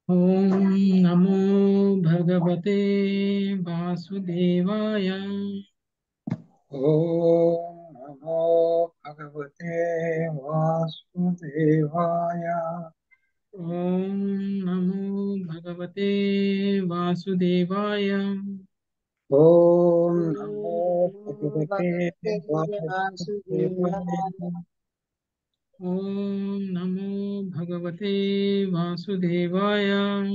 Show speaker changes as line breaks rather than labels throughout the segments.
ॐ नमो भगवते वासुदेवाय
ॐ नमो भगवते वासुदेवाय
ॐ नमो भगवते वासुदेवाय
ॐ नमो भगवते वासुदेवाय
ॐ नमो भगवते वासुदेवाय
ॐ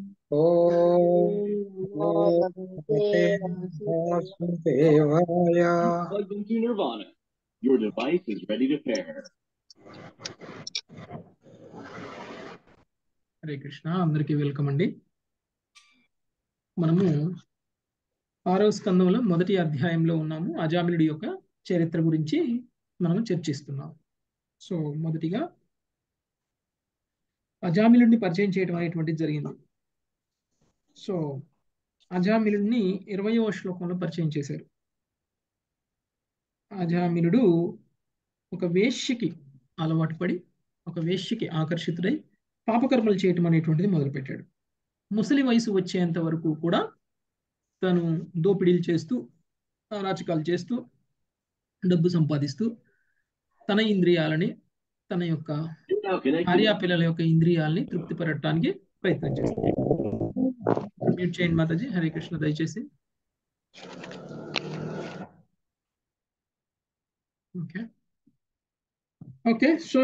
नमो भगवते वासुदेवाय
Plugged into Nirvana. Your device is ready to pair.
Hare Krishna అందరికీ వెల్కమ్ అండి మనము ఆరవ స్కందంలో మొదటి అధ్యాయంలో ఉన్నాము అజామిలుడి యొక్క చరిత్ర గురించి మనము చర్చిస్తున్నాం సో మొదటిగా అజామిలుడిని పరిచయం చేయడం అనేటువంటిది జరిగింది సో అజామిలుడిని ఇరవయవ శ్లోకంలో పరిచయం చేశారు అజామిలుడు ఒక వేశ్యకి అలవాటు పడి ఒక వేశ్యకి ఆకర్షితుడై పాపకర్మలు చేయటం అనేటువంటిది మొదలుపెట్టాడు ముసలి వయసు వచ్చేంత వరకు కూడా తను దోపిడీలు చేస్తూ అరాచకాలు చేస్తూ డబ్బు సంపాదిస్తూ తన ఇంద్రియాలని తన యొక్క
Now connected.
భార్యా పిల్లల యొక్క ఇంద్రియాలని తృప్తిపరచడానికి ప్రయత్నం చేస్తాడు మ్యూట్ చేయండి మాతాజీ హరే కృష్ణ దయచేసి ఓకే ఓకే సో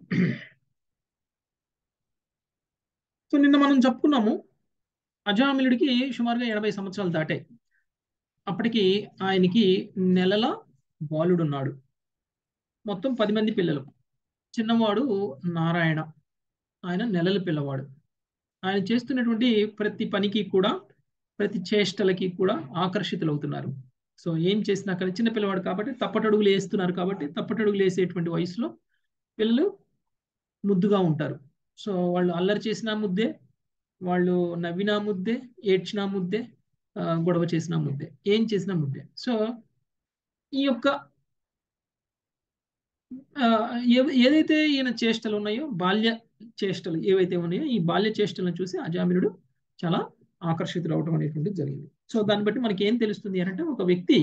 సో నిన్న మనం చెప్పుకున్నాము అజామిలుడికి సుమారుగా ఎనభై సంవత్సరాలు దాటాయి అప్పటికి ఆయనకి నెలల బాలుడున్నాడు మొత్తం పది మంది పిల్లలు చిన్నవాడు నారాయణ ఆయన నెలల పిల్లవాడు ఆయన చేస్తున్నటువంటి ప్రతి పనికి కూడా ప్రతి చేష్టలకి కూడా ఆకర్షితులవుతున్నారు సో ఏం చేసినా కానీ చిన్న పిల్లవాడు కాబట్టి తప్పటడుగులు వేస్తున్నారు కాబట్టి తప్పటడుగులు వేసేటువంటి వయసులో పిల్లలు ముద్దుగా ఉంటారు సో వాళ్ళు అల్లరి చేసినా ముద్దే వాళ్ళు నవ్వినా ముద్దే ఏడ్చినా ముద్దే ఆ, గొడవ చేసినా ముద్దే ఏం చేసినా ముద్దే సో ఈ యొక్క ఆ, ఏ- ఏదైతే ఈయన చేష్టలు ఉన్నాయో బాల్య చేష్టలు ఏవైతే ఉన్నాయో ఈ బాల్య చేష్టలను చూసి అజామినుడు చాలా ఆకర్షితుడు అవడం అనేటువంటిది జరిగింది సో దాన్ని బట్టి మనకి ఏం తెలుస్తుంది అంటే ఒక వ్యక్తి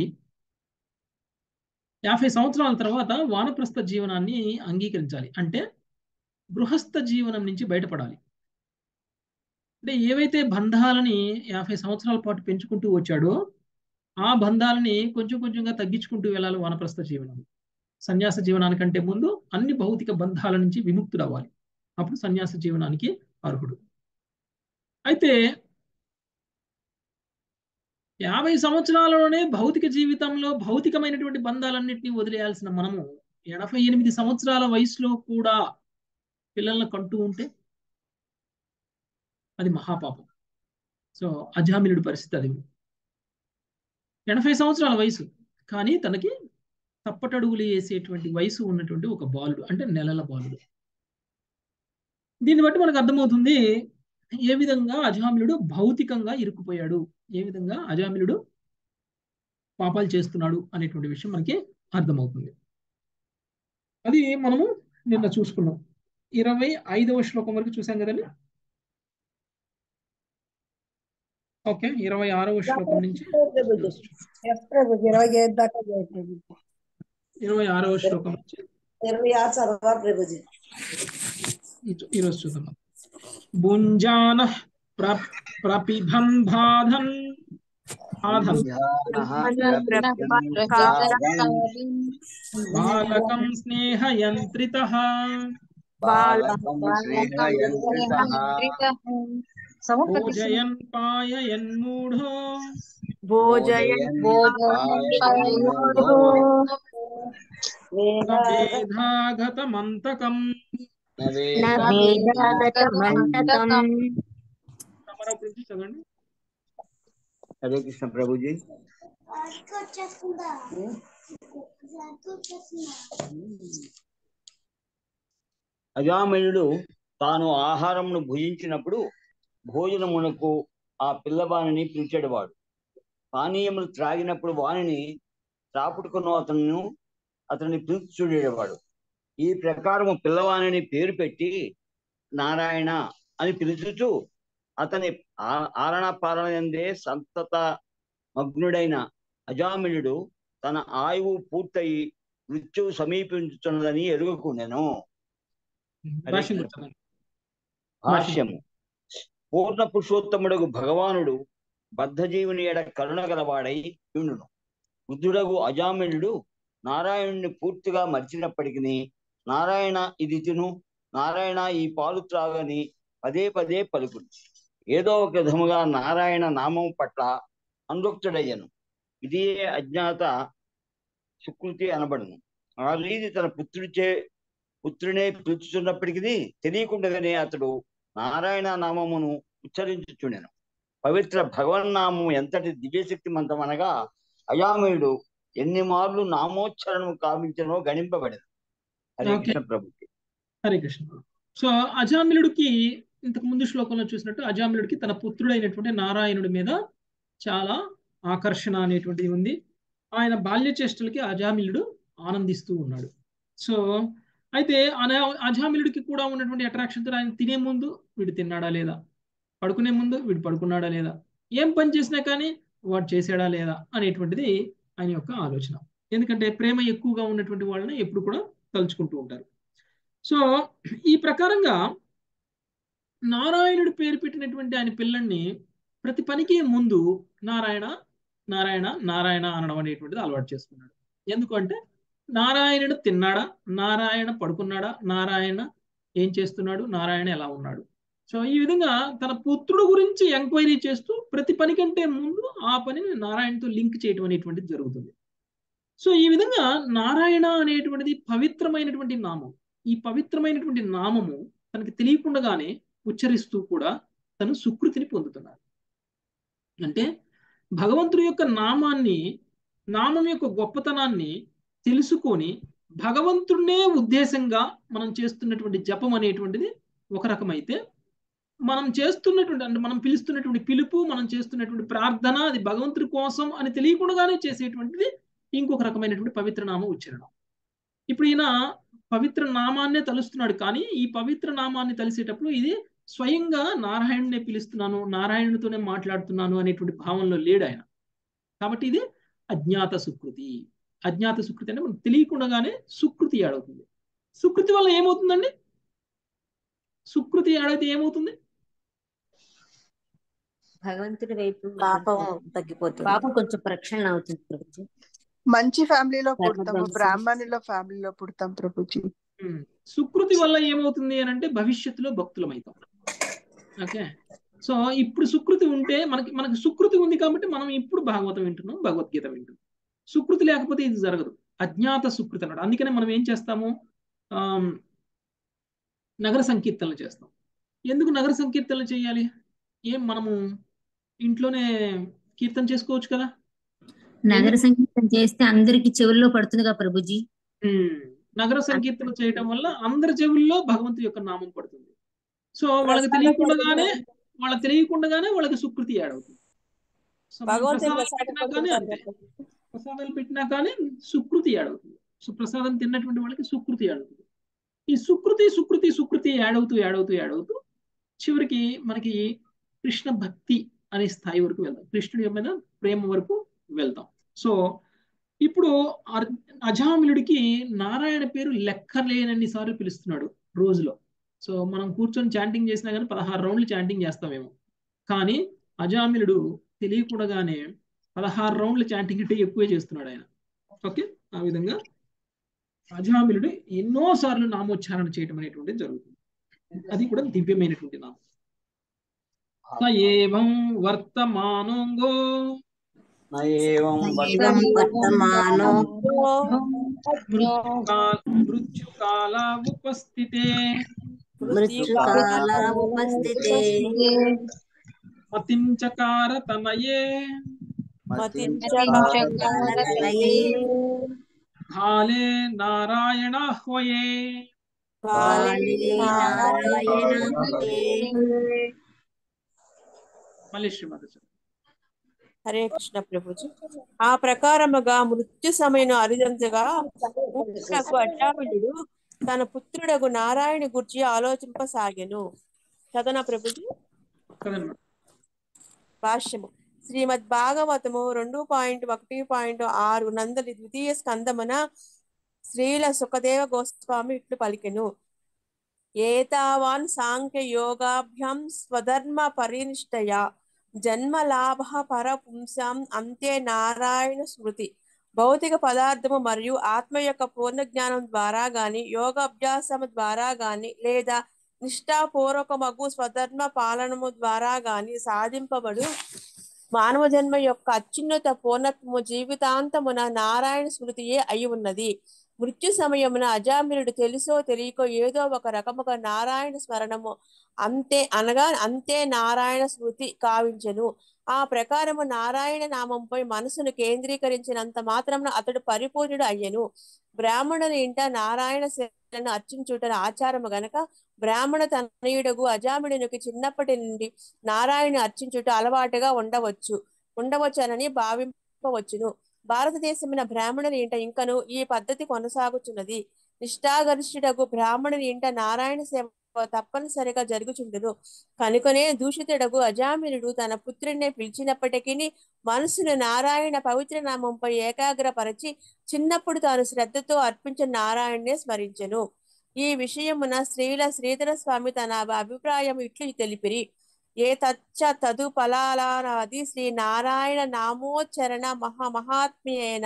యాభై సంవత్సరాల తర్వాత వానప్రస్థ జీవనాన్ని అంగీకరించాలి అంటే గృహస్థ జీవనం నుంచి బయటపడాలి అంటే ఏవైతే బంధాలని యాభై సంవత్సరాల పాటు పెంచుకుంటూ వచ్చాడో ఆ బంధాలని కొంచెం కొంచెంగా తగ్గించుకుంటూ వెళ్ళాలి వానప్రస్థ జీవనం సన్యాస జీవనానికంటే ముందు అన్ని భౌతిక బంధాల నుంచి విముక్తుడు అవ్వాలి అప్పుడు సన్యాస జీవనానికి అర్హుడు అయితే యాభై సంవత్సరాలలోనే భౌతిక జీవితంలో భౌతికమైనటువంటి బంధాలన్నింటినీ వదిలేయాల్సిన మనము ఎనభై ఎనిమిది సంవత్సరాల వయసులో కూడా పిల్లలను కంటూ ఉంటే అది మహాపాపం సో అజామిలుడి పరిస్థితి అది ఎనభై సంవత్సరాల వయసు కానీ తనకి తప్పటడుగులు వేసేటువంటి వయసు ఉన్నటువంటి ఒక బాలుడు అంటే నెలల బాలుడు దీన్ని బట్టి మనకు అర్థమవుతుంది ఏ విధంగా అజామిలుడు భౌతికంగా ఇరుక్కుపోయాడు ఏ విధంగా అజామిలుడు పాపాలు చేస్తున్నాడు అనేటువంటి విషయం మనకి అర్థమవుతుంది అది మనము నిన్న చూసుకున్నాం ఇరవై ఐదవ శ్లోకం వరకు చూసాం కదండి ఓకే ఇరవై ఆరవ శ్లోకం నుంచి
ప్రభుజీ ఇరవై ఐదు దాకా చేయి ప్రభుజీ
ఇరవై ఆరవ శ్లోకం నుంచి
ఇరవై ఆరు చదవా ప్రభుజీ
ఈ- ఈరోజు చూద్దాం భుంజాన ప్ర ప్రపిభం బాధన్ బాధన్ బాలకం స్నేహయంత్రిత భోజయన్ పాయయన్మూఢో వేధాగతమంతకం రామారావు గురించి చదవండి
హరే కృష్ణ ప్రభుజీ అజామిళుడు తాను ఆహారమును భుజించినప్పుడు భోజనమునకు ఆ పిల్లవానిని పిలిచేవాడు పానీయములు త్రాగినప్పుడు వానిని త్రాపుటుకున్న అతను అతన్ని పిలిచి చూడేవాడు ఈ ప్రకారము పిల్లవానిని పేరు పెట్టి నారాయణ అని పిలుచుచు అతని ఆ- ఆరణ పాలన ఎందే సంతత మగ్నుడైన అజామినుడు తన ఆయువు పూర్తయి మృత్యువు సమీపించుతున్నదని ఎరుగుకునేను
భాష్యం గుర్తున్నాను
భాష్యము పూర్ణ పురుషోత్తముడగు భగవానుడు బద్ధజీవుని ఎడ కరుణ గలవాడై ఉండును బుద్ధుడగు అజామినుడు నారాయణుని పూర్తిగా మరిచినప్పటికీ నారాయణ ఇది తిను నారాయణ ఈ పాలు త్రాగని పదే పదే పలుకును ఏదో ఒక విధముగా నారాయణ నామం పట్ల అనురక్తుడయ్యను ఇదే అజ్ఞాత సుకృతి అనబడును ఆ రీతి తన పుత్రుడిచే పుత్రునే పిలుచుతున్నప్పటికీ తెలియకుండానే అతడు నారాయణ నామమును ఉచ్చరించుచుండెను పవిత్ర భగవన్నామము ఎంతటి దివ్యశక్తిమంతం అనగా అయామయుడు ఎన్ని మార్లు నామోచ్చరణము కావించనో గణింపబడదు హరే
Okay.
కృష్ణ ప్రభుకి
హరే కృష్ణ సో అజామిలుడికి ఇంతకు ముందు శ్లోకంలో చూసినట్టు అజామిలుడికి తన పుత్రుడైనటువంటి నారాయణుడి మీద చాలా ఆకర్షణ అనేటువంటిది ఉంది ఆయన బాల్య చేష్టలకి అజామిలుడు ఆనందిస్తూ ఉన్నాడు సో అయితే అన అజామిలుడికి కూడా ఉన్నటువంటి అట్రాక్షన్ తో ఆయన తినే ముందు వీడు తిన్నాడా లేదా పడుకునే ముందు వీడు పడుకున్నాడా లేదా ఏం పని చేసినా కానీ వాడు చేసాడా లేదా అనేటువంటిది ఆయన యొక్క ఆలోచన ఎందుకంటే ప్రేమ ఎక్కువగా ఉన్నటువంటి వాళ్ళని ఎప్పుడు కూడా తలుచుకుంటూ ఉంటారు సో ఈ ప్రకారంగా నారాయణుడు పేరు పెట్టినటువంటి ఆయన పిల్లల్ని ప్రతి పనికి ముందు నారాయణ నారాయణ నారాయణ అనడం అనేటువంటిది అలవాటు చేసుకున్నాడు ఎందుకంటే నారాయణుడు తిన్నాడా నారాయణ పడుకున్నాడా నారాయణ ఏం చేస్తున్నాడు నారాయణ ఎలా ఉన్నాడు సో ఈ విధంగా తన పుత్రుడు గురించి ఎంక్వైరీ చేస్తూ ప్రతి పని కంటే ముందు ఆ పనిని నారాయణతో లింక్ చేయడం అనేటువంటిది జరుగుతుంది సో ఈ విధంగా నారాయణ అనేటువంటిది పవిత్రమైనటువంటి నామం ఈ పవిత్రమైనటువంటి నామము తనకి తెలియకుండానే ఉచ్చరిస్తూ కూడా తను సుకృతిని పొందుతున్నాడు అంటే భగవంతుడి యొక్క నామాన్ని నామం యొక్క గొప్పతనాన్ని తెలుసుకొని భగవంతుడినే ఉద్దేశంగా మనం చేస్తున్నటువంటి జపం అనేటువంటిది ఒక రకమైతే మనం చేస్తున్నటువంటి అంటే మనం పిలుస్తున్నటువంటి పిలుపు మనం చేస్తున్నటువంటి ప్రార్థన అది భగవంతుడి కోసం అని తెలియకుండానే చేసేటువంటిది ఇంకొక రకమైనటువంటి పవిత్ర నామ ఉచ్చారణ ఇప్పుడు ఈయన పవిత్ర నామాన్నే తలుస్తున్నాడు కానీ ఈ పవిత్ర నామాన్ని తలిసేటప్పుడు ఇది స్వయంగా నారాయణునే పిలుస్తున్నాను నారాయణుడితోనే మాట్లాడుతున్నాను అనేటువంటి భావంలో లేడు ఆయన కాబట్టి ఇది అజ్ఞాత సుకృతి అజ్ఞాత సుకృతి అంటే మనకు తెలియకుండానే సుకృతి ఏడవుతుంది సుకృతి వల్ల ఏమవుతుందండి సుకృతి ఏడైతే ఏమవుతుంది
భగవంతుడి వైపు
పాపం తగ్గిపోతుంది
పాపం కొంచెం ప్రక్షాళన అవుతుంది ప్రభుజీ
మంచి ఫ్యామిలీలో
ధర్మ
పుడతాము
బ్రహ్మ
బ్రాహ్మణుల ఫ్యామిలీలో పుడతాం ప్రభుజీ
ఉమ్. సుకృతి వల్ల ఏమవుతుంది అని అంటే భవిష్యత్తులో భక్తులమైతాం ఓకే సో ఇప్పుడు సుకృతి ఉంటే మనకి మనకి సుకృతి ఉంది కాబట్టి మనం ఇప్పుడు భాగవతం వింటున్నాం భగవద్గీత వింటున్నాం సుకృతి లేకపోతే ఇది జరగదు అజ్ఞాత సుకృతి అన్నాడు అందుకనే మనం ఏం చేస్తాము ఆమ్, నగర సంకీర్తనలు చేస్తాం ఎందుకు నగర సంకీర్తనలు చేయాలి ఏం మనము ఇంట్లోనే కీర్తన చేసుకోవచ్చు కదా
నగర సంగీతం చేస్తే అందరికి చెవుల్లో పడుతుందిగా ప్రభుజీ
ఉమ్. నగర సంకీర్తన చేయడం వల్ల అందరి చెవుల్లో భగవంతుడి యొక్క నామం పడుతుంది సో వాళ్ళకి తెలియకుండానే వాళ్ళకి తెలియకుండానే వాళ్ళకి సుకృతి యాడ్ అవుతుంది సో మనం
భగవంతుని
ప్రసాదాలు
ప్రసాదం
పెట్టినా కానీ
పొందుతారు
అంతే ప్రసాదాలు పెట్టినా కానీ సుకృతి యాడ్ అవుతుంది సో ప్రసాదం తిన్నటువంటి వాళ్ళకి సుకృతి యాడ్ అవుతుంది ఈ సుకృతి సుకృతి సుకృతి యాడ్ అవుతూ యాడ్ అవుతూ యాడ్ అవుతూ చివరికి మనకి కృష్ణ భక్తి అనే స్థాయి వరకు వెళ్దాం కృష్ణుడి మీద ప్రేమ వరకు వెళ్తాం సో ఇప్పుడు అర్- అజామిలుడికి నారాయణ పేరు లెక్కలేనన్ని సార్లు పిలుస్తున్నాడు రోజులో సో మనం కూర్చొని చాంటింగ్ చేసినా కానీ పదహారు రౌండ్లు చాంటింగ్ చేస్తామేమో కానీ అజామిలుడు తెలియకుండానే పదహారు రౌండ్ల చాంటింగ్ అంటే ఎక్కువే చేస్తున్నాడు ఆయన ఓకే ఆ విధంగా అజామిలుడు ఎన్నో సార్లు నామోచ్చారణ చేయటం అనేటువంటిది జరుగుతుంది అది కూడా దివ్యమైనటువంటి నామం స ఏవం వర్తమానోంగో
నయేవం
ఏవం వర్తమానో
మృత్యుకాల ఉపస్థితే
మృత్యుకాల ఉపస్థితే
మతించకార తనయే
మతించకాలయే
కాలే నారాయణ హోయే
కాలే నారాయణే
మళ్ళీ శ్రీమతి
హరే కృష్ణ ప్రభుజీ ఆ ప్రకారముగా మృత్యు సమయం అరిదంతగా పుట్టునకు అడ్డామిడు తన పుత్రుడగు నారాయణ గురించి ఆలోచింపసాగెను చదన ప్రభుజీ
కదండి
భాష్యము శ్రీమద్ భాగవతము రెండు పాయింట్ ఒకటి పాయింట్ ఆరు నందలి ద్వితీయ స్కందమున శ్రీల సుఖదేవ గోస్వామి ఇట్లు పలికెను ఏతావాన్ సాంఖ్య యోగాభ్యాం స్వధర్మ పరినిష్టయా జన్మలాభ పరపుంసాం అంతే నారాయణ స్మృతి భౌతిక పదార్థము మరియు ఆత్మ యొక్క పూర్ణ జ్ఞానం ద్వారా గాని యోగాభ్యాసము ద్వారా గాని లేదా నిష్ఠాపూర్వకమగు స్వధర్మ పాలనము ద్వారా గాని సాధింపబడు మానవ జన్మ యొక్క అత్యున్నత పూర్ణత్వము జీవితాంతమున నారాయణ స్మృతియే అయి ఉన్నది మృత్యు సమయమున అజామినుడు తెలుసో తెలియకో ఏదో ఒక రకముగా నారాయణ స్మరణము అంతే అనగా అంతే నారాయణ స్మృతి కావించెను ఆ ప్రకారము నారాయణ నామంపై మనసును కేంద్రీకరించినంత మాత్రమున అతడు పరిపూర్ణుడు అయ్యెను బ్రాహ్మణుని ఇంట నారాయణ సేనను అర్చించుటను ఆచారము గనక బ్రాహ్మణ తనయుడగు అజామిడునికి చిన్నప్పటి నుండి నారాయణ అర్చించుట అలవాటుగా ఉండవచ్చు ఉండవచ్చునని భావింపవచ్చును భారతదేశమున బ్రాహ్మణుని ఇంట ఇంకను ఈ పద్ధతి కొనసాగుచున్నది నిష్ఠాగరిష్ఠుడగు బ్రాహ్మణుని ఇంట నారాయణ సేవ తప్పనిసరిగా జరుగుచుండును కనుకనే దూషితుడగు అజామినుడు తన పుత్రుడిని పిలిచినప్పటికీ మనసును నారాయణ పవిత్ర నామంపై ఏకాగ్రపరచి చిన్నప్పుడు తాను శ్రద్ధతో అర్పించిన నారాయణనే స్మరించెను ఈ విషయమున శ్రీల శ్రీధర స్వామి తన అభిప్రాయం ఇట్లు తెలిపిరి ఏ తచ్చ తదు ఫలాలానాది శ్రీ నారాయణ నామోచ్చరణ మహా మహాత్మ్యేన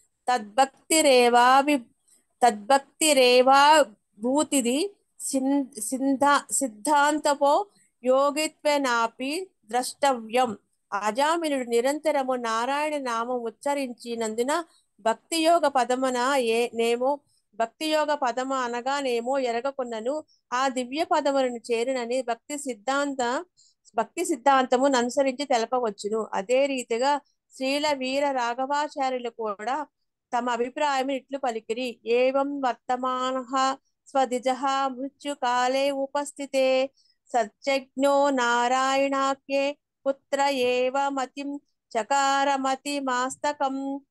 తద్భక్తిరేవాభి తద్భక్తిరేవా భూతిది సిద్ధ సిద్ధాంతపో యోగిత్వనాపి ద్రష్టవ్యం అజామినుడు నిరంతరము నారాయణ నామం ఉచ్చరించినందున భక్తి యోగ పదమున ఏ నేమో భక్తి యోగ పదము అనగానేమో ఎరగకున్నను ఆ దివ్య పదములను చేరినని భక్తి సిద్ధాంత భక్తి సిద్ధాంతము అనుసరించి తెలపవచ్చును అదే రీతిగా శ్రీల వీర రాఘవాచార్యులు కూడా తమ అభిప్రాయం ఇట్లు పలికిరి ఏవం వర్తమాన స్వదిజ మృత్యుకాలే ఉపస్థితే సత్యజ్ఞో నారాయణాఖ్యే పుత్ర ఏవ మతిం చకారమతి మాస్తకం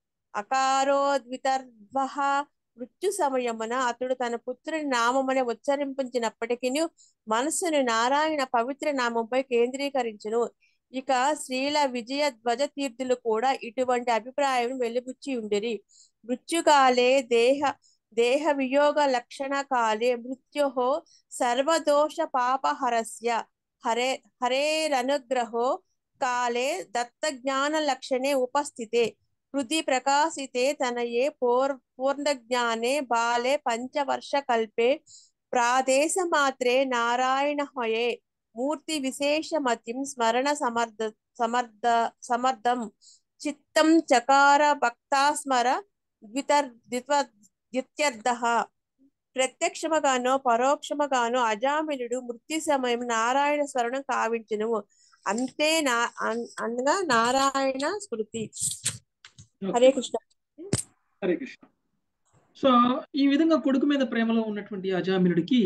అకారోద్వితర్వ మృత్యు సమయమున అతడు తన పుత్రుని నామమున ఉచ్చరింపించినప్పటికీ మనస్సును నారాయణ పవిత్ర నామంపై కేంద్రీకరించును ఇక శ్రీల విజయ ధ్వజ తీర్థులు కూడా ఇటువంటి అభిప్రాయం వెలిబుచ్చి ఉండిరి మృత్యుకాలే దేహ దేహ వియోగ లక్షణ కాలే మృత్యో సర్వదోష పాపహరస్య హరే హరేరనుగ్రహో కాలే దత్త జ్ఞాన లక్షణే ఉపస్థితే హృది ప్రకాశితే తనయే పూర్ పూర్ణజ్ఞానే బాలే పంచవర్ష కల్పే ప్రాదేశ మాత్రే నారాయణ హయే మూర్తి విశేషమతిం స్మరణ సమర్థ సమర్థ సమర్థం చిత్తం చకార భక్తాస్మర ద్వితర్ ద్విత్వ ద్విత్యర్థ ప్రత్యక్షముగానో పరోక్షముగానో అజామినుడు మృత్యు సమయం నారాయణ స్మరణం కావించును అంతే నా అనగా నారాయణ స్మృతి హరే కృష్ణ
హరే కృష్ణ సో ఈ విధంగా కొడుకు మీద ప్రేమలో ఉన్నటువంటి అజామినుడికి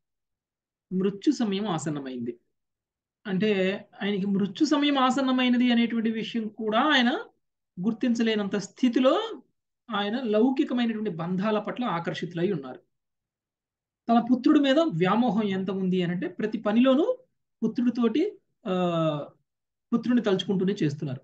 మృత్యు సమయం ఆసన్నమైంది అంటే ఆయనకి మృత్యు సమయం ఆసన్నమైనది అనేటువంటి విషయం కూడా ఆయన గుర్తించలేనంత స్థితిలో ఆయన లౌకికమైనటువంటి బంధాల పట్ల ఆకర్షితులై ఉన్నారు తన పుత్రుడి మీద వ్యామోహం ఎంత ఉంది అని అంటే ప్రతి పనిలోనూ పుత్రుడితోటి ఆ పుత్రుడిని తలుచుకుంటూనే చేస్తున్నారు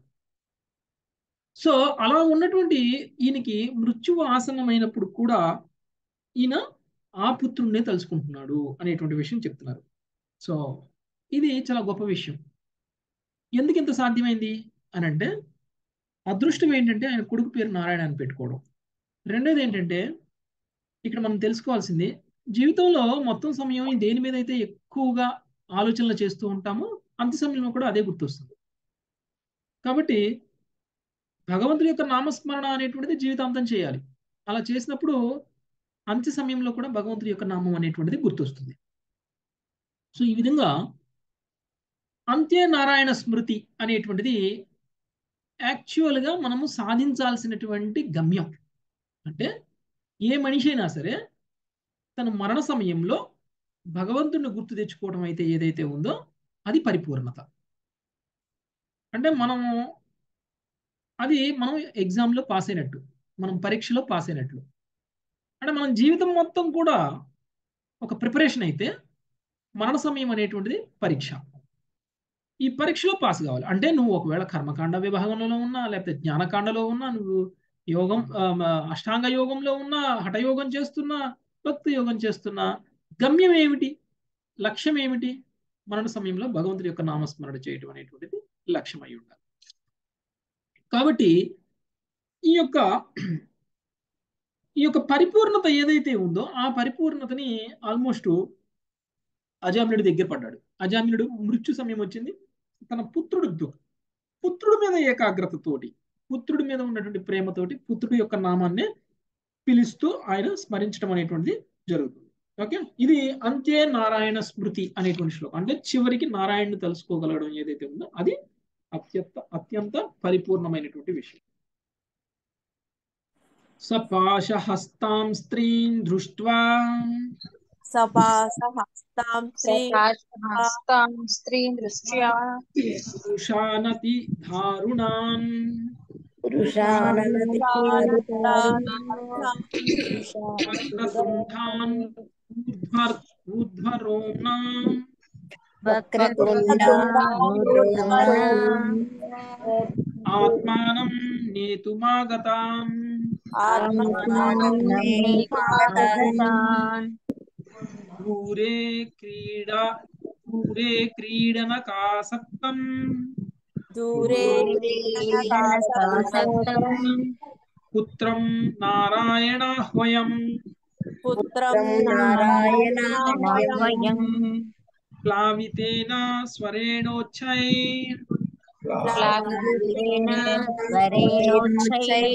సో అలా ఉన్నటువంటి ఈయనకి మృత్యువు ఆసన్నమైనప్పుడు కూడా ఈయన ఆ పుత్రుడినే తలుచుకుంటున్నాడు అనేటువంటి విషయం చెప్తున్నారు సో ఇది చాలా గొప్ప విషయం ఎందుకు ఇంత సాధ్యమైంది అని అంటే అదృష్టం ఏంటంటే ఆయన కొడుకు పేరు నారాయణ అని పెట్టుకోవడం రెండోది ఏంటంటే ఇక్కడ మనం తెలుసుకోవాల్సింది జీవితంలో మొత్తం సమయం దేని మీద అయితే ఎక్కువగా ఆలోచనలు చేస్తూ ఉంటామో అంత సమయంలో కూడా అదే గుర్తొస్తుంది కాబట్టి భగవంతుడి యొక్క నామస్మరణ అనేటువంటిది జీవితాంతం చేయాలి అలా చేసినప్పుడు అంత్య సమయంలో కూడా భగవంతుడి యొక్క నామం అనేటువంటిది గుర్తొస్తుంది సో ఈ విధంగా అంత్య నారాయణ స్మృతి అనేటువంటిది యాక్చువల్గా మనము సాధించాల్సినటువంటి గమ్యం అంటే ఏ మనిషి అయినా సరే తన మరణ సమయంలో భగవంతుడిని గుర్తు తెచ్చుకోవడం అయితే ఏదైతే ఉందో అది పరిపూర్ణత అంటే మనము అది మనం ఎగ్జామ్లో పాస్ అయినట్టు మనం పరీక్షలో పాస్ అయినట్లు అంటే మనం జీవితం మొత్తం కూడా ఒక ప్రిపరేషన్ అయితే మరణ సమయం అనేటువంటిది పరీక్ష ఈ పరీక్షలో పాస్ కావాలి అంటే నువ్వు ఒకవేళ కర్మకాండ విభాగంలో ఉన్నా లేకపోతే జ్ఞానకాండలో ఉన్నా నువ్వు యోగం ఆ, మ, అష్టాంగ యోగంలో ఉన్నా హఠయోగం చేస్తున్నా భక్తి యోగం చేస్తున్నా గమ్యం ఏమిటి లక్ష్యం ఏమిటి మరణ సమయంలో భగవంతుడి యొక్క నామస్మరణ చేయటం అనేటువంటిది లక్ష్యం అయి ఉండాలి కాబట్టి ఈ యొక్క ఈ యొక్క పరిపూర్ణత ఏదైతే ఉందో ఆ పరిపూర్ణతని ఆల్మోస్ట్ అజామినుడి దగ్గర పడ్డాడు అజామినుడు మృత్యు సమయం వచ్చింది తన పుత్రుడు పుత్రుడి మీద ఏకాగ్రతతోటి పుత్రుడి మీద ఉన్నటువంటి ప్రేమతోటి పుత్రుడి యొక్క నామాన్నే పిలుస్తూ ఆయన స్మరించడం అనేటువంటిది జరుగుతుంది ఓకే ఇది అంతే నారాయణ స్మృతి అనేటువంటి శ్లోకం అంటే చివరికి నారాయణని తెలుసుకోగలగడం ఏదైతే ఉందో అది అత్యంత అత్యంత పరిపూర్ణమైనటువంటి విషయం సపాశహస్తాం స్త్రీం దృష్ట్వా
సపాసహస్తాం శ్రీ
హస్తాం స్త్రీం దృష్ట్యా
పురుషానతి దారుణాన్ వక్రతుంఠాన్ ఊర్ధ్వర్ ఊర్ధ్వరోమ్నాం ఆత్మానం నేతుమాగతాం దూరే క్రీడా దూరే క్రీడనకాసక్తం
దూరే
పుత్రం నారాయణాహ్వయం
పుత్రం
నారాయణాహ్వయం
ప్లావితేన స్వరేణోచ్చై
ప్లావితేన స్వరేణోచ్చై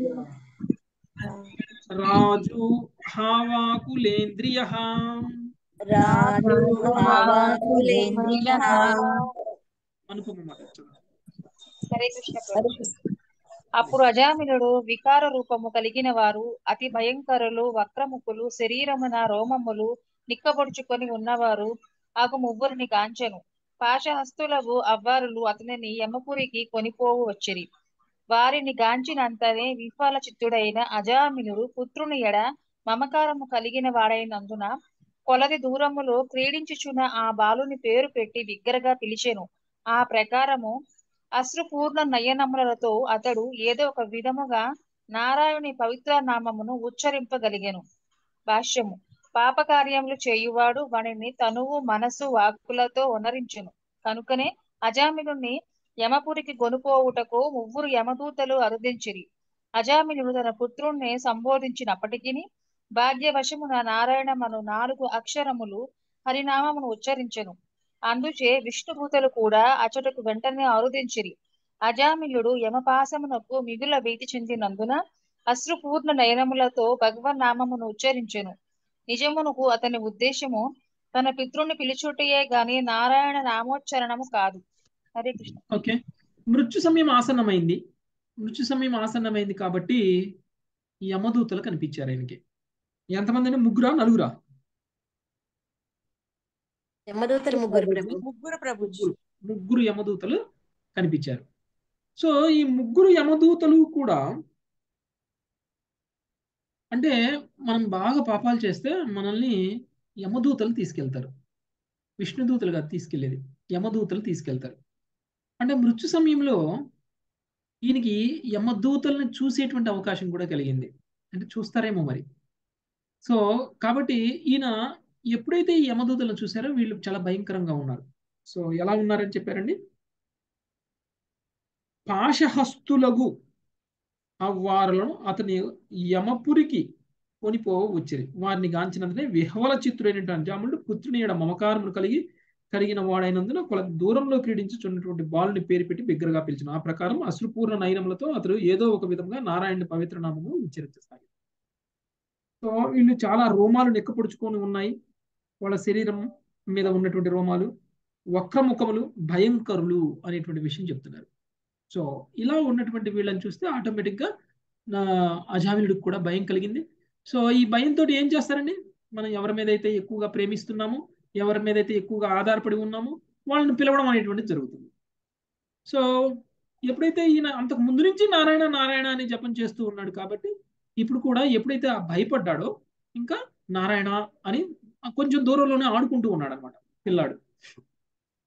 రాజు హావాకులేంద్రియ
రాజు భావాకులేంద్రియః
అనుపమ మాట చదవండి.
హరే కృష్ణ ప్రభు. అప్పుడు అజామినుడు వికార రూపము కలిగిన వారు అతి భయంకరులు వక్రముఖులు శరీరమున రోమములు నిక్కబొడుచుకొని ఉన్నవారు ఆగు ముగ్గురిని గాంచెను పాశహస్తులకు అవ్వారులు అతనిని యమపురికి కొనిపోవు వచ్చిరి వారిని గాంచినంతనే విఫల చిత్తుడైన అజామినుడు పుత్రుని ఎడ మమకారము కలిగిన వాడైనందున కొలది దూరములో క్రీడించుచున్న ఆ బాలుని పేరు పెట్టి బిగ్గరగా పిలిచెను ఆ ప్రకారము అశ్రుపూర్ణ నయనములతో అతడు ఏదో ఒక విధముగా నారాయణి పవిత్ర నామమును ఉచ్చరింపగలిగెను భాష్యము పాపకార్యములు చేయువాడు వానిని తనువు మనసు వాక్కులతో ఒనరించును కనుకనే అజామినుని యమపురికి గొనుపోవుటకు ముగ్గురు యమదూతలు అరుదించిరి అజామినుడు తన పుత్రుణ్ణి సంబోధించినప్పటికీ భాగ్యవశమున నారాయణమను నాలుగు అక్షరములు హరినామమును ఉచ్చరించెను అందుచే విష్ణుభూతలు కూడా అచటకు వెంటనే అరుదించిరి అజామిలుడు యమపాసమునకు మిగుల భీతి చెందినందున అశ్రుపూర్ణ నయనములతో భగవన్ నామమును ఉచ్చరించెను నిజమునకు అతని ఉద్దేశము తన పితృని పిలుచుటయే గాని నారాయణ నామోచ్చరణము కాదు హరే కృష్ణ
ఓకే మృత్యు సమయం ఆసన్నమైంది మృత్యు సమయం ఆసన్నమైంది కాబట్టి యమదూతలు కనిపించారు ఆయనకి ఎంతమంది అంటే ముగ్గురా నలుగురా
యమదూతలు ముగ్గురు ప్రభు
ముగ్గురు ప్రభుజీ
ముగ్గురు ముగ్గురు యమదూతలు కనిపించారు సో ఈ ముగ్గురు యమదూతలు కూడా అంటే మనం బాగా పాపాలు చేస్తే మనల్ని యమదూతలు తీసుకెళ్తారు విష్ణుదూతలు కాదు తీసుకెళ్లేది యమదూతలు తీసుకెళ్తారు అంటే మృత్యు సమయంలో ఈయనకి యమదూతల్ని చూసేటువంటి అవకాశం కూడా కలిగింది అంటే చూస్తారేమో మరి సో కాబట్టి ఈయన ఎప్పుడైతే ఈ యమదూతలను చూసారో వీళ్ళు చాలా భయంకరంగా ఉన్నారు సో ఎలా ఉన్నారని చెప్పారండి పాశహస్తులగు అవ్వారులను అతని యమపురికి కొనిపో వచ్చిరి వారిని గాంచినందునే విహవల చిత్రుడైనటువంటి అంజాముడు పుత్రుని ఏడ మమకారములు కలిగి కలిగిన వాడైనందున కొల దూరంలో క్రీడించుచున్నటువంటి బాలుని పేరు పెట్టి బిగ్గరగా పిలిచిన ఆ ప్రకారం అశ్రుపూర్ణ నయనములతో అతడు ఏదో ఒక విధంగా నారాయణ పవిత్ర నామము ఉచ్చరించసాగి సో వీళ్ళు చాలా రోమాలు నెక్కపొడుచుకొని ఉన్నాయి వాళ్ళ శరీరం మీద ఉన్నటువంటి రోమాలు వక్రముఖములు భయంకరులు అనేటువంటి విషయం చెప్తున్నారు సో ఇలా ఉన్నటువంటి వీళ్ళని చూస్తే ఆటోమేటిక్గా నా అజామినుడికి కూడా భయం కలిగింది సో ఈ భయంతో ఏం చేస్తారండి మనం ఎవరి మీద అయితే ఎక్కువగా ప్రేమిస్తున్నామో ఎవరి మీద అయితే ఎక్కువగా ఆధారపడి ఉన్నామో వాళ్ళని పిలవడం అనేటువంటిది జరుగుతుంది సో ఎప్పుడైతే ఈయన అంతకు ముందు నుంచి నారాయణ నారాయణ అని జపం చేస్తూ ఉన్నాడు కాబట్టి ఇప్పుడు కూడా ఎప్పుడైతే ఆ భయపడ్డాడో ఇంకా నారాయణ అని కొంచెం దూరంలోనే ఆడుకుంటూ ఉన్నాడు అనమాట పిల్లాడు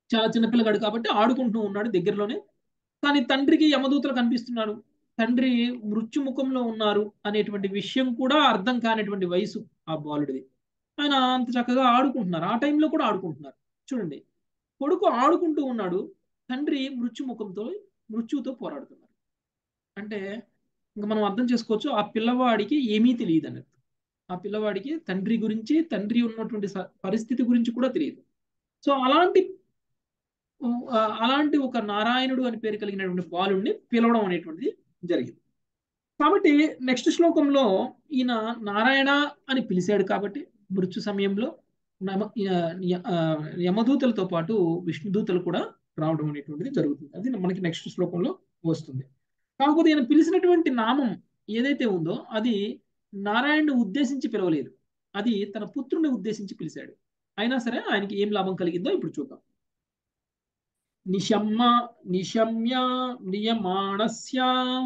చాలా చిన్న పిల్లగాడు కాబట్టి ఆడుకుంటూ ఉన్నాడు దగ్గరలోనే కానీ తండ్రికి యమదూతలు కనిపిస్తున్నారు తండ్రి మృత్యుముఖంలో ఉన్నారు అనేటువంటి విషయం కూడా అర్థం కానిటువంటి వయసు ఆ బాలుడిది ఆయన అంత చక్కగా ఆడుకుంటున్నారు ఆ టైంలో కూడా ఆడుకుంటున్నారు చూడండి కొడుకు ఆడుకుంటూ ఉన్నాడు తండ్రి మృత్యుముఖంతో మృత్యువుతో పోరాడుతున్నారు అంటే ఇంకా మనం అర్థం చేసుకోవచ్చు ఆ పిల్లవాడికి ఏమీ తెలియదు అన్నట్టు ఆ పిల్లవాడికి తండ్రి గురించి తండ్రి ఉన్నటువంటి స- పరిస్థితి గురించి కూడా తెలియదు సో అలాంటి ఆ, అలాంటి ఒక నారాయణుడు అని పేరు కలిగినటువంటి బాలుడిని పిలవడం అనేటువంటిది జరిగింది కాబట్టి నెక్స్ట్ శ్లోకంలో ఈయన నారాయణ అని పిలిచాడు కాబట్టి మృత్యు సమయంలో నమ- య- ఆ, యమదూతలతో పాటు విష్ణుదూతలు కూడా రావడం అనేటువంటిది జరుగుతుంది అది మనకి నెక్స్ట్ శ్లోకంలో వస్తుంది కాకపోతే ఈయన పిలిచినటువంటి నామం ఏదైతే ఉందో అది నారాయణుని ఉద్దేశించి పిలవలేదు అది తన పుత్రుని ఉద్దేశించి పిలిచాడు అయినా సరే ఆయనకి ఏం లాభం కలిగిందో ఇప్పుడు చూద్దాం నిశమ్మ నిశమ్య నియమాణస్య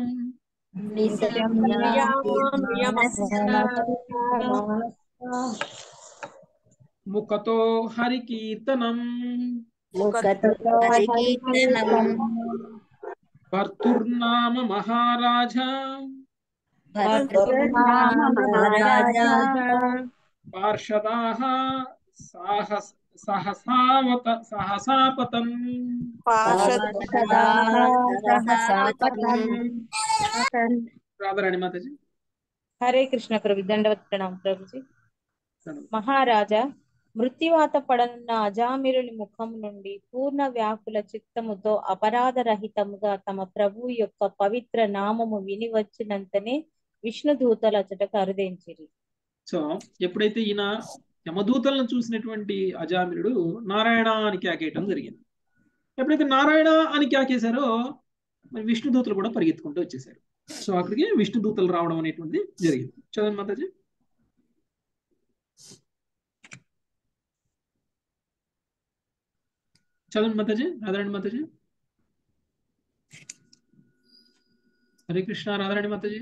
ముఖతో హరికీర్తనం భర్తుర్నామ మహారాజ పార్షదాః సాహస సహసావత సహసాపతం రాధారాణి మాతాజీ
హరే కృష్ణ ప్రభు దండవత్ ప్రణాం ప్రభుజీ మహారాజా మృత్యువాత పడనున్న అజామిరుని ముఖం నుండి పూర్ణ వ్యాకుల చిత్తముతో అపరాధరహితముగా తమ ప్రభు యొక్క పవిత్ర నామము విని వచ్చినంతనే విష్ణు దూతలచటకు అరుదించిరి
సో ఎప్పుడైతే ఈయన యమదూతలను చూసినటువంటి అజామిరుడు నారాయణ అని కేకేయటం జరిగింది ఎప్పుడైతే నారాయణ అని కేకేశారో మరి విష్ణుదూతలు కూడా పరిగెత్తుకుంటూ వచ్చేసారు సో అక్కడికి విష్ణుదూతలు రావడం అనేటువంటిది జరిగింది చదవండి మాతాజీ చదవండి మాతాజీ రాధారాణి మాతాజీ హరే కృష్ణ రాధారాణి మాతాజీ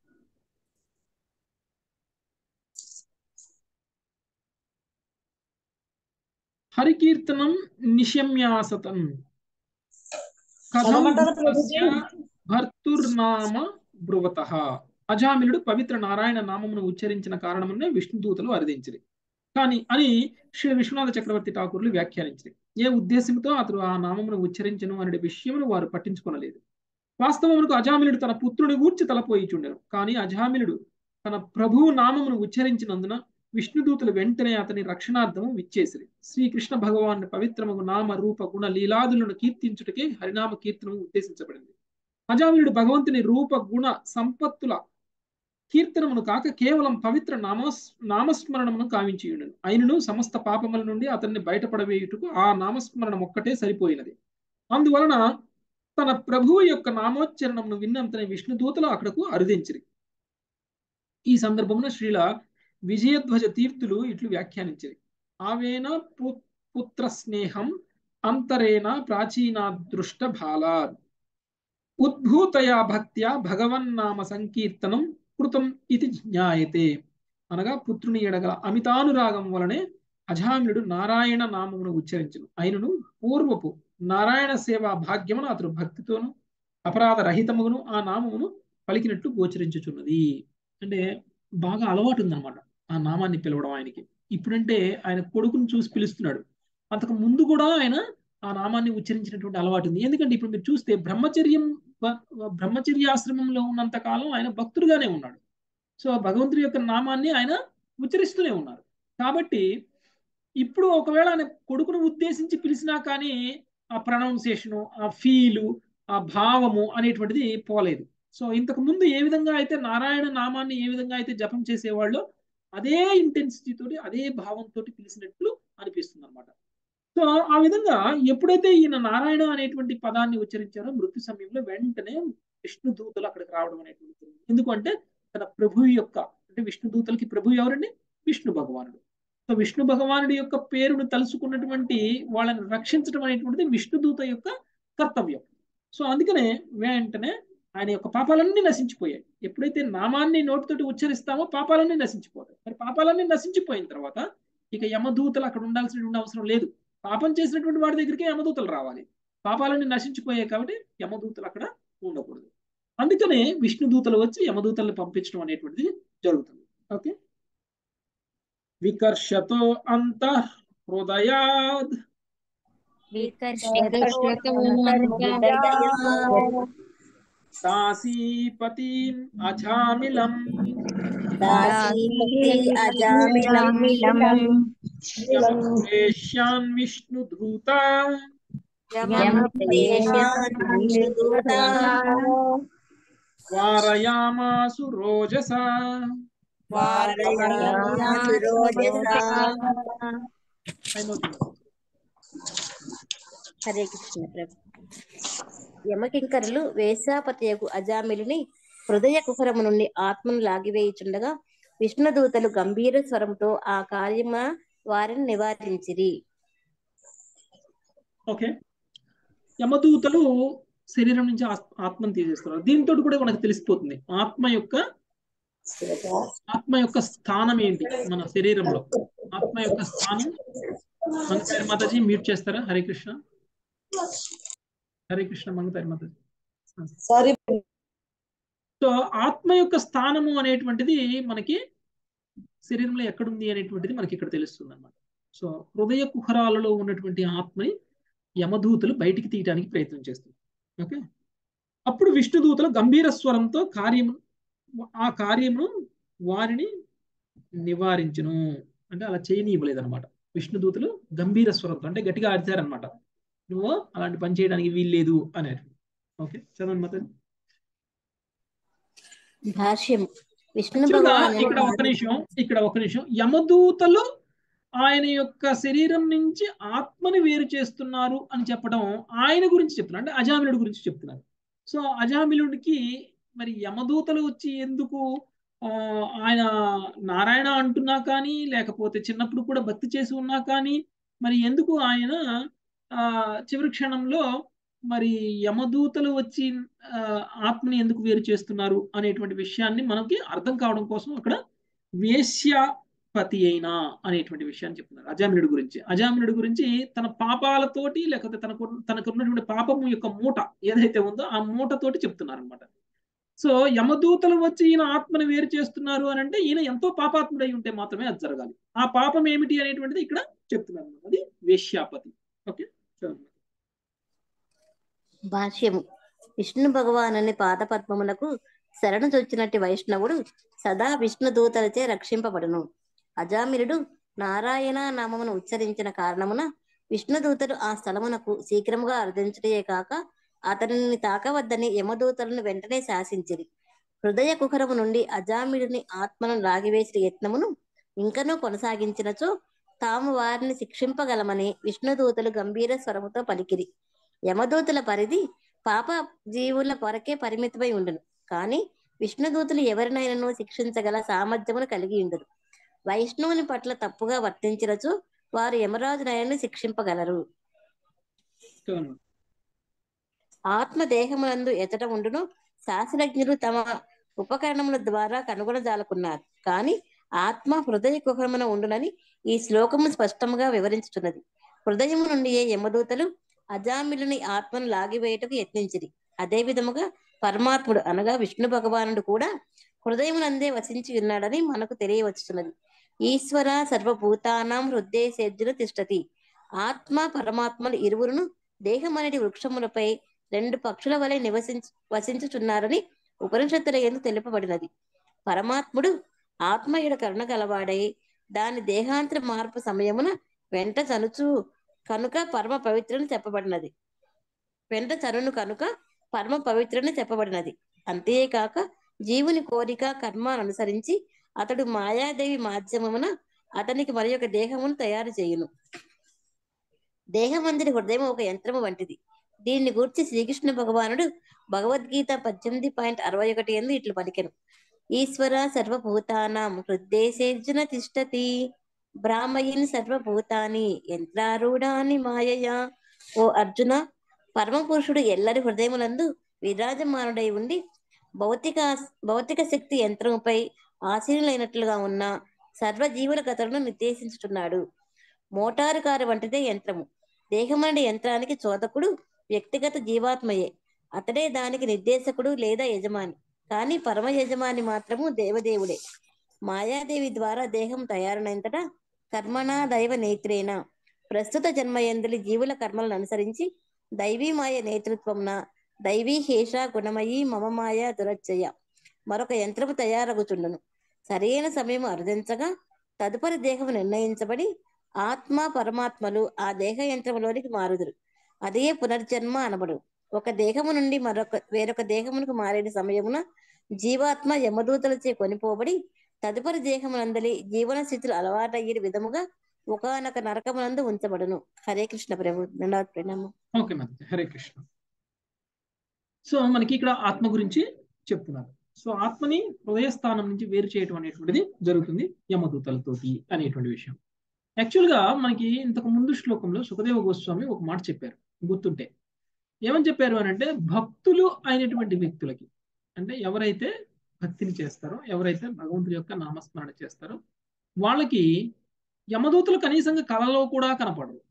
హరికీర్తనం నిశమ్యాసతం కథం తస్య భర్తుర్నామ బ్రువత అజామిలుడు పవిత్ర నారాయణ నామమును ఉచ్చరించిన కారణమునే విష్ణుదూతలు అరిదించిరి కానీ అని శ్రీ విశ్వనాథ చక్రవర్తి ఠాకూర్లు వ్యాఖ్యానించిరి ఏ ఉద్దేశంతో అతడు ఆ నామమును ఉచ్చరించను అనే విషయమును వారు పట్టించుకొనలేదు వాస్తవమునకు అజామిలుడు తన పుత్రుని గూర్చి తలపోయిచుండెను కానీ అజామిలుడు తన ప్రభువు నామమును ఉచ్చరించినందున విష్ణుదూతులు వెంటనే అతని రక్షణార్థము విచ్చేసిరి శ్రీకృష్ణ భగవాన్ పవిత్రము నామ రూప గుణ లీలాదులను కీర్తించుటకే హరినామ కీర్తనము ఉద్దేశించబడింది అజామిలుడు భగవంతుని రూప గుణ సంపత్తుల కీర్తనమును కాక కేవలం పవిత్ర నామస్ నామస్మరణమును కావించియుండెను అయినను సమస్త పాపముల నుండి అతన్ని బయటపడవేయుటకు ఆ నామస్మరణం ఒక్కటే సరిపోయినది అందువలన తన ప్రభువు యొక్క నామోచ్చరణమును విన్నంతనే విష్ణుదూతలు అక్కడకు అరుదించిరి ఈ సందర్భమున శ్రీల విజయధ్వజ తీర్థులు ఇట్లు వ్యాఖ్యానించిరి ఆవేన పు- పుత్ర స్నేహం అంతరేణ ప్రాచీనా దృష్ట బాలాద్ ఉద్భూతయా భక్త్యా భగవన్నామ సంకీర్తనం కృతం ఇది జ్ఞాయతే అనగా పుత్రుని ఎడగల అమితానురాగం వలనే అజామినుడు నారాయణ నామమును ఉచ్చరించును అయినను పూర్వపు నారాయణ సేవా భాగ్యమును అతడు భక్తితోను అపరాధ రహితమును ఆ నామమును పలికినట్లు గోచరించుచున్నది అంటే బాగా అలవాటు ఉందన్నమాట ఆ నామాన్ని పిలవడం ఆయనకి ఇప్పుడంటే ఆయన కొడుకును చూసి పిలుస్తున్నాడు అంతకు ముందు కూడా ఆయన ఆ నామాన్ని ఉచ్చరించినటువంటి అలవాటు ఉంది ఎందుకంటే ఇప్పుడు మీరు చూస్తే బ్రహ్మచర్యం బ- బ్రహ్మచర్యాశ్రమంలో ఉన్నంత కాలం ఆయన భక్తుడుగానే ఉన్నాడు సో భగవంతుడి యొక్క నామాన్ని ఆయన ఉచ్చరిస్తూనే ఉన్నారు కాబట్టి ఇప్పుడు ఒకవేళ ఆయన కొడుకును ఉద్దేశించి పిలిచినా కానీ ఆ ప్రొనౌన్సియేషను ఆ ఫీలు ఆ భావము అనేటువంటిది పోలేదు సో ఇంతకు ముందు ఏ విధంగా అయితే నారాయణ నామాన్ని ఏ విధంగా అయితే జపం చేసేవాళ్ళో అదే ఇంటెన్సిటీ తోటి అదే భావంతో పిలిచినట్లు అనిపిస్తుంది అనమాట సో ఆ విధంగా ఎప్పుడైతే ఈయన నారాయణ అనేటువంటి పదాన్ని ఉచ్చరించారో మృత్యు సమయంలో వెంటనే విష్ణు దూతలు అక్కడికి రావడం అనేటువంటి జరిగింది. ఎందుకంటే తన ప్రభువు యొక్క అంటే విష్ణు దూతలకి ప్రభు ఎవరండి విష్ణు భగవానుడు సో విష్ణు భగవానుడి యొక్క పేరును తలుసుకున్నటువంటి వాళ్ళని రక్షించడం అనేటువంటిది విష్ణుదూత యొక్క కర్తవ్యం సో అందుకనే వెంటనే ఆయన యొక్క పాపాలన్నీ నశించిపోయాయి ఎప్పుడైతే నామాన్ని నోటితోటి ఉచ్చరిస్తామో పాపాలన్నీ నశించిపోతాయి మరి పాపాలన్నీ నశించిపోయిన తర్వాత ఇక యమదూతలు అక్కడ ఉండాల్సినటువంటి అవసరం లేదు పాపం చేసినటువంటి వాడి దగ్గరికి యమదూతలు రావాలి పాపాలన్నీ నశించిపోయాయి కాబట్టి యమదూతలు అక్కడ ఉండకూడదు అందుకనే విష్ణుదూతలు వచ్చి యమదూతల్ని పంపించడం అనేటువంటిది జరుగుతుంది ఓకే వికర్షతో అంతః హృదయాద్ దాసీపతిం అజామిలం యమేష్యాన్ విష్ణుధూత వారయామాసు రోజస
హరే కృష్ణ ప్రభు యమకింకరులు వేశాపతయకు అజామిలుని హృదయ కుహరము నుండి ఆత్మను లాగివేయుచుండగా విష్ణుదూతలు గంభీర స్వరంతో ఆ కార్యమ వారిని నివారించిరి
ఓకే యమదూతలు శరీరం నుంచి ఆస్- ఆత్మను తీసేస్తున్నారు దీంతో కూడా మనకు తెలిసిపోతుంది ఆత్మ యొక్క ఆత్మ యొక్క స్థానం ఏంటి మన శరీరంలో ఆత్మ యొక్క స్థానం మంగతారి మాతాజీ మ్యూట్ చేస్తారా హరే కృష్ణ హరే కృష్ణ మంగతారి మాతాజీ
సారీ
సో ఆత్మ యొక్క స్థానము అనేటువంటిది మనకి శరీరంలో ఎక్కడుంది అనేటువంటిది మనకి ఇక్కడ తెలుస్తుంది అనమాట సో హృదయ కుహరాలలో ఉన్నటువంటి ఆత్మని యమదూతలు బయటికి తీయడానికి ప్రయత్నం చేస్తుంది ఓకే అప్పుడు విష్ణుదూతలు గంభీర స్వరంతో కార్యము ఆ కార్యమును వారిని నివారించును అంటే అలా చేయనీయలేదు అనమాట విష్ణుదూతలు గంభీర స్వరంతో అంటే గట్టిగా ఆడిచారనమాట నువ్వు అలాంటి పని చేయడానికి వీల్లేదు అనేది ఓకే చదవండి మాత
భాష్యం విష్ణు
చివరగా
భగవాన్
ఇక్కడ ఒక నిమిషం ఇక్కడ ఒక నిమిషం యమదూతలు ఆయన యొక్క శరీరం నుంచి ఆత్మని వేరు చేస్తున్నారు అని చెప్పడం ఆయన గురించి చెప్తున్నారు అంటే అజామిలుడి గురించి చెప్తున్నారు సో అజామిలుడికి మరి యమదూతలు వచ్చి ఎందుకు ఆ, ఆయన నారాయణ అంటున్నా కానీ లేకపోతే చిన్నప్పుడు కూడా భక్తి చేసి ఉన్నా కానీ మరి ఎందుకు ఆయన ఆ చివరి క్షణంలో మరి యమదూతలు వచ్చి ఆ, ఆత్మని ఎందుకు వేరు చేస్తున్నారు అనేటువంటి విషయాన్ని మనకి అర్థం కావడం కోసం అక్కడ వేశ్యాపతి అయినా అనేటువంటి విషయాన్ని చెప్తున్నారు అజామినుడి గురించి అజామినుడి గురించి తన పాపాలతోటి లేకపోతే తనకు తనకు ఉన్నటువంటి పాపము యొక్క మూట ఏదైతే ఉందో ఆ మూటతోటి చెప్తున్నారు అనమాట సో యమదూతలు వచ్చి ఈయన ఆత్మను వేరు చేస్తున్నారు అని అంటే ఈయన ఎంతో పాపాత్ముడై ఉంటే మాత్రమే అది జరగాలి ఆ పాపం ఏమిటి అనేటువంటిది ఇక్కడ చెప్తున్నారు అన్నమాట. అది వేశ్యాపతి ఓకే చదవండి.
భాష్యము విష్ణు భగవానుని పాదపద్మములకు శరణు చొచ్చినట్టి వైష్ణవుడు సదా విష్ణు దూతలచే రక్షింపబడును అజామిరుడు నారాయణ నామమును ఉచ్చరించిన కారణమున విష్ణుదూతలు ఆ స్థలమునకు శీఘ్రముగా అర్థించడే కాక అతనిని తాకవద్దని యమదూతలను వెంటనే శాసించిరి హృదయ కుహరము నుండి అజామిడుని ఆత్మను లాగివేసిన యత్నమును ఇంకనూ కొనసాగించినచో తాము వారిని శిక్షింపగలమని విష్ణుదూతలు గంభీర స్వరముతో పలికిరి యమదూతల పరిధి పాప జీవుల కొరకే పరిమితమై ఉండును కానీ విష్ణుదూతలు ఎవరినైనాను శిక్షించగల సామర్థ్యమును కలిగి ఉండరు వైష్ణవుని పట్ల తప్పుగా వర్తించినచో వారు యమరాజునైనను శిక్షింపగలరు
చదవండి.
ఆత్మ దేహమునందు ఎచట ఉండును శాస్త్రజ్ఞులు తమ ఉపకరణముల ద్వారా కనుగొనజాలకున్నారు కానీ ఆత్మ హృదయ కుహరమున ఉండునని ఈ శ్లోకము స్పష్టంగా వివరించుతున్నది హృదయము నుండి ఏ యమదూతలు అజామిలుని ఆత్మను లాగివేయటకు యత్నించిరి అదే విధముగా పరమాత్ముడు అనగా విష్ణు భగవానుడు కూడా హృదయమునందే వసించి ఉన్నాడని మనకు తెలియవచ్చుతున్నది ఈశ్వర సర్వభూతానాం హృదయసేద్యులు తిష్టతి ఆత్మ పరమాత్మలు ఇరువురును దేహమనేటి వృక్షములపై రెండు పక్షుల వలె నివసించు వసించుచున్నారని ఉపనిషత్తుల ఎందు తెలుపబడినది పరమాత్ముడు ఆత్మయుడ కరుణ గలవాడై దాని దేహాంతర మార్పు సమయమున వెంట చనుచు కనుక పరమ పవిత్రను చెప్పబడినది వెంట చనును కనుక పరమ పవిత్రని చెప్పబడినది అంతేకాక జీవుని కోరిక కర్మను అనుసరించి అతడు మాయాదేవి మాధ్యమమున అతనికి మరి ఒక దేహమును తయారు చేయును దేహమందిరి హృదయం ఒక యంత్రము వంటిది దీన్ని గూర్చి శ్రీకృష్ణ భగవానుడు భగవద్గీత పద్దెనిమిది పాయింట్ అరవై ఒకటి ఎందు ఇట్లు పలికెను ఈశ్వర సర్వభూతానాం హృద్దేశేర్జున తిష్టతి బ్రాహ్మయిన్ సర్వభూతాని యంత్రారూఢాని మాయయా ఓ అర్జున పరమ పురుషుడు ఎల్లరి హృదయములందు విరాజమానుడై ఉండి భౌతిక భౌతిక శక్తి యంత్రముపై ఆశీనులైనట్లుగా ఉన్న సర్వజీవుల కథలను నిర్దేశించుతున్నాడు మోటారు కారు వంటిదే యంత్రము దేహమనే యంత్రానికి చోదకుడు వ్యక్తిగత జీవాత్మయే అతడే దానికి నిర్దేశకుడు లేదా యజమాని కానీ పరమ యజమాని మాత్రము దేవదేవుడే మాయాదేవి ద్వారా దేహం తయారైనంతటా కర్మణ దైవ నేత్రేణ ప్రస్తుత జన్మయందలి జీవుల కర్మలను అనుసరించి దైవీ మాయ నేతృత్వంన దైవీ హేష గుణమయీ మమ మాయ దురచ్చయ మరొక యంత్రము తయారగుచుండును సరైన సమయం అరుదించగా తదుపరి దేహం నిర్ణయించబడి ఆత్మ పరమాత్మలు ఆ దేహ యంత్రములోనికి మారుదురు అదే పునర్జన్మ అనబడు ఒక దేహము నుండి మరొక వేరొక దేహమునకు మారిన సమయమున జీవాత్మ యమదూతలచే కొనిపోబడి తదుపరి దేహమునందలి జీవన స్థితులు అలవాటయ్యే విధముగా ఒకనొక నరకమునందు ఉంచబడును హరే కృష్ణ ప్రభు దండవత్ ప్రణామం
ఓకే మరి హరే కృష్ణ సో మనకి ఇక్కడ ఆత్మ గురించి చెప్తున్నారు సో ఆత్మని హృదయ స్థానం నుంచి వేరు చేయటం అనేటువంటిది జరుగుతుంది యమదూతలతోటి అనేటువంటి విషయం యాక్చువల్ గా మనకి ఇంతకు ముందు శ్లోకంలో సుఖదేవ గోస్వామి ఒక మాట చెప్పారు గుర్తుంటే ఏమని చెప్పారు అని అంటే భక్తులు అయినటువంటి వ్యక్తులకి అంటే ఎవరైతే భక్తిని చేస్తారో ఎవరైతే భగవంతుడి యొక్క నామస్మరణ చేస్తారో వాళ్ళకి యమదూతలు కనీసంగా కళలో కూడా కనపడరు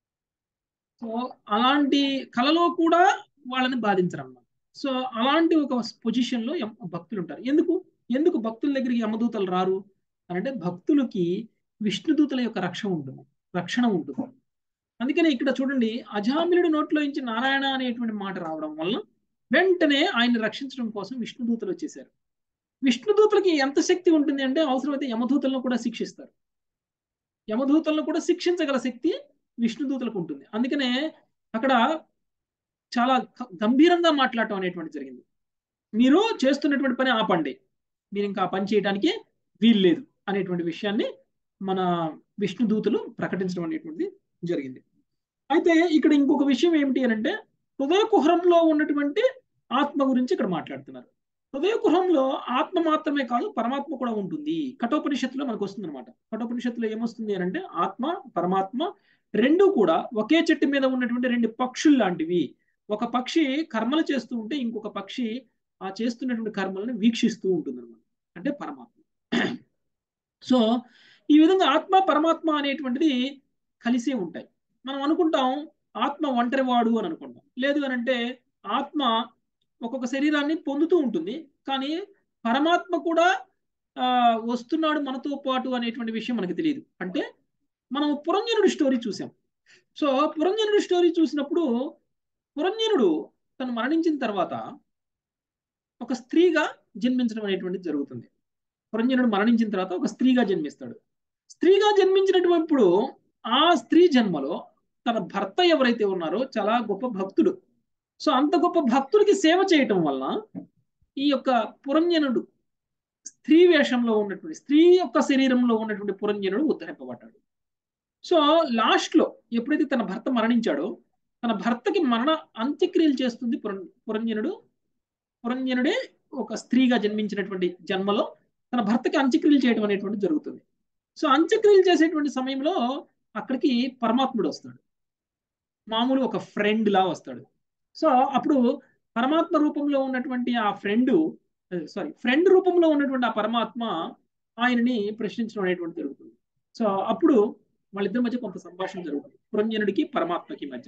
సో అలాంటి కళలో కూడా వాళ్ళని బాధించరు అన్నమాట సో అలాంటి ఒక పొజిషన్ లో భక్తులు ఉంటారు ఎందుకు ఎందుకు భక్తుల దగ్గరికి యమదూతలు రారు అంటే భక్తులకి విష్ణుదూతల యొక్క రక్షణ ఉంటుంది రక్షణ ఉంటుంది అందుకనే ఇక్కడ చూడండి అజామిలుడి నోట్లో నుంచి నారాయణ అనేటువంటి మాట రావడం వల్ల వెంటనే ఆయన్ని రక్షించడం కోసం విష్ణుదూతలు వచ్చేసారు విష్ణుదూతలకి ఎంత శక్తి ఉంటుంది అంటే అవసరమైతే యమదూతలను కూడా శిక్షిస్తారు యమదూతలను కూడా శిక్షించగల శక్తి విష్ణుదూతలకు ఉంటుంది అందుకనే అక్కడ చాలా గంభీరంగా మాట్లాడటం అనేటువంటి జరిగింది మీరు చేస్తున్నటువంటి పని ఆపండి మీరు ఇంకా పని చేయడానికి వీల్లేదు అనేటువంటి విషయాన్ని మన విష్ణుదూతలు ప్రకటించడం అనేటువంటిది జరిగింది అయితే ఇక్కడ ఇంకొక విషయం ఏమిటి అని అంటే హృదయ కుహరంలో ఉన్నటువంటి ఆత్మ గురించి ఇక్కడ మాట్లాడుతున్నారు హృదయ కుహరంలో ఆత్మ మాత్రమే కాదు పరమాత్మ కూడా ఉంటుంది కఠోపనిషత్తులో మనకు వస్తుంది అనమాట కఠోపనిషత్తులో ఏమొస్తుంది అని అంటే ఆత్మ పరమాత్మ రెండు కూడా ఒకే చెట్టు మీద ఉన్నటువంటి రెండు పక్షులు లాంటివి ఒక పక్షి కర్మలు చేస్తూ ఉంటే ఇంకొక పక్షి ఆ చేస్తున్నటువంటి కర్మలను వీక్షిస్తూ ఉంటుంది అనమాట అంటే పరమాత్మ సో ఈ విధంగా ఆత్మ పరమాత్మ అనేటువంటిది కలిసే ఉంటాయి మనం అనుకుంటాం ఆత్మ ఒంటరివాడు అని అనుకుంటాం లేదు అని అంటే ఆత్మ ఒక్కొక్క శరీరాన్ని పొందుతూ ఉంటుంది కానీ పరమాత్మ కూడా ఆ వస్తున్నాడు మనతో పాటు అనేటువంటి విషయం మనకు తెలియదు అంటే మనం పురంజనుడి స్టోరీ చూసాం సో పురంజనుడి స్టోరీ చూసినప్పుడు పురంజనుడు తను మరణించిన తర్వాత ఒక స్త్రీగా జన్మించడం అనేటువంటిది జరుగుతుంది పురంజనుడు మరణించిన తర్వాత ఒక స్త్రీగా జన్మిస్తాడు స్త్రీగా జన్మించినటువంటి ఆ స్త్రీ జన్మలో తన భర్త ఎవరైతే ఉన్నారో చాలా గొప్ప భక్తుడు సో అంత గొప్ప భక్తుడికి సేవ చేయటం వలన ఈ యొక్క పురంజనుడు స్త్రీ వేషంలో ఉన్నటువంటి స్త్రీ యొక్క శరీరంలో ఉన్నటువంటి పురంజనుడు ఉద్ధరింపబడ్డాడు సో లాస్ట్ లో ఎప్పుడైతే తన భర్త మరణించాడో తన భర్తకి మరణ అంత్యక్రియలు చేస్తుంది పురం పురంజనుడు పురంజనుడే ఒక స్త్రీగా జన్మించినటువంటి జన్మలో తన భర్తకి అంత్యక్రియలు చేయడం అనేటువంటి జరుగుతుంది సో అంత్యక్రియలు చేసేటువంటి సమయంలో అక్కడికి పరమాత్ముడు వస్తాడు మామూలు ఒక ఫ్రెండ్ లా వస్తాడు సో అప్పుడు పరమాత్మ రూపంలో ఉన్నటువంటి ఆ ఫ్రెండ్ సారీ ఫ్రెండ్ రూపంలో ఉన్నటువంటి ఆ పరమాత్మ ఆయనని ప్రశ్నించడం అనేటువంటి జరుగుతుంది సో అప్పుడు వాళ్ళిద్దరి మధ్య కొంత సంభాషణ జరుగుతుంది పురంజనుడికి పరమాత్మకి మధ్య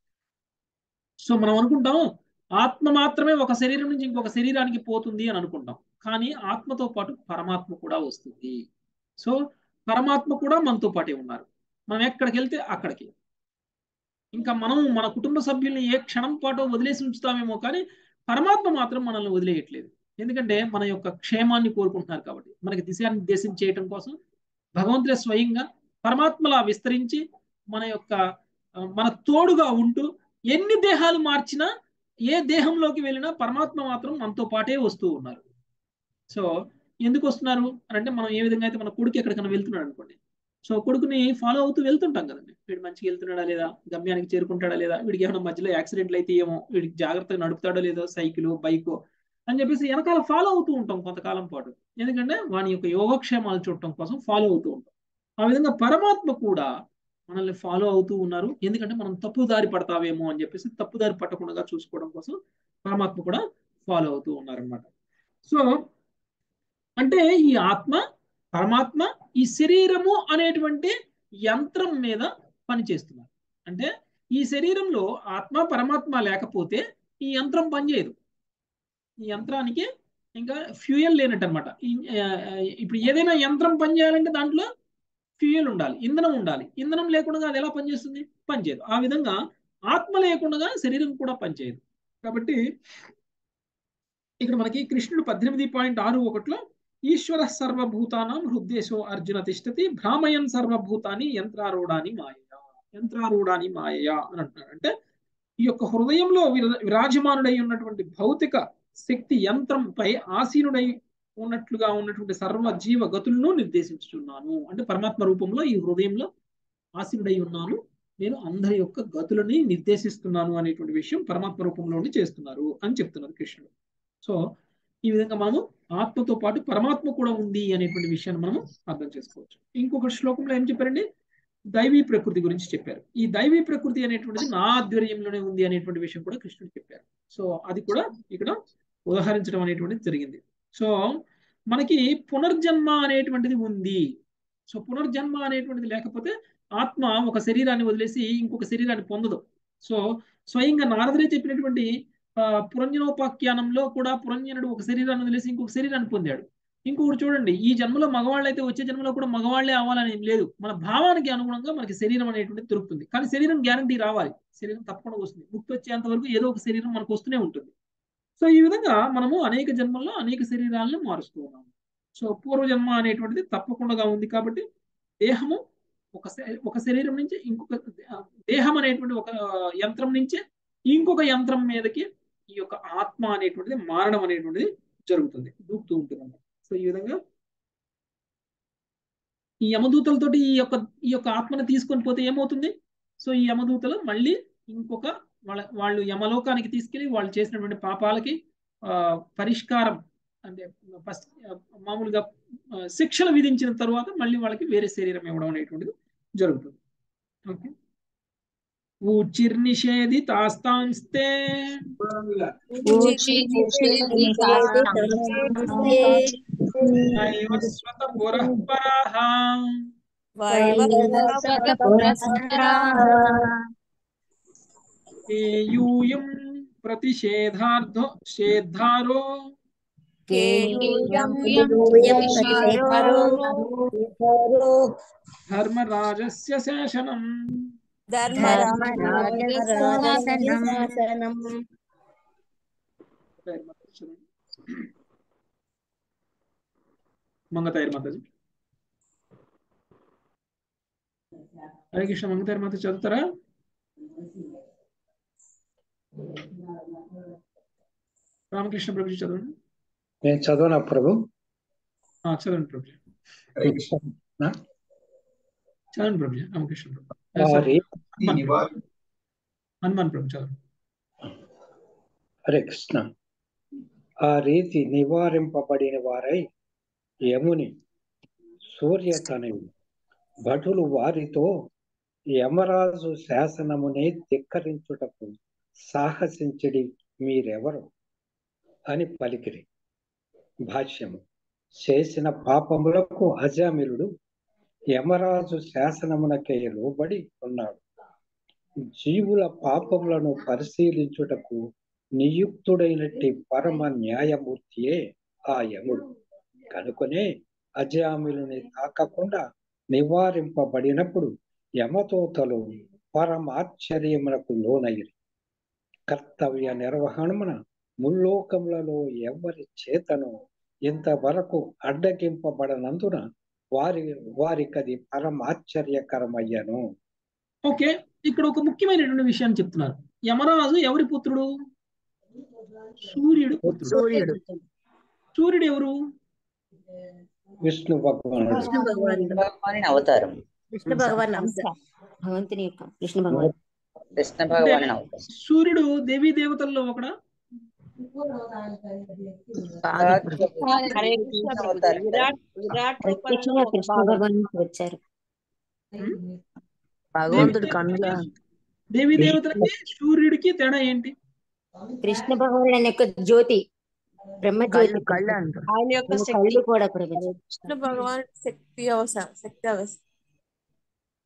సో మనం అనుకుంటాం ఆత్మ మాత్రమే ఒక శరీరం నుంచి ఇంకొక శరీరానికి పోతుంది అని అనుకుంటాం కానీ ఆత్మతో పాటు పరమాత్మ కూడా వస్తుంది సో పరమాత్మ కూడా మనతో పాటే ఉన్నారు మనం ఎక్కడికి వెళ్తే అక్కడికి ఇంకా మనం మన కుటుంబ సభ్యుల్ని ఏ క్షణం పాటు వదిలేసి ఉంచుతామేమో కానీ పరమాత్మ మాత్రం మనల్ని వదిలేయట్లేదు ఎందుకంటే మన యొక్క క్షేమాన్ని కోరుకుంటున్నారు కాబట్టి మనకి దిశానిర్దేశం చేయటం కోసం భగవంతుడే స్వయంగా పరమాత్మలా విస్తరించి మన యొక్క మన తోడుగా ఉంటూ ఎన్ని దేహాలు మార్చినా ఏ దేహంలోకి వెళ్ళినా పరమాత్మ మాత్రం మనతో పాటే వస్తూ ఉన్నారు సో ఎందుకు వస్తున్నారు అని అంటే మనం ఏ విధంగా అయితే మన కొడుకు ఎక్కడికైనా వెళ్తున్నాడు అనుకోండి సో కొడుకుని ఫాలో అవుతూ వెళ్తుంటాం కదండి వీడు మంచిగా వెళ్తున్నాడా లేదా గమ్యానికి చేరుకుంటాడా లేదా వీడికి ఏమైనా మధ్యలో యాక్సిడెంట్లు అయితే ఏమో వీడికి జాగ్రత్తగా నడుపుతాడో లేదో సైకిల్ బైక్ అని చెప్పేసి వెనకాల ఫాలో అవుతూ ఉంటాం కొంతకాలం పాటు ఎందుకంటే వాని యొక్క యోగక్షేమాలు చూడటం కోసం ఫాలో అవుతూ ఉంటాం ఆ విధంగా పరమాత్మ కూడా మనల్ని ఫాలో అవుతూ ఉన్నారు ఎందుకంటే మనం తప్పుదారి పడతావేమో అని చెప్పేసి తప్పుదారి పట్టకుండా చూసుకోవడం కోసం పరమాత్మ కూడా ఫాలో అవుతూ ఉన్నారనమాట సో అంటే ఈ ఆత్మ పరమాత్మ ఈ శరీరము అనేటువంటి యంత్రం మీద పనిచేస్తున్నారు అంటే ఈ శరీరంలో ఆత్మ పరమాత్మ లేకపోతే ఈ యంత్రం పనిచేయదు ఈ యంత్రానికి ఇంకా ఫ్యూయల్ లేనట్టు అనమాట ఇప్పుడు ఏదైనా యంత్రం పనిచేయాలంటే దాంట్లో ఫ్యూయల్ ఉండాలి ఇంధనం ఉండాలి ఇంధనం లేకుండా అది ఎలా పనిచేస్తుంది పనిచేయదు ఆ విధంగా ఆత్మ లేకుండా శరీరం కూడా పనిచేయదు కాబట్టి ఇక్కడ మనకి కృష్ణుడు పద్దెనిమిది పాయింట్ ఆరు ఒకటిలో ఈశ్వర సర్వభూతానం హృద్దేశో అర్జున తిష్టతి భ్రామయన్ సర్వభూతాన్ని యంత్రారూఢాని మాయ యంత్రారూఢాని మాయ అని అంటున్నాడు అంటే ఈ యొక్క హృదయంలో విర- విరాజమానుడై ఉన్నటువంటి భౌతిక శక్తి యంత్రంపై ఆసీనుడై ఉన్నట్లుగా ఉన్నటువంటి సర్వ జీవ గతులను నిర్దేశించుచున్నాను అంటే పరమాత్మ రూపంలో ఈ హృదయంలో ఆసీనుడై ఉన్నాను నేను అందరి యొక్క గతులని నిర్దేశిస్తున్నాను అనేటువంటి విషయం పరమాత్మ రూపంలోనే చేస్తున్నారు అని చెప్తున్నారు కృష్ణుడు సో ఈ విధంగా మనము ఆత్మతో పాటు పరమాత్మ కూడా ఉంది అనేటువంటి విషయాన్ని మనము అర్థం చేసుకోవచ్చు ఇంకొక శ్లోకంలో ఏం చెప్పారండి దైవీ ప్రకృతి గురించి చెప్పారు ఈ దైవీ ప్రకృతి అనేటువంటిది నా ఆధ్వర్యంలోనే ఉంది అనేటువంటి విషయం కూడా కృష్ణుడు చెప్పారు సో అది కూడా ఇక్కడ ఉదాహరించడం అనేటువంటిది జరిగింది సో మనకి పునర్జన్మ అనేటువంటిది ఉంది సో పునర్జన్మ అనేటువంటిది లేకపోతే ఆత్మ ఒక శరీరాన్ని వదిలేసి ఇంకొక శరీరాన్ని పొందదు సో స్వయంగా నారదులే చెప్పినటువంటి ఆ, పురంజనోపాఖ్యానంలో కూడా పురంజనుడు ఒక శరీరాన్ని వదిలేసి ఇంకొక శరీరాన్ని పొందాడు ఇంకొకటి చూడండి ఈ జన్మలో మగవాళ్ళు అయితే వచ్చే జన్మలో కూడా మగవాళ్లే అవ్వాలని ఏం లేదు మన భావానికి అనుగుణంగా మనకి శరీరం అనేటువంటిది దొరుకుతుంది కానీ శరీరం గ్యారంటీ రావాలి శరీరం తప్పకుండా వస్తుంది ముక్తి వచ్చేంత వరకు ఏదో ఒక శరీరం మనకు వస్తూనే ఉంటుంది సో ఈ విధంగా మనము అనేక జన్మల్లో అనేక శరీరాలను మారుస్తూ ఉన్నాము సో పూర్వజన్మ అనేటువంటిది తప్పకుండా ఉంది కాబట్టి దేహము ఒక శ- ఒక శరీరం నుంచి ఇంకొక దేహం అనేటువంటి ఒక యంత్రం నుంచి ఇంకొక యంత్రం మీదకి ఈ యొక్క ఆత్మ అనేటువంటిది మారడం అనేటువంటిది జరుగుతుంది దూకుతూ ఉంటుంది అన్నమాట సో ఈ విధంగా ఈ యమదూతలతోటి ఈ యొక్క ఈ యొక్క ఆత్మను తీసుకొని పోతే ఏమవుతుంది సో ఈ యమదూతలు మళ్ళీ ఇంకొక వాళ్ళ వాళ్ళు యమలోకానికి తీసుకెళ్లి వాళ్ళు చేసినటువంటి పాపాలకి ఆ, పరిష్కారం అంటే ఫస్ట్ మామూలుగా ఆ, శిక్షలు విధించిన తర్వాత మళ్ళీ వాళ్ళకి వేరే శరీరం ఇవ్వడం అనేటువంటిది జరుగుతుంది ఓకే ఊచిర్నిషేధి తాస్తాంస్తే నైవస్వత పురః పరాః ఏ యూయం ప్రతిషేధార్థో షేద్ధారో ధర్మరాజస్య శాసనం మంగతాయర్ మాతాజీ హరే కృష్ణ మంగతాయర్ మాత చదువుతారా రామకృష్ణ ప్రభుజీ చదవండి
నేను చదవనా ప్రభు
ఆ, చదవండి ప్రభుజీ
హరే కృష్ణ. నా?
చదవండి ప్రభుజీ రామకృష్ణ ప్రభు
ఆ
సారీ
రీతి
హనుమాన్
నివారణ
ప్రభు. హనుమాన్ ప్రభు చదవండి
హరే కృష్ణ ఆ రీతి నివారింపబడిన వారై యముని సూర్యతనయుడు భటులు వారితో యమరాజు శాసనమునే ధిక్కరించుటకు సాహసించడి మీరెవరు అని పలికిరి భాష్యము చేసిన పాపములకు అజామిలుడు యమరాజు శాసనమునకే లోబడి ఉన్నాడు జీవుల పాపములను పరిశీలించుటకు నియుక్తుడైనట్టి పరమ న్యాయమూర్తియే ఆ యముడు కనుకొనే అజామిలుని తాకకుండా నివారింపబడినప్పుడు యమతోతలు పరమాశ్చర్యమునకు లోనైరి కర్తవ్య నిర్వహణమున ముల్లోకములలో ఎవరి చేతను ఇంతవరకు అడ్డగింపబడనందున వారి వారికది పరమాశ్చర్యకరమయ్యను
ఓకే ఇక్కడ ఒక ముఖ్యమైనటువంటి విషయాన్ని చెప్తున్నారు యమరాజు ఎవరి పుత్రుడు సూర్యుడు పుత్రుడు
సూర్యుడు
సూర్యుడు ఎవరు
విష్ణు భగవానుడు
కృష్ణ భగవానుడు
భగవాని అవతారం
కృష్ణ భగవాన్ అంశ భగవంతుని యొక్క కృష్ణ భగవాన్
కృష్ణ
అంటే
భగవాని అవతారం
సూర్యుడు దేవీ దేవతల్లో ఒకడా
హరే కృష్ణ ప్రభుజీ విరాట్ విరాట్ రూపంలో
ప్రత్యక్షంగా
ఒక
కృష్ణ
భాగం
భగవాన్ నుంచి వచ్చారు
దేవీ
భగవంతుడు కన్నుగా
దేవతలకి దేవీ దేవతలకి సూర్యుడికి తేడా ఏంటి
కృష్ణ భగవాన్ అనే యొక్క జ్యోతి బ్రహ్మ జ్యోతి
కళ్ళు కళ్ళు అంటారు
ఆయన యొక్క
ఆయన
శక్తి
కళ్ళు కూడా ప్రభుజీ
కృష్ణ భగవాన్ శక్తి అవస శక్తి అవస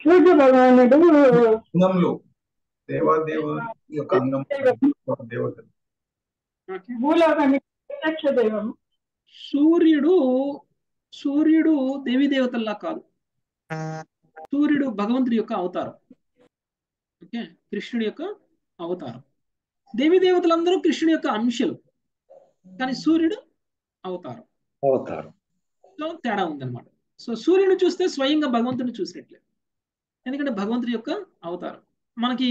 సూర్య భగవానుడు
అంగంలో దేవాదేవుని యొక్క అంగం దేవతలు
భూలోకానికి ప్రత్యక్ష దైవం
సూర్యుడు సూర్యుడు దేవీ దేవతల్లా కాదు సూర్యుడు భగవంతుడి యొక్క అవతారం ఓకే కృష్ణుడి యొక్క అవతారం దేవీ దేవతలందరూ కృష్ణుడి యొక్క అంశలు కానీ సూర్యుడు అవతారం
అవతారం
లో తేడా ఉందన్నమాట సో సూర్యుని చూస్తే స్వయంగా భగవంతుని చూసినట్లే ఎందుకంటే భగవంతుడి యొక్క అవతారం మనకి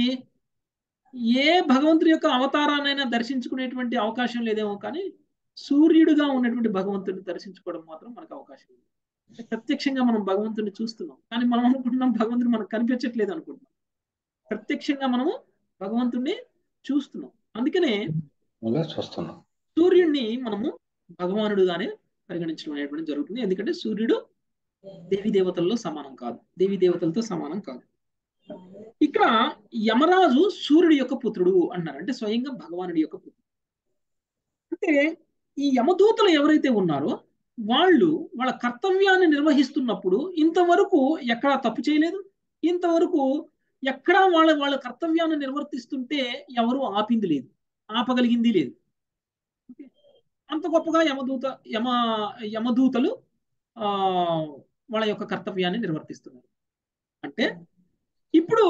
ఏ భగవంతుడి యొక్క అవతారాన్నైనా దర్శించుకునేటువంటి అవకాశం లేదేమో కానీ సూర్యుడుగా ఉన్నటువంటి భగవంతుడిని దర్శించుకోవడం మాత్రం మనకు అవకాశం ఉంది అంటే ప్రత్యక్షంగా మనం భగవంతుడిని చూస్తున్నాం కానీ మనం అనుకుంటున్నాం భగవంతుడు మనకు కనిపించట్లేదు అనుకుంటున్నాం ప్రత్యక్షంగా మనము భగవంతుడిని చూస్తున్నాం అందుకనే
అలా చూస్తున్నాం
సూర్యుడిని మనము భగవానుడుగానే పరిగణించడం అనేటువంటి జరుగుతుంది ఎందుకంటే సూర్యుడు దేవీ దేవతల్లో సమానం కాదు దేవీ దేవతలతో సమానం కాదు ఇక్కడ యమరాజు సూర్యుడి యొక్క పుత్రుడు అన్నారు అంటే స్వయంగా భగవానుడి యొక్క పుత్రుడు అంటే ఈ యమదూతలు ఎవరైతే ఉన్నారో వాళ్ళు వాళ్ళ కర్తవ్యాన్ని నిర్వహిస్తున్నప్పుడు ఇంతవరకు ఎక్కడా తప్పు చేయలేదు ఇంతవరకు ఎక్కడా వాళ్ళ వాళ్ళ కర్తవ్యాన్ని నిర్వర్తిస్తుంటే ఎవరు ఆపింది లేదు ఆపగలిగింది లేదు అంత గొప్పగా యమదూత యమ యమదూతలు ఆ వాళ్ళ యొక్క కర్తవ్యాన్ని నిర్వర్తిస్తున్నారు అంటే ఇప్పుడు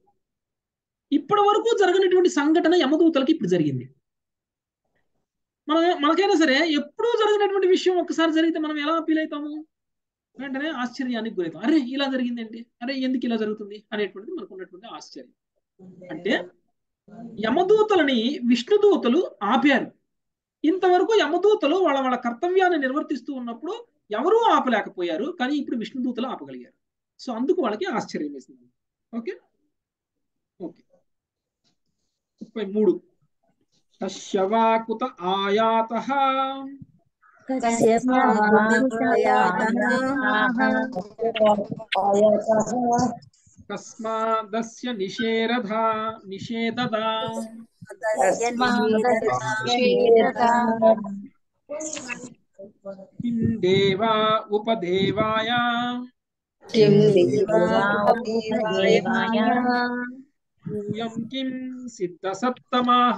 ఇప్పటి వరకు జరగనటువంటి సంఘటన యమదూతలకి ఇప్పుడు జరిగింది మన మనకైనా సరే ఎప్పుడూ జరిగినటువంటి విషయం ఒక్కసారి జరిగితే మనం ఎలా ఫీల్ అవుతాము వెంటనే ఆశ్చర్యానికి గురవుతాం అరే ఇలా జరిగిందేంటి అరే ఎందుకు ఇలా జరుగుతుంది అనేటువంటిది మనకు ఉన్నటువంటి ఆశ్చర్యం అంటే యమదూతలని విష్ణుదూతలు ఆపారు ఇంతవరకు యమదూతలు వాళ్ళ వాళ్ళ కర్తవ్యాన్ని నిర్వర్తిస్తూ ఉన్నప్పుడు ఎవరూ ఆపలేకపోయారు కానీ ఇప్పుడు విష్ణుదూతలు ఆపగలిగారు సో అందుకు వాళ్ళకి ఆశ్చర్యం వేసింది ఓకే ఓకే ముప్పై మూడు కశ్యవాకుత ఆయాత కస్మాదస్య నిషేరధ నిషేదదా కిం దేవా ఉపదేవాయ యూయం కిం సిద్ధసత్తమాః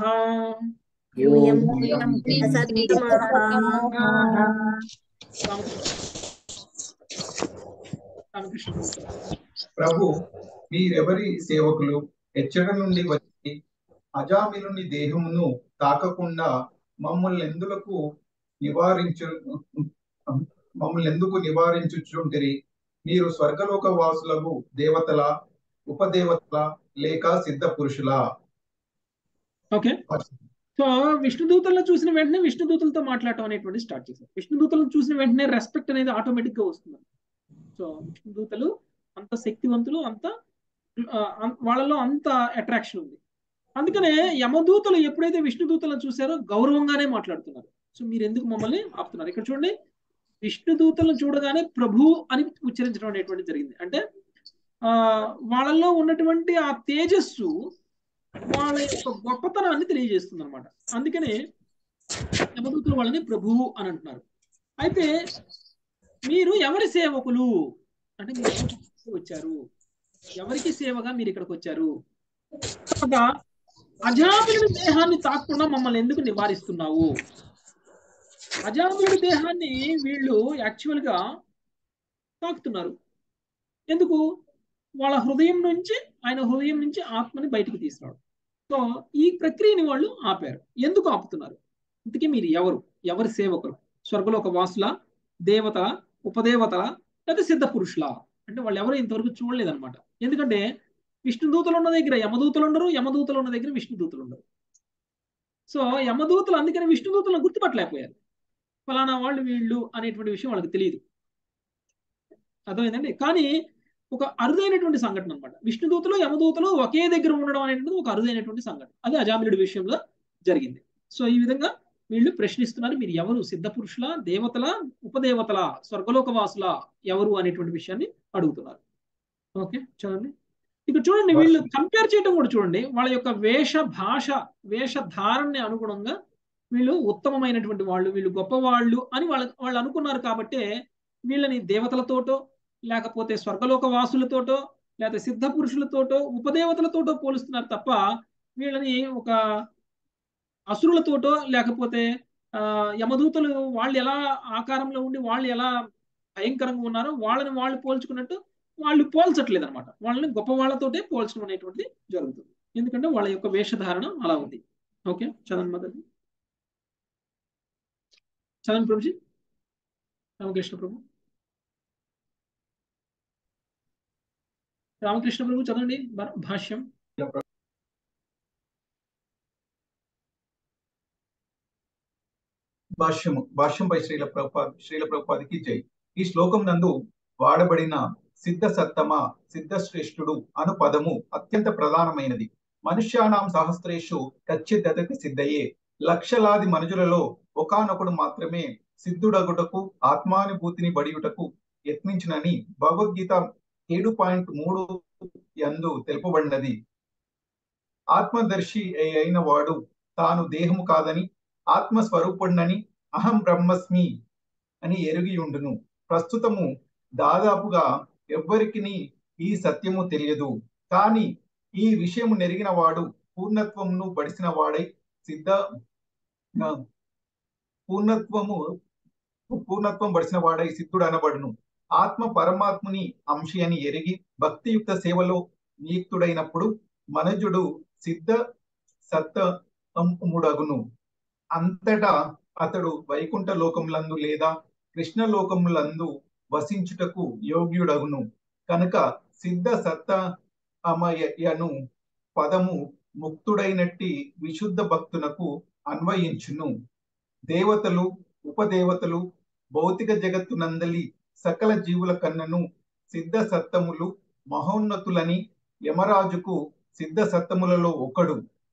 రామకృష్ణ
ప్రభు మీరెవరి సేవకులు ఎచ్చట నుండి వచ్చి అజామిలుని దేహమును తాకకుండా మమ్మల్ని ఎందులకు నివారించు మమ్మల్ని ఎందుకు నివారించుచుంటిరి మీరు స్వర్గలోక వాసులకు దేవతల ఉపదేవతల లేక సిద్ధ పురుషులా
ఓకే సో విష్ణుదూతలను చూసిన వెంటనే విష్ణుదూతలతో మాట్లాడటం అనేటువంటి స్టార్ట్ చేశారు విష్ణుదూతలను చూసిన వెంటనే రెస్పెక్ట్ అనేది ఆటోమేటిక్ గా వస్తుంది సో విష్ణుదూతలు అంత శక్తివంతులు అంత ఆ, అం- వాళ్ళలో అంత అట్రాక్షన్ ఉంది అందుకనే యమదూతలు ఎప్పుడైతే విష్ణుదూతలను చూసారో గౌరవంగానే మాట్లాడుతున్నారు సో మీరు ఎందుకు మమ్మల్ని ఆపుతున్నారు ఇక్కడ చూడండి విష్ణుదూతలను చూడగానే ప్రభు అని ఉచ్చరించడం అనేటువంటి జరిగింది అంటే ఆ వాళ్ళల్లో ఉన్నటువంటి ఆ తేజస్సు వాళ్ళ యొక్క గొప్పతనాన్ని తెలియజేస్తుంది అనమాట అందుకనే యమదూతులు వాళ్ళని ప్రభువు అని అంటున్నారు అయితే మీరు ఎవరి సేవకులు అంటే మీరు ఎవరికి వచ్చారు ఎవరికి సేవగా మీరు ఇక్కడికి వచ్చారు తర్వాత అజామిలుడి దేహాన్ని తాకుండా మమ్మల్ని ఎందుకు నివారిస్తున్నావు అజామిలుడి దేహాన్ని వీళ్ళు యాక్చువల్ గా తాకుతున్నారు ఎందుకు వాళ్ళ హృదయం నుంచి ఆయన హృదయం నుంచి ఆత్మని బయటికి తీస్తున్నాడు సో ఈ ప్రక్రియని వాళ్ళు ఆపారు ఎందుకు ఆపుతున్నారు ఇంతకీ మీరు ఎవరు ఎవరి సేవకులు స్వర్గలోక వాసుల దేవత ఉపదేవతల లేదా సిద్ధ పురుషుల అంటే వాళ్ళు ఎవరు ఇంతవరకు చూడలేదన్నమాట ఎందుకంటే విష్ణుదూతలు ఉన్న దగ్గర యమదూతలు ఉండరు యమదూతలు ఉన్న దగ్గర విష్ణుదూతలు ఉండరు సో యమదూతలు అందుకని విష్ణుదూతలను గుర్తుపట్టలేకపోయారు ఫలానా వాళ్ళు వీళ్ళు అనేటువంటి విషయం వాళ్ళకి తెలియదు అర్థమైందండి కానీ ఒక అరుదైనటువంటి సంఘటన అనమాట విష్ణుదూతలు యమదూతలు ఒకే దగ్గర ఉండడం అనేటువంటిది ఒక అరుదైనటువంటి సంఘటన అది అజామిలుడి విషయంలో జరిగింది సో ఈ విధంగా వీళ్ళు ప్రశ్నిస్తున్నారు మీరు ఎవరు సిద్ధ పురుషుల దేవతల ఉపదేవతల స్వర్గలోక వాసుల ఎవరు అనేటువంటి విషయాన్ని అడుగుతున్నారు ఓకే చూడండి ఇక్కడ చూడండి వీళ్ళు కంపేర్ చేయడం కూడా చూడండి వాళ్ళ యొక్క వేష భాష వేషధారణని అనుగుణంగా వీళ్ళు ఉత్తమమైనటువంటి వాళ్ళు వీళ్ళు గొప్పవాళ్ళు అని వాళ్ళ వాళ్ళు అనుకున్నారు కాబట్టే వీళ్ళని దేవతలతోటో లేకపోతే స్వర్గలోక వాసులతోటో లేకపోతే సిద్ధ పురుషులతోటో ఉపదేవతలతోటో పోలుస్తున్నారు తప్ప వీళ్ళని ఒక అసురులతోటో లేకపోతే ఆ యమదూతలు వాళ్ళు ఎలా ఆకారంలో ఉండి వాళ్ళు ఎలా భయంకరంగా ఉన్నారో వాళ్ళని వాళ్ళు పోల్చుకున్నట్టు వాళ్ళు పోల్చట్లేదు అనమాట వాళ్ళని గొప్ప వాళ్ళతోటే పోల్చడం అనేటువంటిది జరుగుతుంది ఎందుకంటే వాళ్ళ యొక్క వేషధారణ అలా ఉంది ఓకే చదవండి మొదటి చదవండి ప్రభుజీ రామకృష్ణ ప్రభు రామకృష్ణ ప్రభు చదవండి భా- భాష్యం
భాష్యము భాష్యంపై శ్రీల ప్రభుపాద శ్రీల ప్రభుపాదికి జై ఈ శ్లోకం నందు వాడబడిన సిద్ధ సత్తమ సిద్ధ శ్రేష్ఠుడు అను పదము అత్యంత ప్రధానమైనది మనుష్యానాం సహస్రేషు కచ్చిదతి సిద్ధయే లక్షలాది మనుషులలో ఒకానొకడు మాత్రమే సిద్ధుడగుటకు ఆత్మానుభూతిని బడియుటకు యత్నించినని భగవద్గీత ఏడు పాయింట్ మూడు యందు తెలుపబడినది ఆత్మదర్శి అయిన వాడు తాను దేహము కాదని ఆత్మస్వరూపుడినని అహం బ్రహ్మస్మి అని ఎరిగి ఉండును ప్రస్తుతము దాదాపుగా ఎవ్వరికి ఈ సత్యము తెలియదు కానీ ఈ విషయము నెరిగిన వాడు పూర్ణత్వమును బడిసిన వాడై సిద్ధ ఆ, పూర్ణత్వము పూర్ణత్వం బడిసిన వాడై సిద్ధుడు అనబడును ఆత్మ పరమాత్ముని అంశి అని ఎరిగి భక్తియుక్త సేవలో నియుక్తుడైనప్పుడు మనజుడు సిద్ధ సత్తముడగును అంతటా అతడు వైకుంఠ లోకములందు లేదా కృష్ణ లోకములందు వసించుటకు యోగ్యుడగును కనుక సిద్ధ సత్త అమయను పదము ముక్తుడైనట్టి విశుద్ధ భక్తునకు అన్వయించును దేవతలు ఉపదేవతలు భౌతిక జగత్తునందలి సకల జీవుల కన్నను సిద్ధ సత్తములు మహోన్నతులని యమరాజుకు సిద్ధ సత్తములలో ఒకడు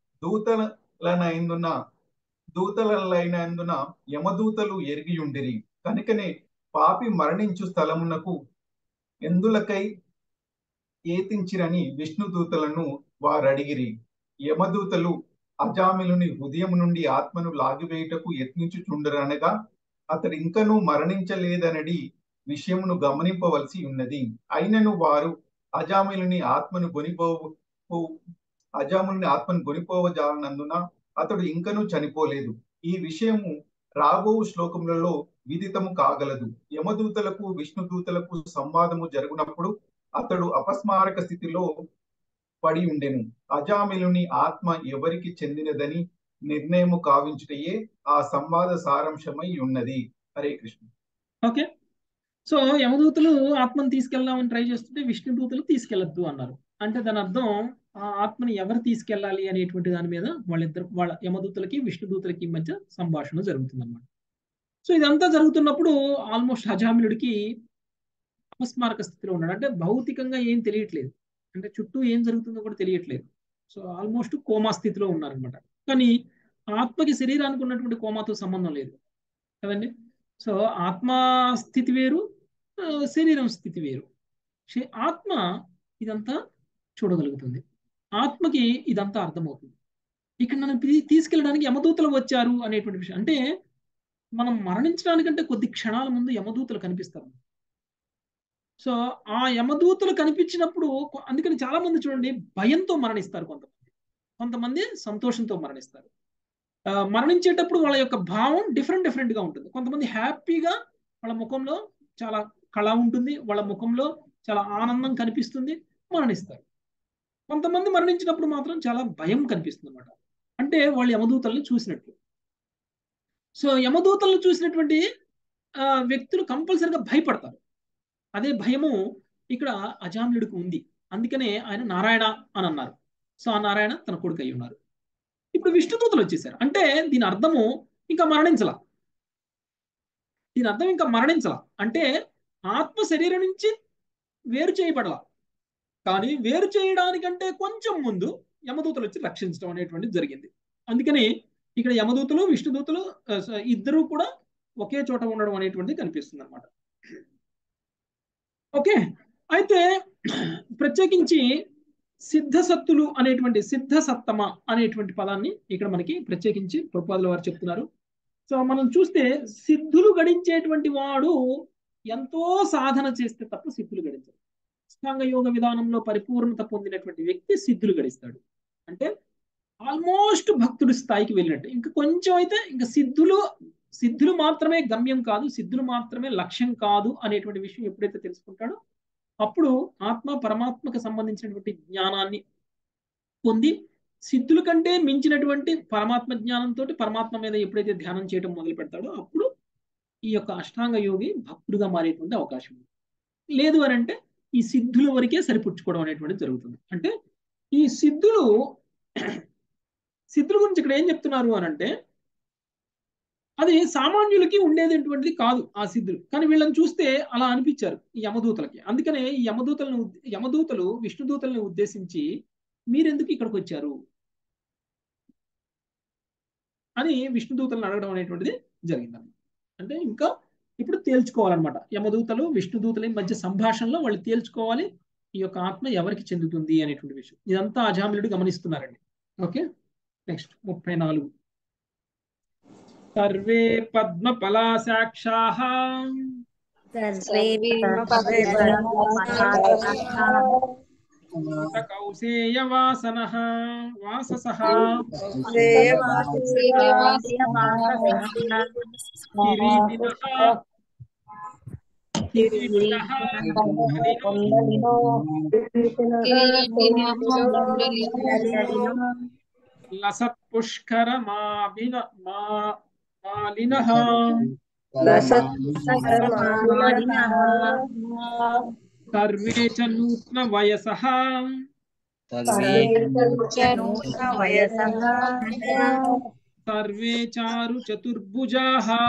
దూతలనైందున దూతలైనందున యమదూతలు ఎరిగియుండిరి కనుకనే పాపి మరణించు స్థలమునకు ఎందులకై ఏతించిరని విష్ణుదూతలను వారడిగిరి యమదూతలు అజామిలుని హృదయం నుండి ఆత్మను లాగివేయుటకు యత్నించుచుండరనగా అతడు ఇంకనూ మరణించలేదనడి విషయమును గమనింపవలసి ఉన్నది అయినను వారు అజామిలుని ఆత్మను గొనిపోవు అజాముని ఆత్మను గొనిపోవజాలనందున అతడు ఇంకనూ చనిపోలేదు ఈ విషయము రాబో శ్లోకములలో విదితము కాగలదు యమదూతలకు విష్ణుదూతలకు సంవాదము జరుగునప్పుడు అతడు అపస్మారక స్థితిలో పడి ఉండెను అజామిలుని ఆత్మ ఎవరికి చెందినదని నిర్ణయము కావించుటయే ఆ సంవాద సారాంశమై ఉన్నది హరే కృష్ణ
ఓకే సో యమదూతలు ఆత్మను తీసుకెళ్దామని ట్రై చేస్తుంటే విష్ణుదూతలు తీసుకెళ్లొద్దు అన్నారు అంటే దాని అర్థం ఆ ఆత్మని ఎవరు తీసుకెళ్ళాలి అనేటువంటి దాని మీద వాళ్ళిద్దరు వాళ్ళ యమదూతలకి విష్ణుదూతలకి మధ్య సంభాషణ జరుగుతుందన్నమాట సో ఇదంతా జరుగుతున్నప్పుడు ఆల్మోస్ట్ అజామిలుడికి అపస్మారక స్థితిలో ఉన్నాడు అంటే భౌతికంగా ఏం తెలియట్లేదు అంటే చుట్టూ ఏం జరుగుతుందో కూడా తెలియట్లేదు సో ఆల్మోస్ట్ కోమా స్థితిలో ఉన్నారనమాట కానీ ఆత్మకి శరీరానికి ఉన్నటువంటి కోమాతో సంబంధం లేదు కదండి సో ఆత్మ స్థితి వేరు ఆ, శరీరం స్థితి వేరు శే- ఆత్మ ఇదంతా చూడగలుగుతుంది ఆత్మకి ఇదంతా అర్థమవుతుంది ఇక్కడ నన్ను తీ- తీసుకెళ్ళడానికి యమదూతలు వచ్చారు అనేటువంటి విషయం అంటే మనం మరణించడానికంటే కొద్ది క్షణాల ముందు యమదూతలు కనిపిస్తారు సో ఆ యమదూతలు కనిపించినప్పుడు కొ- అందుకని చాలా మంది చూడండి భయంతో మరణిస్తారు కొంతమంది కొంతమంది సంతోషంతో మరణిస్తారు ఆ, మరణించేటప్పుడు వాళ్ళ యొక్క భావం డిఫరెంట్ డిఫరెంట్ గా ఉంటుంది కొంతమంది హ్యాపీగా వాళ్ళ ముఖంలో చాలా కళ ఉంటుంది వాళ్ళ ముఖంలో చాలా ఆనందం కనిపిస్తుంది మరణిస్తారు కొంతమంది మరణించినప్పుడు మాత్రం చాలా భయం కనిపిస్తుంది అనమాట అంటే వాళ్ళు యమదూతల్ని చూసినట్లు సో యమదూతలను చూసినటువంటి ఆ, వ్యక్తులు కంపల్సరిగా భయపడతారు అదే భయము ఇక్కడ అజామ్యుడికి ఉంది అందుకనే ఆయన నారాయణ అని అన్నారు సో ఆ నారాయణ తన కొడుకు అయి ఉన్నారు ఇప్పుడు విష్ణుదూతలు వచ్చేసారు అంటే దీని అర్థము ఇంకా మరణించలా దీని అర్థం ఇంకా మరణించలా అంటే ఆత్మ శరీరం నుంచి వేరు చేయబడలా కానీ వేరు చేయడానికంటే కొంచెం ముందు యమదూతలు వచ్చి రక్షించడం అనేటువంటిది జరిగింది అందుకని ఇక్కడ యమదూతలు విష్ణుదూతలు ఆ, స- ఇద్దరూ కూడా ఒకే చోట ఉండడం అనేటువంటిది కనిపిస్తుంది అనమాట ఓకే అయితే ప్రత్యేకించి సిద్ధసత్తులు అనేటువంటి సిద్ధ సత్తమ అనేటువంటి పదాన్ని ఇక్కడ మనకి ప్రత్యేకించి ప్రభుపాదుల వారు చెప్తున్నారు సో మనం చూస్తే సిద్ధులు గడించేటువంటి వాడు ఎంతో సాధన చేస్తే తప్ప సిద్ధులు గడించరు అష్టాంగ యోగ విధానంలో పరిపూర్ణత పొందినటువంటి వ్యక్తి సిద్ధులు గడిస్తాడు అంటే ఆల్మోస్ట్ భక్తుడి స్థాయికి వెళ్ళినట్టు ఇంకా కొంచెం అయితే ఇంకా సిద్ధులు సిద్ధులు మాత్రమే గమ్యం కాదు సిద్ధులు మాత్రమే లక్ష్యం కాదు అనేటువంటి విషయం ఎప్పుడైతే తెలుసుకుంటాడో అప్పుడు ఆత్మ పరమాత్మకు సంబంధించినటువంటి జ్ఞానాన్ని పొంది సిద్ధుల కంటే మించినటువంటి పరమాత్మ జ్ఞానంతో పరమాత్మ మీద ఎప్పుడైతే ధ్యానం చేయడం మొదలు పెడతాడో అప్పుడు ఈ యొక్క అష్టాంగ యోగి భక్తుడుగా మారేటువంటి అవకాశం ఉంది లేదు అని అంటే ఈ సిద్ధుల వరకే సరిపుచ్చుకోవడం అనేటువంటిది జరుగుతుంది అంటే ఈ సిద్ధులు సిద్ధుల గురించి ఇక్కడ ఏం చెప్తున్నారు అని అంటే అది సామాన్యులకి ఉండేటటువంటిది కాదు ఆ సిద్ధులు కానీ వీళ్ళని చూస్తే అలా అనిపించారు ఈ యమదూతలకి అందుకనే ఈ యమదూతలను యమదూతలు విష్ణుదూతలను ఉద్దేశించి మీరెందుకు ఇక్కడికి వచ్చారు అని విష్ణుదూతలను అడగడం అనేటువంటిది జరిగిందన్నమాట అంటే ఇంకా ఇప్పుడు తేల్చుకోవాలన్నమాట యమదూతలు విష్ణుదూతల మధ్య సంభాషణలో వాళ్ళు తేల్చుకోవాలి ఈ యొక్క ఆత్మ ఎవరికి చెందుతుంది అనేటువంటి విషయం ఇదంతా అజామిలుడు గమనిస్తున్నారండి ఓకే నెక్స్ట్ ముప్పై నాలుగు సర్వే పద్మ పలాశాక్షా కౌసేయవాసన వాసస లసత్పుష్కర మాభిన మా మాలిన సర్వే చ నూత్న వయస సర్వే చారు చతుర్భుజా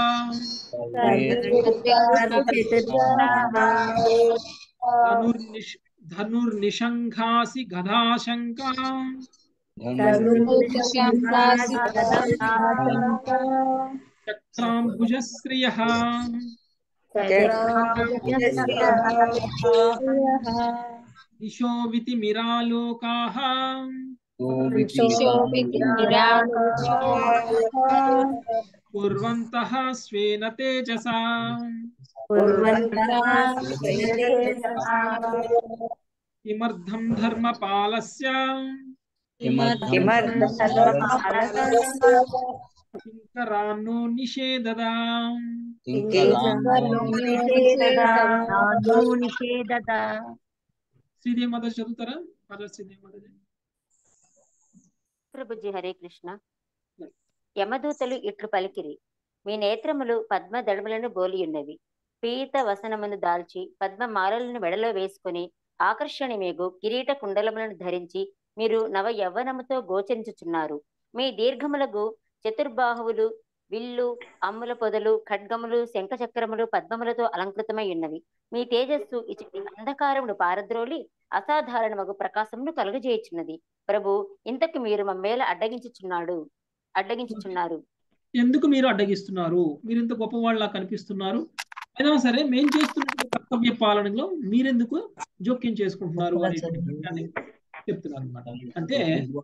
ధనుర్నిష్ ధనుర్నిషంఘాసి గదాశంకా చక్రాంభుజశ్రియ దిశోవితి మిరాలోకా కుర్వంత స్వేన తేజసా కిమర్థం ధర్మపాలస్య కింకరాన్నో నిషేధదా శ్రీదేవి మాత చదువుతారా పద శ్రీదేవి మాత
ప్రభుజీ హరే కృష్ణ యమదూతలు ఇట్లు పలికిరి మీ నేత్రములు పద్మ దళములను బోలియున్నవి పీత వసనమును దాల్చి పద్మ మాలలను మెడలో వేసుకుని ఆకర్షణీయమేగు కిరీట కుండలములను ధరించి మీరు నవ యవ్వనముతో గోచరించుచున్నారు మీ దీర్ఘములకు చతుర్బాహువులు విల్లు అమ్ముల పొదలు ఖడ్గములు శంఖచక్రములు పద్మములతో అలంకృతమై ఉన్నవి మీ తేజస్సు ఇచ్చటి అంధకారమును పారద్రోలి అసాధారణమగు ప్రకాశమును కలుగజేయుచున్నది ప్రభు ఇంతకు మీరు మమ్మేల అడ్డగించుచున్నాడు అడ్డగించుచున్నారు
ఎందుకు మీరు అడ్డగిస్తున్నారు మీరు ఇంత గొప్పవాళ్ళ కనిపిస్తున్నారు అయినా సరే మేం చేస్తున్న కర్తవ్య పాలనలో మీరెందుకు జోక్యం చేసుకుంటున్నారు అనేటువంటి విషయాన్ని చెప్తున్నారు అనమాట అంటే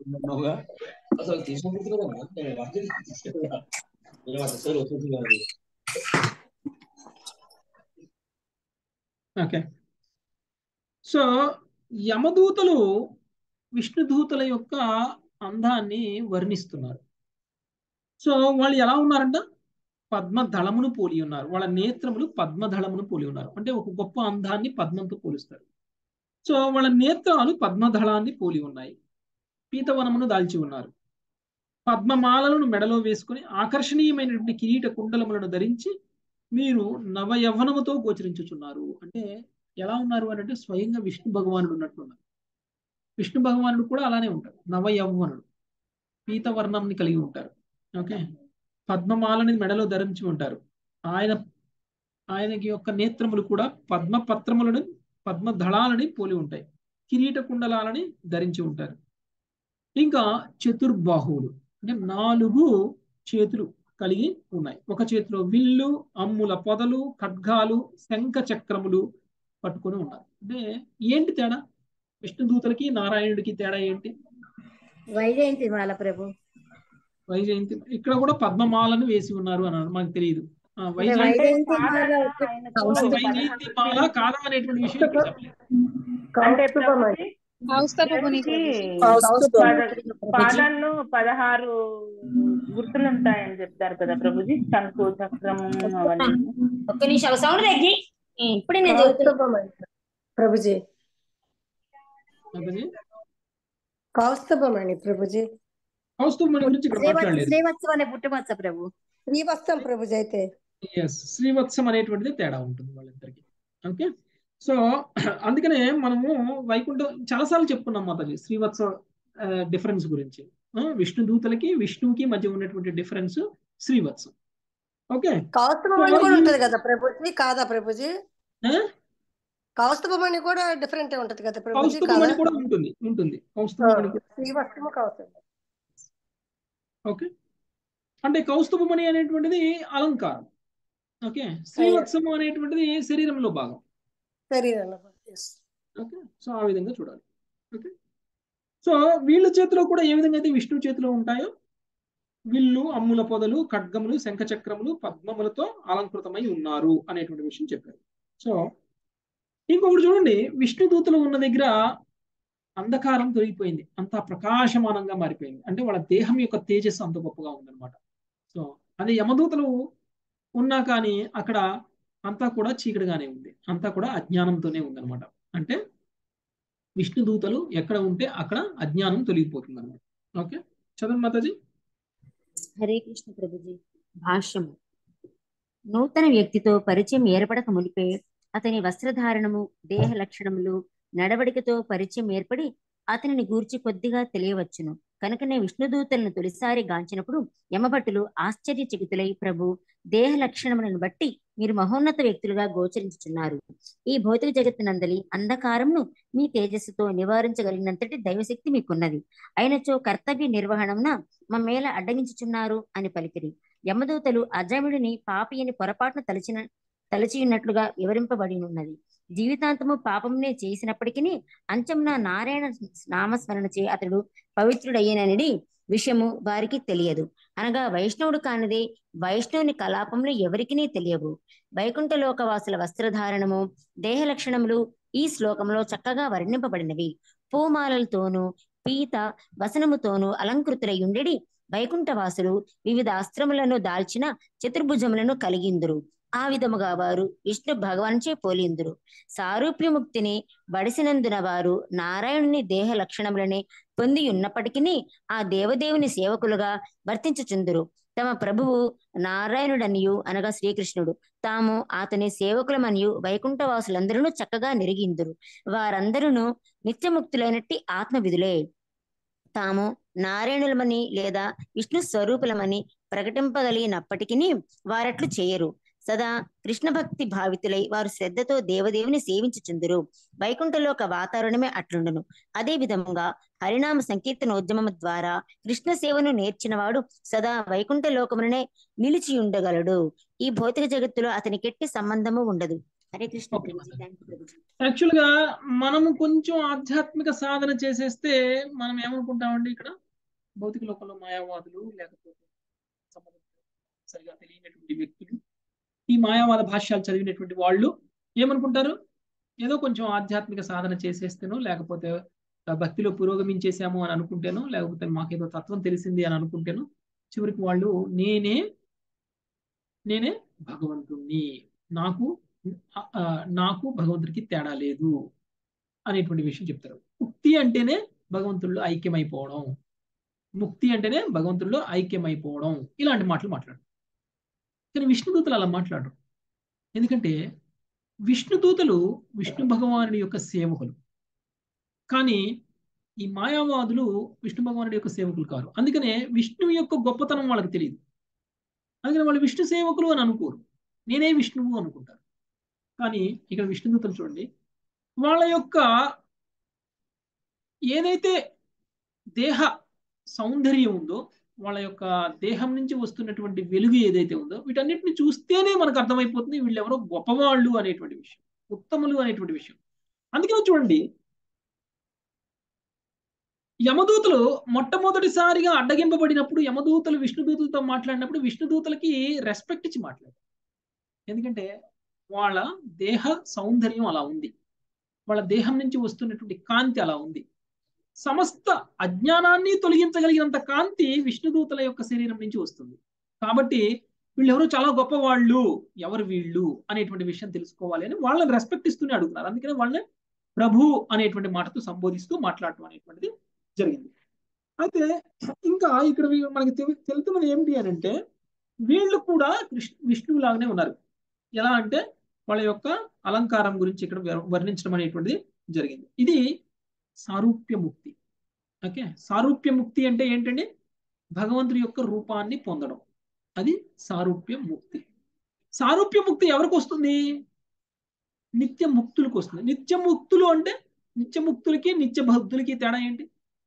ఓకే సో యమదూతలు విష్ణుదూతల యొక్క అందాన్ని వర్ణిస్తున్నారు సో వాళ్ళు ఎలా ఉన్నారంట పద్మదళమును పోలి ఉన్నారు వాళ్ళ నేత్రములు పద్మదళమును పోలి ఉన్నారు అంటే ఒక గొప్ప అందాన్ని పద్మంతో పోలుస్తారు సో వాళ్ళ నేత్రాలు పద్మదళాన్ని పోలి ఉన్నాయి పీతవనమును దాల్చి ఉన్నారు పద్మమాలలను మెడలో వేసుకుని ఆకర్షణీయమైనటువంటి కిరీట కుండలములను ధరించి మీరు నవ యవ్వనముతో గోచరించుచున్నారు అంటే ఎలా ఉన్నారు అని అంటే స్వయంగా విష్ణు భగవానుడు ఉన్నట్లున్నారు విష్ణు భగవానుడు కూడా అలానే ఉంటారు నవ యవ్వనుడు పీతవర్ణంని కలిగి ఉంటారు ఓకే పద్మమాలని మెడలో ధరించి ఉంటారు ఆయన ఆయనకి యొక్క నేత్రములు కూడా పద్మ పత్రములను పద్మ దళాలని పోలి ఉంటాయి కిరీట కుండలాలని ధరించి ఉంటారు ఇంకా చతుర్బాహువులు అంటే నాలుగు చేతులు కలిగి ఉన్నాయి ఒక చేతిలో విల్లు అమ్ముల పొదలు ఖడ్గాలు శంఖ చక్రములు పట్టుకొని ఉన్నారు అంటే ఏంటి తేడా విష్ణుదూతలకి నారాయణుడికి తేడా ఏంటి
వైజయంతి మాల ప్రభు
వైజయంతి ఇక్కడ కూడా పద్మమాలను వేసి ఉన్నారు అన్నారు మనకు తెలియదు ఆ,
అంటే
వైజాగ్
వైజయంతి మాల
పాదాల
వచ్చి
ఆయనకు
కౌస్తుభ
వైజయంతి మాల కాదా అనేటువంటి విషయం ఇక్కడ చెప్పలేదు
అంటే
కౌస్తుభం
ప్రభుజీ
కౌస్తభముని
దేవుడికి
కౌస్తుభం
పాద- పాదాల్లో పదహారు గుర్తులు ఉంటాయని చెప్తారు కదా ప్రభుజీ శంకు చక్రము అవన్నీ
ఒక్క నిమిషం సౌండ్ తగ్గి ఇప్పుడే నేను చదువుతున్నా
కౌస్తుభం అంట ప్రభుజీ
మాతాజీ
కౌస్తుభం అండి ప్రభుజీ
కౌస్తుభమణి గురించి ఇక్కడ
శ్రీవత్స
మాట్లాడలేదు
శ్రీవత్సం అనే పుట్టుమచ్చ ప్రభు
శ్రీవత్సం ప్రభుజీ అయితే
ఎస్ శ్రీవత్సం అనేటువంటిది తేడా ఉంటుంది వాళ్ళిద్దరికి ఓకే సో అందుకనే మనము వైకుంఠం చాలాసార్లు చెప్పుకున్నాం మాతాజీ శ్రీవత్స డిఫరెన్స్ గురించి ఆ, విష్ణు దూతలకి విష్ణువుకి మధ్య ఉన్నటువంటి డిఫరెన్స్ శ్రీవత్సం ఓకే
కౌస్తుభం అని కూడా ఉంటది కదా ప్రభుజీ కాదా ప్రభుజీ కౌస్తుభం అని కూడా డిఫరెంట్ ఉంటది కదా ప్రభుజీ కాదా
కౌస్తుభమణి కూడా ఉంటుంది ఉంటుంది కౌస్తుభమణి కూడా
శ్రీవత్సము కౌస్తుభం
ఓకే అంటే కౌస్తుభమణి అనేటువంటిది అలంకారం ఓకే శ్రీవత్సము అనేటువంటిది శరీరంలో భాగం
శరీరంలో yes.
ఓకే సో ఆ విధంగా చూడాలి ఓకే సో వీళ్ళ చేతిలో కూడా ఏ విధంగా అయితే విష్ణు చేతిలో ఉంటాయో విల్లు అమ్ముల పొదలు ఖడ్గములు శంఖచక్రములు పద్మములతో అలంకృతమై ఉన్నారు అనేటువంటి విషయం చెప్పారు సో ఇంకొకటి చూడండి విష్ణు దూతలు ఉన్న దగ్గర అంధకారం తొలగిపోయింది అంతా ప్రకాశమానంగా మారిపోయింది అంటే వాళ్ళ దేహం యొక్క తేజస్సు అంత గొప్పగా ఉందన్నమాట సో అదే యమదూతలు ఉన్నా కానీ అక్కడ అంతా కూడా చీకటిగానే ఉంది అంతా కూడా అజ్ఞానంతోనే ఉందన్నమాట అంటే విష్ణు దూతలు ఎక్కడ ఉంటే అక్కడ అజ్ఞానం తొలగిపోతుంది అనమాట ఓకే చదవండి మాతాజీ
హరే కృష్ణ ప్రభుజీ భాష్యము నూతన వ్యక్తితో పరిచయం ఏర్పడక మునిపే అతని వస్త్రధారణము దేహ లక్షణములు నడవడికతో పరిచయం ఏర్పడి అతనిని గూర్చి కొద్దిగా తెలియవచ్చును కనుకనే విష్ణుదూతలను తొలిసారి గాంచినప్పుడు యమభట్టులు ఆశ్చర్యచకితులై ప్రభు దేహ లక్షణములను బట్టి మీరు మహోన్నత వ్యక్తులుగా గోచరించుచున్నారు ఈ భౌతిక జగత్తునందలి అంధకారమును మీ తేజస్సుతో నివారించగలిగినంతటి దైవశక్తి మీకున్నది అయినచో కర్తవ్య నిర్వహణమున మమ్మేల అడ్డగించుచున్నారు అని పలికిరి యమదూతలు అజముడిని పాపియని పొరపాటున తలచిన తలచియున్నట్లుగా వివరింపబడి ఉన్నది జీవితాంతము పాపమునే చేసినప్పటికీ అంచమున నారాయణ నామస్మరణ చే అతడు పవిత్రుడయ్యనని విషయము వారికి తెలియదు అనగా వైష్ణవుడు కానిదే వైష్ణవుని కలాపములు ఎవరికినీ తెలియవు వైకుంఠ లోకవాసుల వస్త్రధారణము దేహ లక్షణములు ఈ శ్లోకంలో చక్కగా వర్ణింపబడినవి పూమాలలతోనూ పీత వసనముతోనూ అలంకృతులయ్యుండెడి వైకుంఠవాసులు వివిధ అస్త్రములను దాల్చిన చతుర్భుజములను కలిగిందురు ఆ విధముగా వారు విష్ణు భగవాన్చే పోలిందురు సారూప్యముక్తిని బడిసినందున వారు నారాయణుని దేహ లక్షణములనే పొంది ఉన్నప్పటికీ ఆ దేవదేవుని సేవకులుగా వర్తించుచుందురు తమ ప్రభువు నారాయణుడనియు అనగా శ్రీకృష్ణుడు తాము అతని సేవకులమనియు వైకుంఠవాసులందరూ చక్కగా నెరిగిందురు వారందరూ నిత్యముక్తులైనట్టి ఆత్మవిధులే తాము నారాయణులమని లేదా విష్ణు స్వరూపులమని ప్రకటింపగలిగినప్పటికీ వారట్లు చేయరు సదా కృష్ణ భక్తి భావితులై వారు శ్రద్ధతో దేవదేవుని సేవించుచుందురు వైకుంఠలోక వాతావరణమే అట్లుండును అదే విధముగా హరినామ సంకీర్తనోద్యమము ద్వారా కృష్ణ సేవను నేర్చినవాడు సదా వైకుంఠ లోకముననే నిలిచి ఉండగలడు ఈ భౌతిక జగత్తులో అతనికి ఎట్టి సంబంధము ఉండదు హరే కృష్ణ ప్రభుజీ థ్యాంక్ యూ ప్రభుజీ
యాక్చువల్ గా మనము కొంచెం ఆధ్యాత్మిక సాధన చేసేస్తే మనం ఏమనుకుంటామండి ఇక్కడ భౌతిక లోకంలో మాయావాదులు లేకపోతే సంబంధం సరిగా తెలియనటువంటి వ్యక్తులు ఈ మాయావాద భాష్యాలు చదివినటువంటి వాళ్ళు ఏమనుకుంటారు ఏదో కొంచెం ఆధ్యాత్మిక సాధన చేసేస్తేనో లేకపోతే ఆ భక్తిలో పురోగమించేసాము అని అనుకుంటేనో లేకపోతే మాకేదో తత్వం తెలిసింది అని అనుకుంటేనో చివరికి వాళ్ళు నేనే నేనే భగవంతుణ్ణి నాకు ఆ, ఆ, నాకు భగవంతుడికి తేడా లేదు అనేటువంటి విషయం చెప్తారు ముక్తి అంటేనే భగవంతుల్లో ఐక్యమైపోవడం ముక్తి అంటేనే భగవంతుల్లో ఐక్యమైపోవడం ఇలాంటి మాటలు మాట్లాడు కానీ విష్ణుదూతలు అలా మాట్లాడరు ఎందుకంటే విష్ణుదూతలు విష్ణు భగవానుడి యొక్క సేవకులు కానీ ఈ మాయావాదులు విష్ణు భగవానుడి యొక్క సేవకులు కారు అందుకనే విష్ణువు యొక్క గొప్పతనం వాళ్ళకి తెలియదు అందుకని వాళ్ళు విష్ణు సేవకులు అని అనుకోరు నేనే విష్ణువు అనుకుంటారు కానీ ఇక్కడ విష్ణుదూతలు చూడండి వాళ్ళ యొక్క ఏదైతే దేహ సౌందర్యం ఉందో వాళ్ళ యొక్క దేహం నుంచి వస్తున్నటువంటి వెలుగు ఏదైతే ఉందో వీటన్నిటిని చూస్తేనే మనకు అర్థమైపోతుంది వీళ్ళెవరో గొప్పవాళ్ళు అనేటువంటి విషయం ఉత్తములు అనేటువంటి విషయం అందుకని చూడండి యమదూతలు మొట్టమొదటిసారిగా అడ్డగింపబడినప్పుడు యమదూతలు విష్ణుదూతలతో మాట్లాడినప్పుడు విష్ణుదూతలకి రెస్పెక్ట్ ఇచ్చి మాట్లాడారు ఎందుకంటే వాళ్ళ దేహ సౌందర్యం అలా ఉంది వాళ్ళ దేహం నుంచి వస్తున్నటువంటి కాంతి అలా ఉంది సమస్త అజ్ఞానాన్ని తొలగించగలిగినంత కాంతి విష్ణుదూతల యొక్క శరీరం నుంచి వస్తుంది కాబట్టి వీళ్ళు ఎవరు చాలా గొప్ప వాళ్ళు ఎవరు వీళ్ళు అనేటువంటి విషయం తెలుసుకోవాలి అని వాళ్ళని రెస్పెక్ట్ ఇస్తూనే అడుగుతున్నారు అందుకని వాళ్ళని ప్రభు అనేటువంటి మాటతో సంబోధిస్తూ మాట్లాడటం అనేటువంటిది జరిగింది అయితే ఇంకా ఇక్కడ వీ- మనకి తెలి- తెలుతున్నది ఏమిటి అని అంటే వీళ్ళు కూడా కృష్ణ విష్ణువు లాగానే ఉన్నారు ఎలా అంటే వాళ్ళ యొక్క అలంకారం గురించి ఇక్కడ వివ- వర్ణించడం అనేటువంటిది జరిగింది ఇది సారూప్య ముక్తి ఓకే సారూప్య ముక్తి అంటే ఏంటండి భగవంతుడి యొక్క రూపాన్ని పొందడం అది సారూప్య ముక్తి సారూప్య ముక్తి ఎవరికి వస్తుంది నిత్య ముక్తులకు వస్తుంది నిత్య ముక్తులు అంటే నిత్య ముక్తులకి నిత్య భక్తులకి తేడా ఏంటి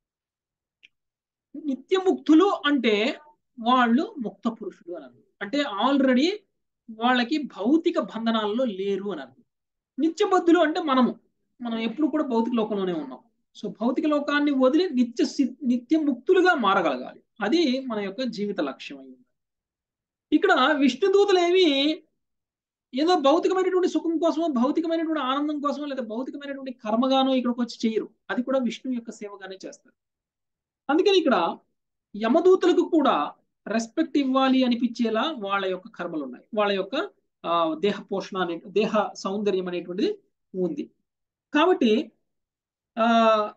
నిత్య ముక్తులు అంటే వాళ్ళు ముక్త పురుషులు అని అర్థం. అంటే ఆల్రెడీ వాళ్ళకి భౌతిక బంధనాల్లో లేరు అని అర్థం నిత్యబద్ధులు అంటే మనము మనం ఎప్పుడు కూడా భౌతిక లోకంలోనే ఉన్నాం సో భౌతిక లోకాన్ని వదిలి నిత్య సి- నిత్య ముక్తులుగా మారగలగాలి అది మన యొక్క జీవిత లక్ష్యం అయి ఉంది ఇక్కడ విష్ణుదూతలు ఏమి ఏదో భౌతికమైనటువంటి సుఖం కోసమో భౌతికమైనటువంటి ఆనందం కోసమో లేదా భౌతికమైనటువంటి కర్మగానో ఇక్కడికి వచ్చి చేయరు అది కూడా విష్ణు యొక్క సేవగానే చేస్తారు అందుకని ఇక్కడ యమదూతలకు కూడా రెస్పెక్ట్ ఇవ్వాలి అనిపించేలా వాళ్ళ యొక్క కర్మలు ఉన్నాయి వాళ్ళ యొక్క ఆ, దేహ పోషణ అనే దేహ సౌందర్యం అనేటువంటిది ఉంది కాబట్టి ఆ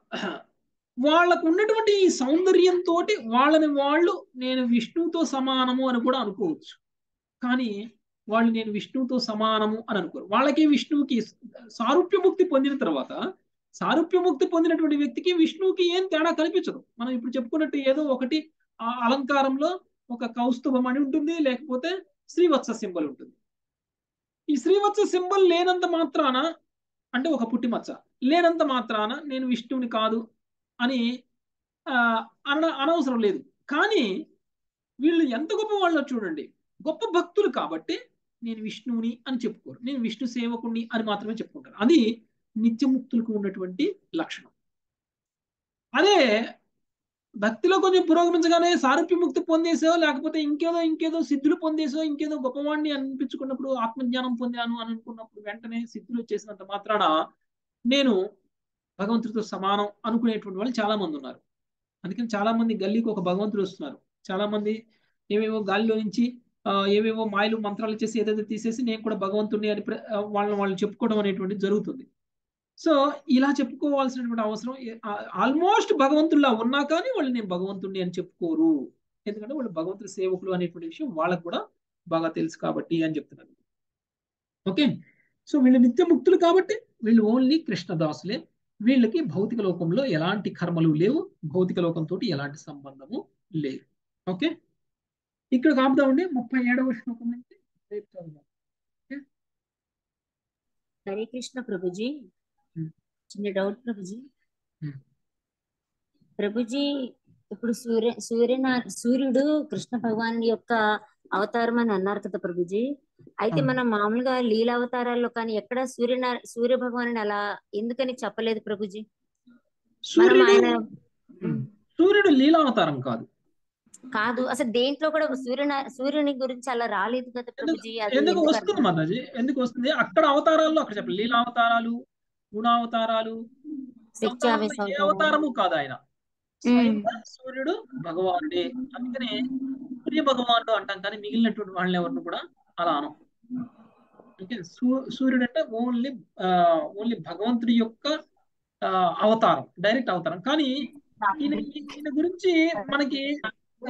వాళ్ళకు ఉన్నటువంటి ఈ సౌందర్యంతో వాళ్ళని వాళ్ళు నేను విష్ణువుతో సమానము అని కూడా అనుకోవచ్చు కానీ వాళ్ళు నేను విష్ణువుతో సమానము అని అనుకోరు వాళ్ళకి విష్ణువుకి సారూప్య ముక్తి పొందిన తర్వాత సారూప్య ముక్తి పొందినటువంటి వ్యక్తికి విష్ణువుకి ఏం తేడా కనిపించదు మనం ఇప్పుడు చెప్పుకున్నట్టు ఏదో ఒకటి ఆ అలంకారంలో ఒక కౌస్తుభం అని ఉంటుంది లేకపోతే శ్రీవత్స సింబల్ ఉంటుంది ఈ శ్రీవత్స సింబల్ లేనంత మాత్రాన అంటే ఒక పుట్టి మచ్చ లేనంత మాత్రాన నేను విష్ణువుని కాదు అని ఆ, అన అనవసరం లేదు కానీ వీళ్ళు ఎంత గొప్ప వాళ్ళో చూడండి గొప్ప భక్తులు కాబట్టి నేను విష్ణువుని అని చెప్పుకోరు నేను విష్ణు సేవకుణ్ణి అని మాత్రమే చెప్పుకుంటారు అది నిత్యముక్తులకు ఉన్నటువంటి లక్షణం అదే భక్తిలో కొంచెం పురోగమించగానే సారూప్య ముక్తి పొందేసో లేకపోతే ఇంకేదో ఇంకేదో సిద్ధులు పొందేసో ఇంకేదో గొప్పవాడిని అనిపించుకున్నప్పుడు ఆత్మజ్ఞానం పొందాను అని అనుకున్నప్పుడు వెంటనే సిద్ధులు వచ్చేసినంత మాత్రాన నేను భగవంతుడితో సమానం అనుకునేటువంటి వాళ్ళు చాలా మంది ఉన్నారు అందుకని చాలా మంది గల్లీకి ఒక భగవంతుడు వస్తున్నారు చాలా మంది ఏవేవో గాలిలో నుంచి ఆ, ఏవేవో మాయలు మంత్రాలు చేసి ఏదైతే తీసేసి నేను కూడా భగవంతుడిని అని ప్ర- ఆ, వాళ్ళని వాళ్ళు చెప్పుకోవడం అనేటువంటిది జరుగుతుంది సో ఇలా చెప్పుకోవాల్సినటువంటి అవసరం ఆల్మోస్ట్ భగవంతుల్లా ఉన్నా కానీ వాళ్ళు నేను భగవంతుడిని అని చెప్పుకోరు ఎందుకంటే వాళ్ళు భగవంతుడి సేవకులు అనేటువంటి విషయం వాళ్ళకు కూడా బాగా తెలుసు కాబట్టి అని చెప్తున్నారు ఓకే సో వీళ్ళు నిత్యముక్తులు కాబట్టి వీళ్ళు ఓన్లీ కృష్ణదాసులే వీళ్ళకి భౌతిక లోకంలో ఎలాంటి కర్మలు లేవు భౌతిక లోకంతో ఎలాంటి సంబంధము లేదు ఓకే ఇక్కడ కాపుదామండి ముప్పై ఏడవ శ్లోకం నుంచి రేపు చదువుదాం ఓకే
హరే కృష్ణ ప్రభుజీ
Hmm.
చిన్న డౌట్ ప్రభుజీ
Hmm.
ప్రభుజీ ఇప్పుడు సూర్య సూర్యన సూర్యుడు కృష్ణ భగవాన్ యొక్క అవతారం అని అన్నారు కదా ప్రభుజీ అయితే
అవును.
మనం మామూలుగా లీల అవతారాల్లో కానీ ఎక్కడ సూర్య సూర్య భగవాన్ అలా ఎందుకని చెప్పలేదు ప్రభుజీ మనం
సూర్యుడు
ఆయన
ఉమ్, సూర్యుడు లీలావతారం కాదు
కాదు అసలు దేంట్లో కూడా సూర్యున సూర్యుని గురించి అలా రాలేదు కదా
ఎందుకు
ప్రభుజీ అది
ఎందుకు
ఎందుకు
వస్తుంది
అర్థం
మాతాజీ ఎందుకు వస్తుంది అక్కడ అవతారాల్లో అక్కడ చెప్పండి లీలావతారాలు గుణావతారాలు ఈ అవతారాల్లో ఏ
శక్తి
అవతారము కాదు ఆయన స్వయంగా సూర్యుడు భగవానుడే అందుకనే సూర్య భగవానుడు అంటాం కానీ మిగిలినటువంటి వాళ్ళని ఎవరిని కూడా అలా అనం ఓకే సూ సూర్యుడు అంటే ఓన్లీ ఓన్లీ భగవంతుడి యొక్క ఆ, అవతారం డైరెక్ట్ అవతారం కానీ ఈయన ఈయన గురించి మనకి ఆ,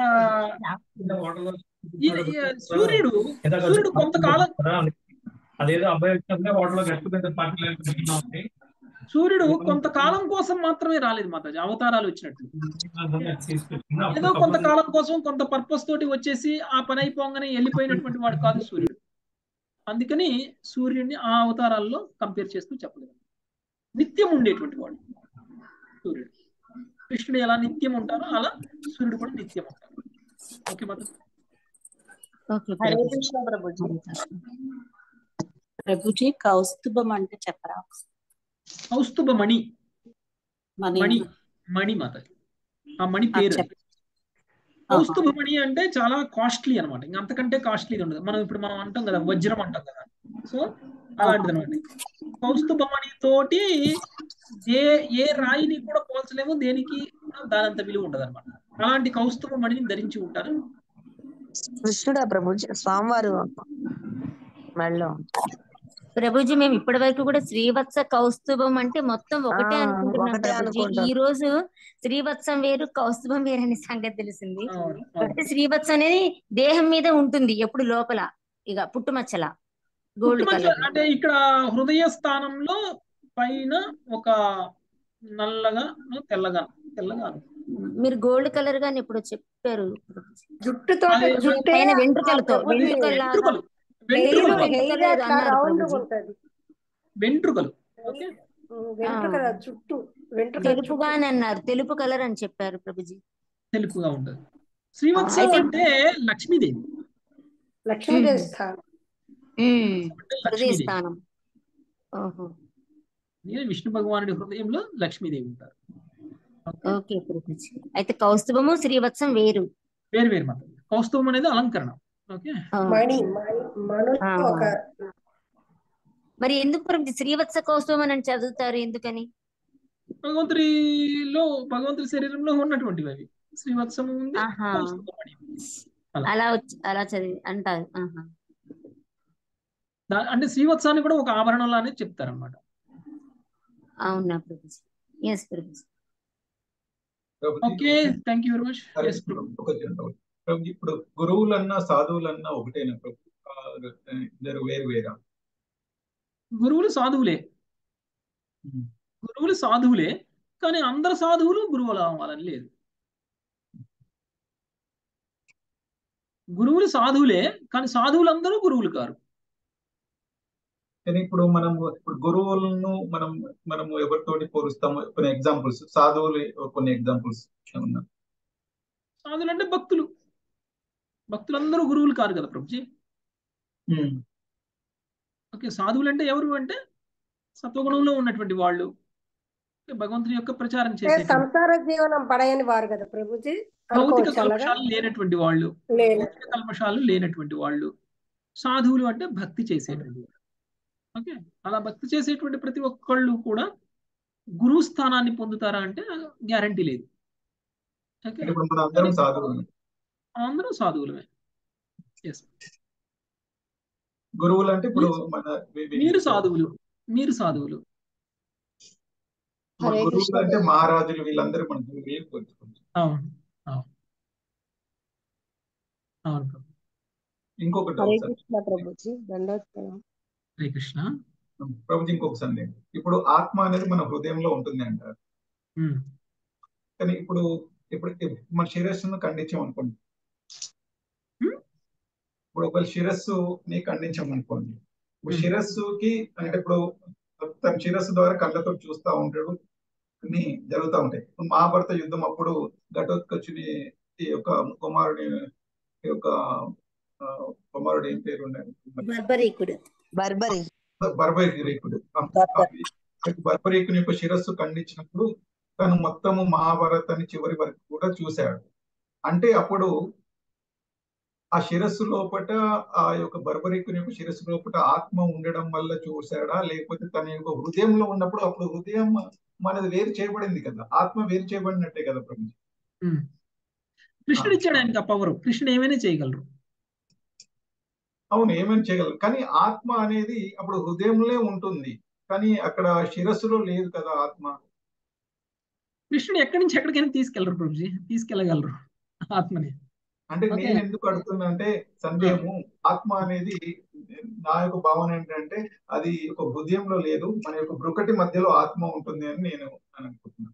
ఈయన ఈ- సూర్యుడు సూర్యుడు కొంతకాలం
అదేదో అబ్బాయి వచ్చినప్పుడే హోటల్లో గట్టు పెద్ద పార్టీ
సూర్యుడు కొంతకాలం కోసం మాత్రమే రాలేదు మాతాజీ అవతారాలు వచ్చినట్లు ఏదో కొంతకాలం కోసం కొంత పర్పస్ తోటి వచ్చేసి ఆ పని అయిపోగానే వెళ్ళిపోయినటువంటి వాడు కాదు సూర్యుడు అందుకని సూర్యుడిని ఆ అవతారాల్లో కంపేర్ చేస్తూ చెప్పలేదు నిత్యం ఉండేటువంటి వాడు సూర్యుడు కృష్ణుడు ఎలా నిత్యం ఉంటారో అలా సూర్యుడు కూడా నిత్యం ఉంటారు ఓకే మాత
ఓకే
హరే
ప్రభుజీ
కృష్ణ ప్రభుజీ
హరే కృష్ణ
ప్రభుజీ కౌస్తుభం అంటే చెప్పరా
కౌస్తుభ మణి
మనీ
మణి మణి మాత ఆ మణి
ఆ,
పేరు
చెప్
కౌస్తుభమణి అంటే చాలా కాస్ట్లీ అనమాట ఇంకా అంతకంటే కాస్ట్లీ ఉండదు మనం ఇప్పుడు మనం అంటాం కదా వజ్రం అంటాం కదా సో అలాంటిది అనమాట కౌస్తుభమణి తోటి ఏ ఏ రాయిని కూడా పోల్చలేము దేనికి దానంత విలువ ఉండదు అనమాట అలాంటి కౌస్తుభమణిని ధరించి ఉంటారు
కృష్ణుడా ప్రభు స్వామివారు మెళ్ళో
ప్రభుజీ మేము ఇప్పటి వరకు కూడా శ్రీవత్స కౌస్తుభం అంటే మొత్తం ఒకటే
ఆ,
అనుకుంటున్నాం
ఒకటే
ప్రభుజీ
అనుకుంటాం.
ఈ రోజు శ్రీవత్సం వేరు కౌస్తుభం వేరు అనే సంగతి తెలిసింది
అవును,
అంటే శ్రీవత్సం అనేది దేహం మీద ఉంటుంది ఎప్పుడు లోపల ఇక పుట్టుమచ్చల గోల్డ్
పుట్టుమచ్చ
కలర్
అంటే ఇక్కడ హృదయ స్థానంలో పైన ఒక నల్లగా తెల్లగా తెల్లగా
మీరు గోల్డ్ కలర్ గాని ఇప్పుడు చెప్పారు
జుట్టుతో
అదే
జుట్టే
పైన వెంట్రుకలతో
ఆ ప్రభుజీ
వెంట్రుకలాగా
వెంట్రుకలు
హెయిర్
వెంట్రుకలు
హెయిర్
ఏదో
అట్లా
అన్నారు
రౌండ్
ప్రభుజీ
ఉంటది
వెంట్రుకలు ఓకే
వెంట్రుక
ఆ.
చుట్టూ వెంట్రుక
తెలుపుగా అని అన్నారు తెలుపు కలర్ అని చెప్పారు ప్రభుజీ
తెలుపుగా ఉంటుంది శ్రీవత్సం
అయితే-
అంటే లక్ష్మీదేవి
లక్ష్మీదేవి స్థానం
ఉమ్,
అంటే
హృదయ
లక్ష్మీదేవి
స్థానం ఓహో
నేను విష్ణు భగవానుడి హృదయంలో లక్ష్మీదేవి ఉంటారు
ఓకే ప్రభుజీ అయితే కౌస్తుభము శ్రీవత్సం వేరు
వేరు వేరు మాత్రం కౌస్తుభం అనేది అలంకరణ ఓకే
ఆ.
మణి మణి మణులు
ఆ.
ఒక
మరి ఎందుకు ప్రభుజీ శ్రీవత్స కౌస్తుభం అని చదువుతారు ఎందుకని
భగవంతుడిలో భగవంతుడి శరీరంలో ఉన్నటువంటివి అవి శ్రీవత్సము ఉంది
ఆహా
కౌస్తుభమణి ఉంది. అలా
అలా వచ్చి అలా చదివి అంటారు ఆహా
దా- అంటే శ్రీవత్సాన్ని కూడా ఒక ఆభరణంలానే చెప్తారన్నమాట
అవునా ప్రభుజీ ఎస్ ప్రభుజీ
okay thank you very much
సరే,
ఎస్
ఇప్పుడు ఒక చిన్న doubt. ప్రభు, ఇప్పుడు గురువులన్నా సాధువులన్నా ఒకటేనా ప్రభు ఆ, ఇద్దరు వేరు వేరా
గురువులు సాధువులే గురువులు సాధువులే కానీ అందరు సాధువులు గురువులు అవ్వాలని లేదు గురువులు సాధువులే కానీ సాధువులందరూ గురువులు కారు
కానీ ఇప్పుడు మనం ఇప్పుడు గురువులను మనం మనము ఎవరితోటి పోలుస్తాము కొన్ని ఎగ్జాంపుల్స్ సాధువులు కొన్ని ఎగ్జాంపుల్స్ ఏమన్నా
సాధువులు అంటే భక్తులు భక్తులందరూ గురువులు కారు కదా ప్రభుజీ
ఉమ్.
ఓకే సాధువులు అంటే ఎవరు అంటే సత్వగుణంలో ఉన్నటువంటి వాళ్ళు ఓకే, భగవంతుని యొక్క ప్రచారం
అంటే
చేసేటువంటి
సంసార జీవనం పడయని వారు కదా ప్రభుజీ
భౌతిక
అనుకోవచ్చు అలాగా
కల్మషాలు లేనటువంటి వాళ్ళు
లేదు
భౌతిక కల్మషాలు లేనటువంటి వాళ్ళు సాధువులు అంటే భక్తి చేసేటువంటి వాళ్ళు. ఓకే అలా భక్తి చేసేటువంటి ప్రతి ఒక్కళ్ళు కూడా గురువు స్థానాన్ని పొందుతారా అంటే గ్యారంటీ లేదు ఓకే
అంటే ఇప్పుడు మనం అందరం సాధువులు
అందరూ సాధువులమే ఎస్
గురువులు అంటే ఇప్పుడు మన వి- వి-
మీరు సాధువులు మీరు సాధువులు
మన
హరే
గురువులు
కృష్ణ
అంటే మహారాజులు వీళ్ళందరూ మన గురువులే కొంచెం
అవును అవును అవును ప్రభు.
ఇంకొక
హరే
డౌట్ సార్
కృష్ణ ప్రభుజీ దండోత్సవం
హరే కృష్ణ
ప్రభుజీ ఇంకొక సందేహం ఇప్పుడు ఆత్మ అనేది మన హృదయంలో ఉంటుంది అంటారు
ఉమ్.
కానీ ఇప్పుడు ఇప్పుడు మన శిరస్సును ఖండించాం అనుకోండి
హ్మ్?
ఇప్పుడు ఒకవేళ శిరస్సుని ఖండించాం అనుకోండి ఇప్పుడు
హ్మ్.
శిరస్సుకి అంటే ఇప్పుడు తన శిరస్సు ద్వారా కళ్ళతో చూస్తా ఉంటాడు అన్ని జరుగుతూ ఉంటాయి ఇప్పుడు మహాభారత యుద్ధం అప్పుడు ఘటోత్కచుని ఈ యొక్క కుమారుడి ఈ యొక్క ఆ, కుమారుడు ఏం పేరు ఉండే
బర్బరీకుడు
బర్బరి
బర్బరీకుడు బర్బరీకుని యొక్క శిరస్సు ఖండించినప్పుడు తను మొత్తము మహాభారతాన్ని చివరి వరకు కూడా చూశాడు అంటే అప్పుడు ఆ శిరస్సు లోపట ఆ యొక్క బర్బరీకుని యొక్క శిరస్సు లోపట ఆత్మ ఉండడం వల్ల చూశాడా లేకపోతే తన యొక్క హృదయంలో ఉన్నప్పుడు అప్పుడు హృదయం మనది వేరు చేయబడింది కదా ఆత్మ వేరు చేయబడినట్టే కదా ప్రభు
ఉమ్. కృష్ణుడు ఇచ్చాడు ఆయనకి ఆ పవర్ కృష్ణుడు ఏమైనా చేయగలరు
అవును ఏమేమి చేయగలరు కానీ ఆత్మ అనేది అప్పుడు హృదయంలో ఉంటుంది కానీ అక్కడ శిరస్సులో లేదు కదా ఆత్మ
కృష్ణుడు ఎక్కడి నుంచి ఎక్కడికైనా తీసుకెళ్లరు ప్రభుజీ తీసుకెళ్ళగలరు ఆత్మని
అంటే
ఓకే
నేను ఎందుకు అడుగుతున్నా అంటే సందేహము ఆత్మ అనేది నా యొక్క భావన ఏంటంటే అది ఒక హృదయంలో లేదు మన యొక్క బ్రుకటి మధ్యలో ఆత్మ ఉంటుంది అని నేను అనుకుంటున్నాను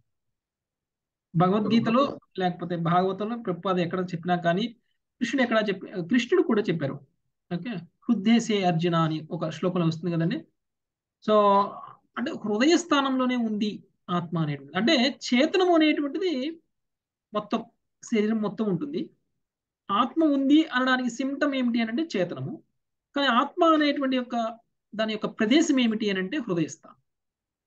భగవద్గీతలో లేకపోతే భాగవతంలో ప్రభుపాద ఎక్కడ చెప్పినా కానీ కృష్ణుడు ఎక్కడ చెప్పి కృష్ణుడు కూడా చెప్పారు ఓకే హృదయసే అర్జున అని ఒక శ్లోకంలో వస్తుంది కదండి సో అంటే హృదయ స్థానంలోనే ఉంది ఆత్మ అనేటువంటిది అంటే చేతనము అనేటువంటిది మొత్తం శరీరం మొత్తం ఉంటుంది ఆత్మ ఉంది అనడానికి సిమ్టమ్ ఏమిటి అని అంటే చేతనము కానీ ఆత్మ అనేటువంటి యొక్క దాని యొక్క ప్రదేశం ఏమిటి అని అంటే హృదయస్థానం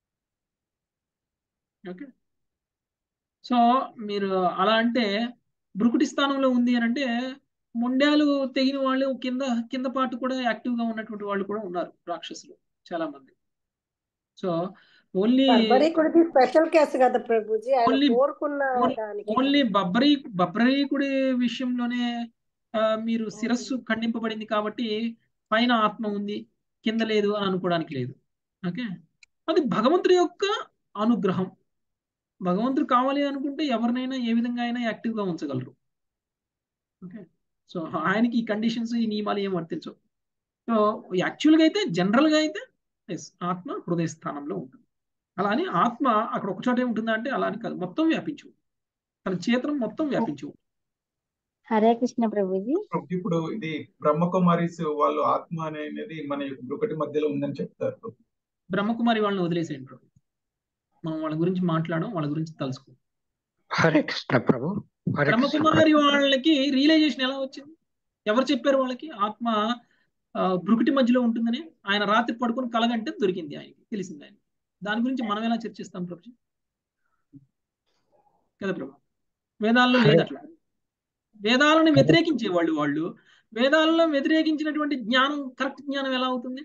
ఓకే సో మీరు అలా అంటే భృకుటి స్థానంలో ఉంది అని అంటే మొండాలు తెగిన వాళ్ళు కింద కింద పాటు కూడా యాక్టివ్ గా ఉన్నటువంటి వాళ్ళు కూడా ఉన్నారు రాక్షసులు చాలా మంది సో ఓన్లీ
బర్బరీకుడిది స్పెషల్ కేసు కదా ప్రభుజీ ఆయన
ఓన్లీ
కోరుకున్న దానికి
ఓన్లీ బబ్బరీ బబ్బరీకుడి విషయంలోనే ఆ, మీరు శిరస్సు ఖండింపబడింది కాబట్టి పైన ఆత్మ ఉంది కింద లేదు అని అనుకోవడానికి లేదు ఓకే అది భగవంతుడి యొక్క అనుగ్రహం భగవంతుడు కావాలి అనుకుంటే ఎవరినైనా ఏ విధంగా అయినా యాక్టివ్ గా ఉంచగలరు ఓకే సో ఆయనకి ఈ కండిషన్స్ ఈ నియమాలు ఏం వర్తించవు సో యాక్చువల్గా అయితే జనరల్ గా అయితే ఎస్ ఆత్మ హృదయ స్థానంలో ఉంటుంది అలా అని ఆత్మ అక్కడ ఒక చోటే ఉంటుందా అంటే అలా అని కాదు మొత్తం వ్యాపించు తన చేతనం మొత్తం వ్యాపించు
హరే కృష్ణ ప్రభుజీ
ఇప్పుడు ఇది బ్రహ్మకుమారిస్ వాళ్ళు ఆత్మ అనేది మన ఒకటి మధ్యలో ఉందని చెప్తారు
బ్రహ్మకుమారి వాళ్ళని వదిలేసేయండి ప్రభు మనం వాళ్ళ గురించి మాట్లాడడం వాళ్ళ గురించి తలుసుకో
హరే కృష్ణ ప్రభు హరే కృష్ణ
బ్రహ్మకుమారి వాళ్ళకి రియలైజేషన్ ఎలా వచ్చింది ఎవరు చెప్పారు వాళ్ళకి ఆత్మ ఆ, భృకుటి మధ్యలో ఉంటుందని ఆయన రాత్రి పడుకొని కలగంటే దొరికింది ఆయనకి తెలిసింది ఆయన దాని గురించి మనం ఎలా చర్చిస్తాం ప్రభు కదా ప్రభు వేదాల్లో లేదు అట్లా వేదాలను వ్యతిరేకించే వాళ్ళు వాళ్ళు వేదాలను వ్యతిరేకించినటువంటి జ్ఞానం కరెక్ట్ జ్ఞానం ఎలా అవుతుంది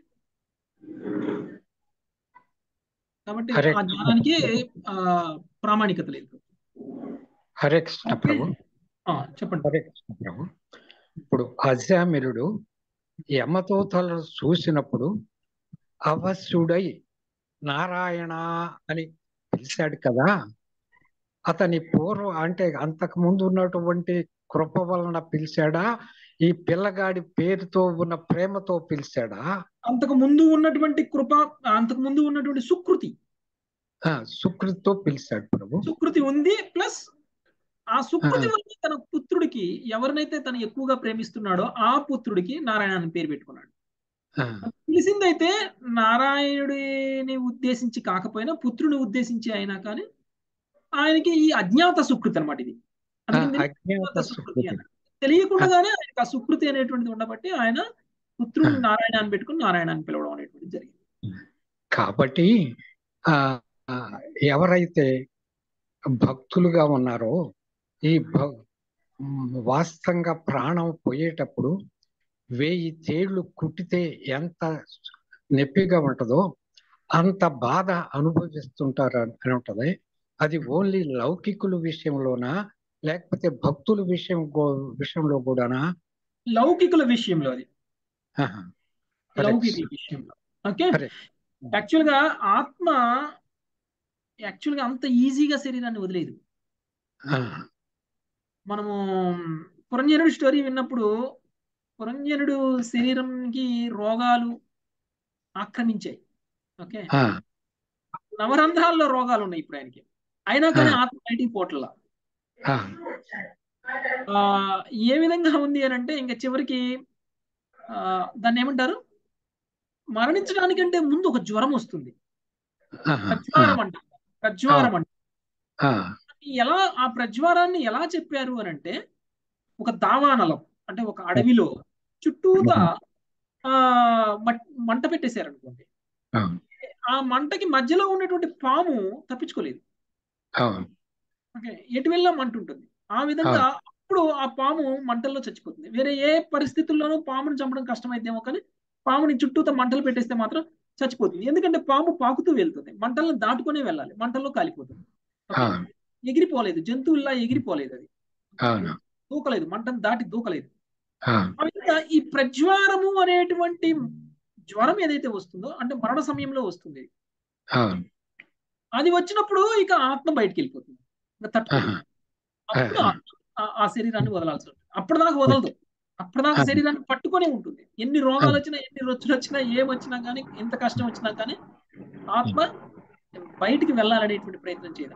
కాబట్టి
హరే
ఆ జ్ఞానానికి ఆ ప్రామాణికత లేదు
హరే కృష్ణ ప్రభు
ఆ, చెప్పండి
హరే కృష్ణ ప్రభు ఇప్పుడు అజామిరుడు యమదూతలను చూసినప్పుడు అవశ్యుడై నారాయణ అని పిలిచాడు కదా అతని పూర్వ అంటే అంతకు ముందు ఉన్నటువంటి కృప వలన పిలిచాడా ఈ పిల్లగాడి పేరుతో ఉన్న ప్రేమతో పిలిచాడా
అంతకు ముందు ఉన్నటువంటి కృప అంతకు ముందు ఉన్నటువంటి సుకృతి
ఆ, సుకృతితో పిలిచాడు ప్రభు
సుకృతి ఉంది ప్లస్ ఆ సుకృతి వల్ల తన పుత్రుడికి ఎవరినైతే తను ఎక్కువగా ప్రేమిస్తున్నాడో ఆ పుత్రుడికి నారాయణ అని పేరు పెట్టుకున్నాడు
ఆ,
తెలిసిందైతే నారాయణుడిని ఉద్దేశించి కాకపోయినా పుత్రుని ఉద్దేశించి అయినా కానీ ఆయనకి ఈ అజ్ఞాత సుకృతి అనమాట ఇది
ఆ,
అందుకని దీన్ని
అజ్ఞాత
అజ్ఞాత సుకృతి
సుకృతి
అన్నారు తెలియకుండానే ఆయనకి ఆ సుకృతి అనేటువంటిది ఉండబట్టి ఆయన పుత్రుడు నారాయణ అని పెట్టుకుని నారాయణ అని పిలవడం అనేటువంటిది జరిగింది
కాబట్టి ఆ ఆ, ఎవరైతే భక్తులుగా ఉన్నారో ఈ భ మ్, వాస్తవంగా ప్రాణం పోయేటప్పుడు వెయ్యి తేళ్లు కుట్టితే ఎంత నొప్పిగా ఉంటుందో అంత బాధ అనుభవిస్తుంటారు అని అని ఉంటది అది ఓన్లీ లౌకికుల విషయంలోనా లేకపోతే భక్తుల విషయం గో- విషయంలో కూడానా
లౌకికుల విషయంలో అది
ఆహా. హరే
లౌకిక
కృష్ణ.
విషయంలో ఓకే
హరే
యాక్చువల్ గా ఆత్మ యాక్చువల్ గా అంత ఈజీగా శరీరాన్ని వదిలేదు
ఆ,
మనము పురంజనుడి స్టోరీ విన్నప్పుడు పురంజనుడు శరీరంకి రోగాలు ఆక్రమించాయి ఓకే
ఆ,
నవరంధ్రాల్లో రోగాలు ఉన్నాయి ఇప్పుడు ఆయనకి అయినా కానీ ఆత్మ బయటికి పోట్ల
ఆ,
ఆ, ఏ విధంగా ఉంది అని అంటే ఇంకా చివరికి ఆ, దాన్ని ఏమంటారు మరణించడానికంటే ముందు ఒక జ్వరం వస్తుంది
ఆహా, ఆ,
ప్రజ్వారం అంట ప్రజ్వారం అంట
ఆ,
ఎలా ఆ ప్రజ్వారాన్ని ఎలా చెప్పారు అని అంటే ఒక దావానలం అంటే ఒక అడవిలో చుట్టూతా ఆ మట్- మంట పెట్టేశారు అనుకోండి
ఆ,
ఆ మంటకి మధ్యలో ఉన్నటువంటి పాము తప్పించుకోలేదు
అవును
ఓకే ఎటు వెళ్ళినా మంట ఉంటుంది ఆ విధంగా అప్పుడు ఆ పాము మంటల్లో చచ్చిపోతుంది వేరే ఏ పరిస్థితుల్లోనూ పాముని చంపడం కష్టమైతేమో కానీ పాముని చుట్టూతో మంటలు పెట్టేస్తే మాత్రం చచ్చిపోతుంది ఎందుకంటే పాము పాకుతూ వెళ్తుంది మంటలను దాటుకునే వెళ్ళాలి మంటల్లో కాలిపోతుంది ఓకే?
అవును
ఎగిరిపోలేదు జంతువుల్లా ఎగిరిపోలేదు అది
అవును
దూకలేదు మంటను దాటి దూకలేదు
ఆ,
ఆ విధంగా ఈ ప్రజ్వారము అనేటువంటి జ్వరం ఏదైతే వస్తుందో అంటే మరణ సమయంలో వస్తుంది
అవును
అది వచ్చినప్పుడు ఇక ఆత్మ బయటికి వెళ్ళిపోతుంది ఇంకా తట్టుకోలేదు
ఆహా,
అప్పుడు
ఆహా.
ఆత్మ ఆ- ఆ శరీరాన్ని వదలాల్సి ఉంటుంది అప్పటిదాకా వదలదు అప్పటిదాకా
ఆహా.
శరీరాన్ని పట్టుకొనే ఉంటుంది ఎన్ని రోగాలు వచ్చినా ఎన్ని రొచ్చులు వచ్చినా ఏం వచ్చినా కానీ ఎంత కష్టం వచ్చినా కానీ ఆత్మ బయటికి వెళ్ళాలనేటువంటి ప్రయత్నం చేయదు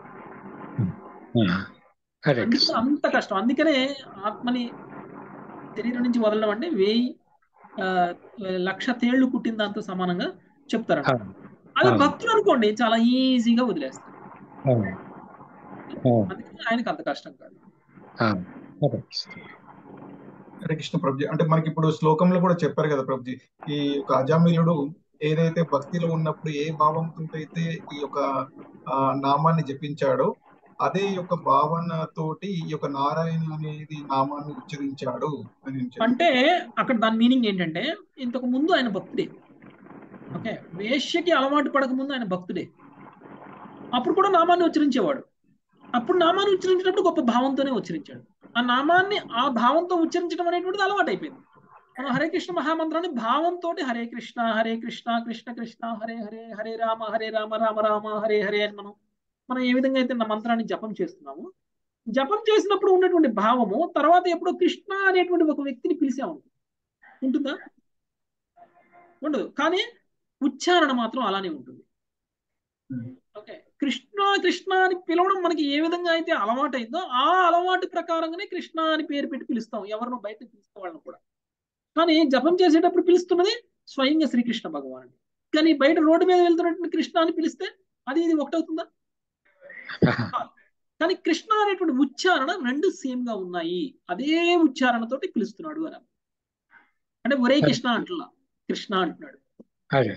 ఆ, హరే
అందుకే
కృష్ణ
అంత కష్టం అందుకనే ఆత్మని శరీరం నుంచి వదలడం అంటే వెయ్యి ఆ, లక్ష తేళ్లు కుట్టిన దాంతో సమానంగా చెప్తారంట
అవును
అది
అవును
భక్తులు అనుకోండి చాలా ఈజీగా వదిలేస్తారు
అవును అవును
అందుకని ఆయనకు అంత కష్టం కాదు
అవును హరే కృష్ణ
హరే కృష్ణ ప్రభుజీ అంటే మనకి ఇప్పుడు శ్లోకంలో కూడా చెప్పారు కదా ప్రభుజీ ఈ యొక్క అజామిలుడు ఏదైతే భక్తిలో ఉన్నప్పుడు ఏ భావంతో అయితే ఈ యొక్క ఆ, నామాన్ని జపించాడో అదే యొక్క భావన తోటి ఈ యొక్క నారాయణ అనేది నామాన్ని ఉచ్చరించాడు అని నేను చెప్తాను.
అంటే అక్కడ దాని మీనింగ్ ఏంటంటే ఇంతకు ముందు ఆయన భక్తుడే ఓకే వేశ్యకి అలవాటు పడక ముందు ఆయన భక్తుడే అప్పుడు కూడా నామాన్ని ఉచ్చరించేవాడు అప్పుడు నామాన్ని ఉచ్చరించినప్పుడు గొప్ప భావంతోనే ఉచ్చరించాడు ఆ నామాన్ని ఆ భావంతో ఉచ్చరించడం అనేటువంటిది అలవాటు అయిపోయింది మనం హరే కృష్ణ మహామంత్రాన్ని భావంతో హరే కృష్ణ హరే కృష్ణ కృష్ణ కృష్ణ హరే హరే హరే రామ హరే రామ రామ రామ హరే హరే అని మనం మనం ఏ విధంగా అయితే నా మంత్రాన్ని జపం చేస్తున్నామో జపం చేసినప్పుడు ఉన్నటువంటి భావము తర్వాత ఎప్పుడో కృష్ణ అనేటువంటి ఒక వ్యక్తిని పిలిచాము ఉంటుందా ఉండదు కానీ ఉచ్చారణ మాత్రం అలానే ఉంటుంది ఓకే కృష్ణ కృష్ణ అని పిలవడం మనకి ఏ విధంగా అయితే అలవాటు అయిందో ఆ అలవాటు ప్రకారంగానే కృష్ణ అని పేరు పెట్టి పిలుస్తాం ఎవరినో బయట పిలిస్తే వాళ్ళని కూడా కానీ జపం చేసేటప్పుడు పిలుస్తున్నది స్వయంగా శ్రీకృష్ణ భగవానుడు కానీ బయట రోడ్డు మీద వెళ్తున్నటువంటి కృష్ణ అని పిలిస్తే అది ఇది ఒకటవుతుందా కాదు. కానీ కృష్ణ అనేటువంటి ఉచ్చారణ రెండు సేమ్ గా ఉన్నాయి అదే ఉచ్చారణతోటి పిలుస్తున్నాడు అని అంటే ఒరే కృష్ణ అంటున్నా కృష్ణ అంటున్నాడు
అదే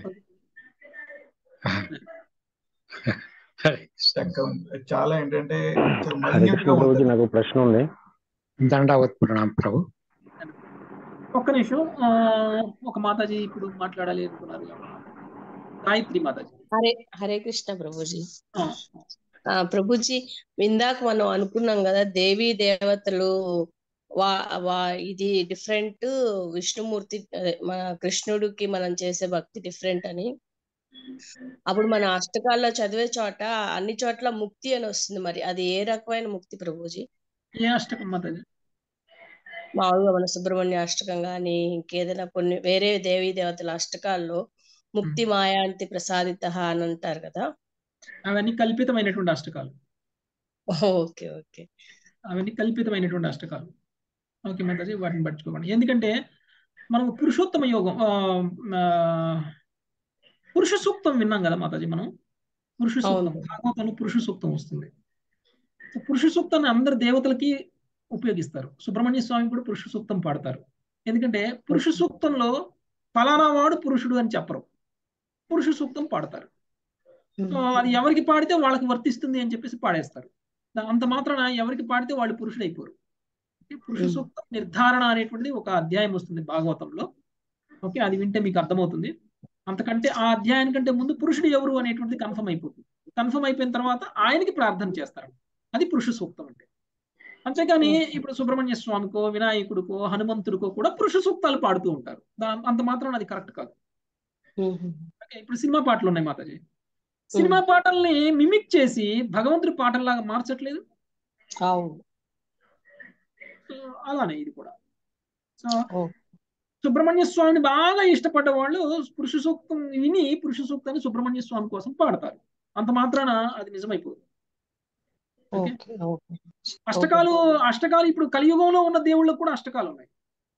చక్కగా ఉంది. చాలా ఏంటంటే చాలా
హరే కృష్ణ
మైన్యూట్గా
ప్రభుజీ
ఉంటుంది
నాకు ఒక ప్రశ్న ఉంది
దండావత్ ప్రణాం ప్రభు
ఒక్క నిమిషం ఆ, ఒక మాతాజీ ఇప్పుడు మాట్లాడాలి అనుకున్నారు గాయత్రి మాతాజీ
హరే హరే కృష్ణ ప్రభుజీ
ఆ,
ఆ ప్రభుజీ ఇందాక మనం అనుకున్నాం కదా దేవీ దేవతలు వా వా ఇది డిఫరెంట్ విష్ణుమూర్తి అదే, మన కృష్ణుడికి మనం చేసే భక్తి డిఫరెంట్ అని అప్పుడు మన అష్టకాల్లో చదివే చోట అన్ని చోట్ల ముక్తి అని వస్తుంది మరి అది ఏ రకమైన ముక్తి ప్రభుజీ
ఏ అష్టకం మాతాజీ
మామూలుగా మన సుబ్రహ్మణ్య అష్టకం గాని ఇంకేదైనా కొన్ని వేరే దేవీ దేవతల అష్టకాల్లో ముక్తి మాయాంతి ప్రసాదిత అని అంటారు కదా
అవన్నీ కల్పితమైనటువంటి అష్టకాలు
ఓకే ఓకే
అవన్నీ కల్పితమైనటువంటి అష్టకాలు ఓకే మాతాజీ వాటిని పట్టించుకోకండి ఎందుకంటే మనం పురుషోత్తమ యోగం ఆ, ఆ, పురుష సూక్తం విన్నాం కదా మాతాజీ మనం పురుష సూక్తం భాగవతంలో పురుష సూక్తం వస్తుంది సో పురుష సూక్తాన్ని అందరు దేవతలకి ఉపయోగిస్తారు సుబ్రహ్మణ్య స్వామి కూడా పురుష సూక్తం పాడతారు ఎందుకంటే పురుష సూక్తంలో ఫలానా వాడు పురుషుడు అని చెప్పరు పురుష సూక్తం పాడతారు సో అది ఎవరికి పాడితే వాళ్ళకి వర్తిస్తుంది అని చెప్పేసి పాడేస్తారు దా- అంత మాత్రాన ఎవరికి పాడితే వాళ్ళు పురుషుడు అయిపోరు ఓకే, పురుష సూక్తం నిర్ధారణ అనేటువంటిది ఒక అధ్యాయం వస్తుంది భాగవతంలో ఓకే అది వింటే మీకు అర్థమవుతుంది అంతకంటే ఆ అధ్యాయం కంటే ముందు పురుషుడు ఎవరు అనేటువంటిది కన్ఫర్మ్ అయిపోతుంది కన్ఫర్మ్ అయిపోయిన తర్వాత ఆయనకి ప్రార్థన చేస్తారు అది పురుష సూక్తం అంటే అంతేగాని ఇప్పుడు సుబ్రహ్మణ్య స్వామికో వినాయకుడికో హనుమంతుడికో కూడా పురుష సూక్తాలు పాడుతూ ఉంటారు దా- అంత మాత్రం అది కరెక్ట్ కాదు ఓకే, ఇప్పుడు సినిమా పాటలు ఉన్నాయి మాతాజీ సినిమా పాటల్ని మిమిక్ చేసి భగవంతుడి పాటల్లాగా మార్చట్లేదు
అవును
సో అలానే ఇది కూడా సో సుబ్రహ్మణ్య స్వామిని బాగా ఇష్టపడ్డ వాళ్ళు పురుష సూక్తం విని పురుష సూక్తాన్ని సుబ్రహ్మణ్య స్వామి కోసం పాడతారు అంత మాత్రాన అది నిజమైపోదు ఓకే
ఓకే ఓకే
అష్టకాలు అష్టకాలు ఇప్పుడు కలియుగంలో ఉన్న దేవుళ్ళకు కూడా అష్టకాలు ఉన్నాయి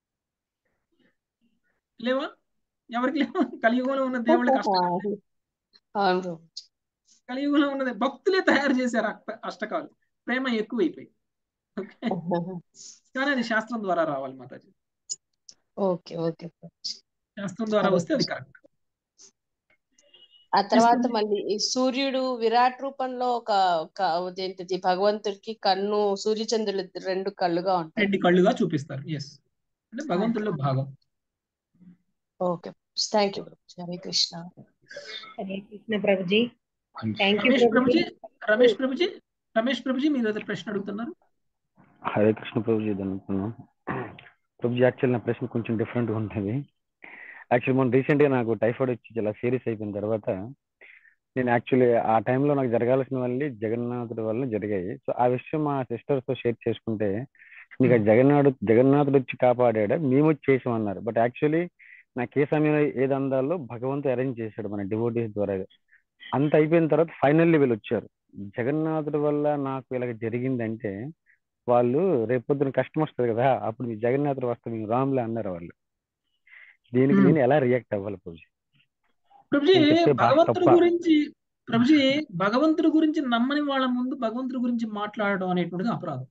లేవా ఎవరికి లేవా కలియుగంలో ఉన్న దేవుళ్ళకి అష్టకాలు
అవును ప్రభు.
కలియుగంలో ఉన్నది భక్తులే తయారు చేశారు అష్ట- అష్టకాలు ప్రేమ ఎక్కువైపోయి ఓకే కానీ అది శాస్త్రం ద్వారా రావాలి మాతాజీ
ఓకే ఓకే ప్రభుజీ.
శాస్త్రం ద్వారా వస్తే అది కరెక్ట్
ఆ తర్వాత మళ్ళీ ఈ సూర్యుడు విరాట్ రూపంలో ఒక ఒక అదేంటిది భగవంతుడికి కన్ను సూర్యచంద్రులు ఇద్దరు రెండు కళ్ళుగా ఉంటాయి
రెండు కళ్ళుగా చూపిస్తారు ఎస్ అంటే భగవంతుల్లో భాగం
ఓకే థ్యాంక్ యూ ప్రభుజీ హరే కృష్ణ
హరే కృష్ణ ప్రభుజీ థ్యాంక్ యూ
రమేష్
ప్రభుజీ
ప్రభుజీ రమేష్ ప్రభుజీ రమేష్ ప్రభుజీ మీరు ఏదో ప్రశ్న అడుగుతున్నారు
హరే కృష్ణ ప్రభుజీ అనుకున్నాం ప్రభుజీ యాక్చువల్ నా ప్రశ్న కొంచెం డిఫరెంట్గా ఉంటుంది యాక్చువల్ మొన్న రీసెంట్గా నాకు టైఫాయిడ్ వచ్చి చాలా సీరియస్ అయిపోయిన తర్వాత నేను యాక్చువల్లీ ఆ టైంలో నాకు జరగాల్సిన వల్ల జగన్నాథుడి వల్ల జరిగాయి సో ఆ విషయం మా సిస్టర్స్ తో షేర్ చేసుకుంటే నీకు ఆ జగన్నాథుడు జగన్నాథుడు వచ్చి కాపాడాడా మేము వచ్చి చేసామన్నారు బట్ యాక్చువల్లీ నాకు ఏ సమయంలో ఏది అందాలో భగవంతుడు అరేంజ్ చేశాడు మన డివోటీస్ ద్వారా అంత అయిపోయిన తర్వాత ఫైనల్లీ వీళ్ళు వచ్చారు జగన్నాథుడి వల్ల నాకు ఇలాగ జరిగిందంటే వాళ్ళు రేపొద్దున కష్టం వస్తుంది కదా అప్పుడు మీ జగన్నాథుడు వస్తుంది మీ రాములే అన్నారు వాళ్ళు దీనికి
మ్మ్.
నేను ఎలా రియాక్ట్ అవ్వాలి పూజ
ప్రభుజీ
నేను చెప్తే బాగా
భగవంతుడి
తప్ప
గురించి ప్రభుజీ భగవంతుడి గురించి నమ్మని వాళ్ళ ముందు భగవంతుడి గురించి మాట్లాడడం అనేటువంటిది అపరాధం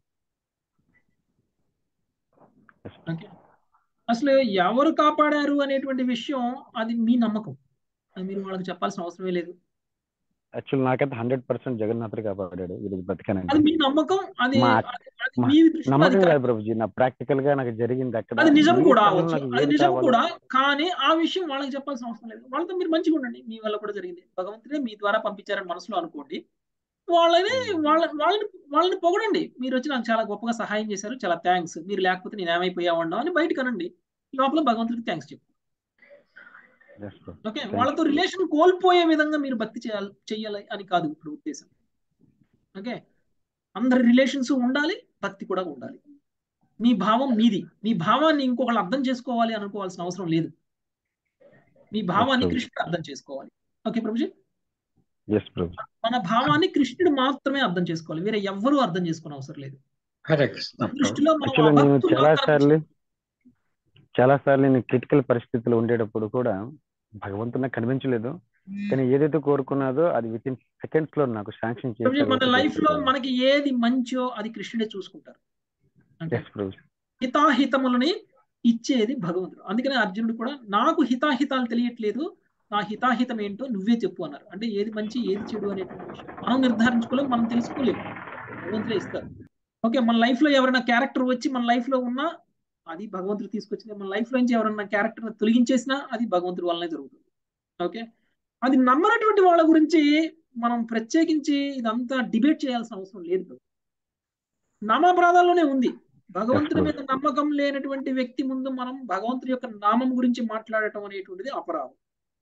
ఓకే అసలు ఎవరు కాపాడారు అనేటువంటి విషయం అది మీ నమ్మకం అది మీరు వాళ్ళకి చెప్పాల్సిన అవసరమే లేదు
యాక్చువల్ నాకైతే హండ్రెడ్ పర్సెంట్ జగన్నాథుడు కాపాడాడు ఈరోజు బతికానండి
అది మీ నమ్మకం అది
మా
అది అది
మా
మీ దృష్టిలో అది
నమ్మకం
కరెక్ట్
కాదు ప్రభుజీ నా ప్రాక్టికల్ గా నాకు జరిగింది అక్కడ
అది నిజం
మీ
కూడా
కళ్ళు
అవ్వచ్చు
నాకు
అది
ఏది
నిజం
కావాలో
కూడా కానీ ఆ విషయం వాళ్ళకి చెప్పాల్సిన అవసరం లేదు వాళ్ళతో మీరు మంచిగా ఉండండి మీ వల్ల కూడా జరిగింది భగవంతుడే మీ ద్వారా పంపించారని మనసులో అనుకోండి వాళ్ళని వాళ్ళ వాళ్ళని వాళ్ళని పొగడండి మీరు వచ్చి నాకు చాలా గొప్పగా సహాయం చేశారు చాలా థ్యాంక్స్ మీరు లేకపోతే నేను ఏమైపోయావన్నా అని బయటకు అనండి లోపల భగవంతుడికి థ్యాంక్స్ చెప్పు
Yes, bro.
ఓకే
Thank
వాళ్ళతో రిలేషన్ కోల్పోయే విధంగా మీరు భక్తి చేయాలి చెయ్యాలి అని కాదు ఇప్పుడు ఉద్దేశం ఓకే అందరి రిలేషన్స్ ఉండాలి భక్తి కూడా ఉండాలి మీ భావం మీది మీ భావాన్ని ఇంకొకళ్ళు అర్థం చేసుకోవాలి అనుకోవాల్సిన అవసరం లేదు మీ భావాన్ని
ప్రభు.
కృష్ణుడు అర్థం చేసుకోవాలి ఓకే ప్రభుజీ
ఎస్ ప్రభు
మన భావాన్ని కృష్ణుడు మాత్రమే అర్థం చేసుకోవాలి వేరే ఎవ్వరూ అర్థం చేసుకోని అవసరం లేదు
హరే కృష్ణ ప్రభు
దృష్టిలో మనం
యాక్చువల్లీ నేను
అభక్తులు
చాలా
మాత్రమే
సార్లు చాలా సార్లు నేను క్రిటికల్ పరిస్థితులు ఉండేటప్పుడు కూడా భగవంతుడు నాకు కనిపించలేదు కానీ ఏదైతే కోరుకున్నదో అది విత్ ఇన్ సెకండ్స్ లో నాకు శాంక్షన్
ప్రభుజీ
చేశారు
మన లైఫ్ లో మనకి ఏది మంచో అది కృష్ణుడే చూసుకుంటారు ఓకే
ఎస్ ప్రభు
హితాహితములని ఇచ్చేది భగవంతుడు అందుకనే అర్జునుడు కూడా నాకు హితాహితాలు తెలియట్లేదు నా హితాహితం ఏంటో నువ్వే చెప్పు అన్నారు అంటే ఏది మంచి ఏది చెడు అనేటువంటి విషయం మనం నిర్ధారించుకోలేం మనం తెలుసుకోలేము భగవంతుడే ఇస్తారు ఓకే మన లైఫ్ లో ఎవరైనా క్యారెక్టర్ వచ్చి మన లైఫ్ లో ఉన్నా అది భగవంతుడు తీసుకొచ్చింది మన లైఫ్ లో నుంచి ఎవరైనా క్యారెక్టర్ తొలగించేసినా అది భగవంతుడి వల్లనే జరుగుతుంది ఓకే అది నమ్మనటువంటి వాళ్ళ గురించి మనం ప్రత్యేకించి ఇదంతా డిబేట్ చేయాల్సిన అవసరం లేదు నామాపరాధాల్లోనే ఉంది భగవంతుడి మీద నమ్మకం లేనటువంటి వ్యక్తి ముందు మనం భగవంతుడి యొక్క నామం గురించి మాట్లాడటం అనేటువంటిది అపరాధం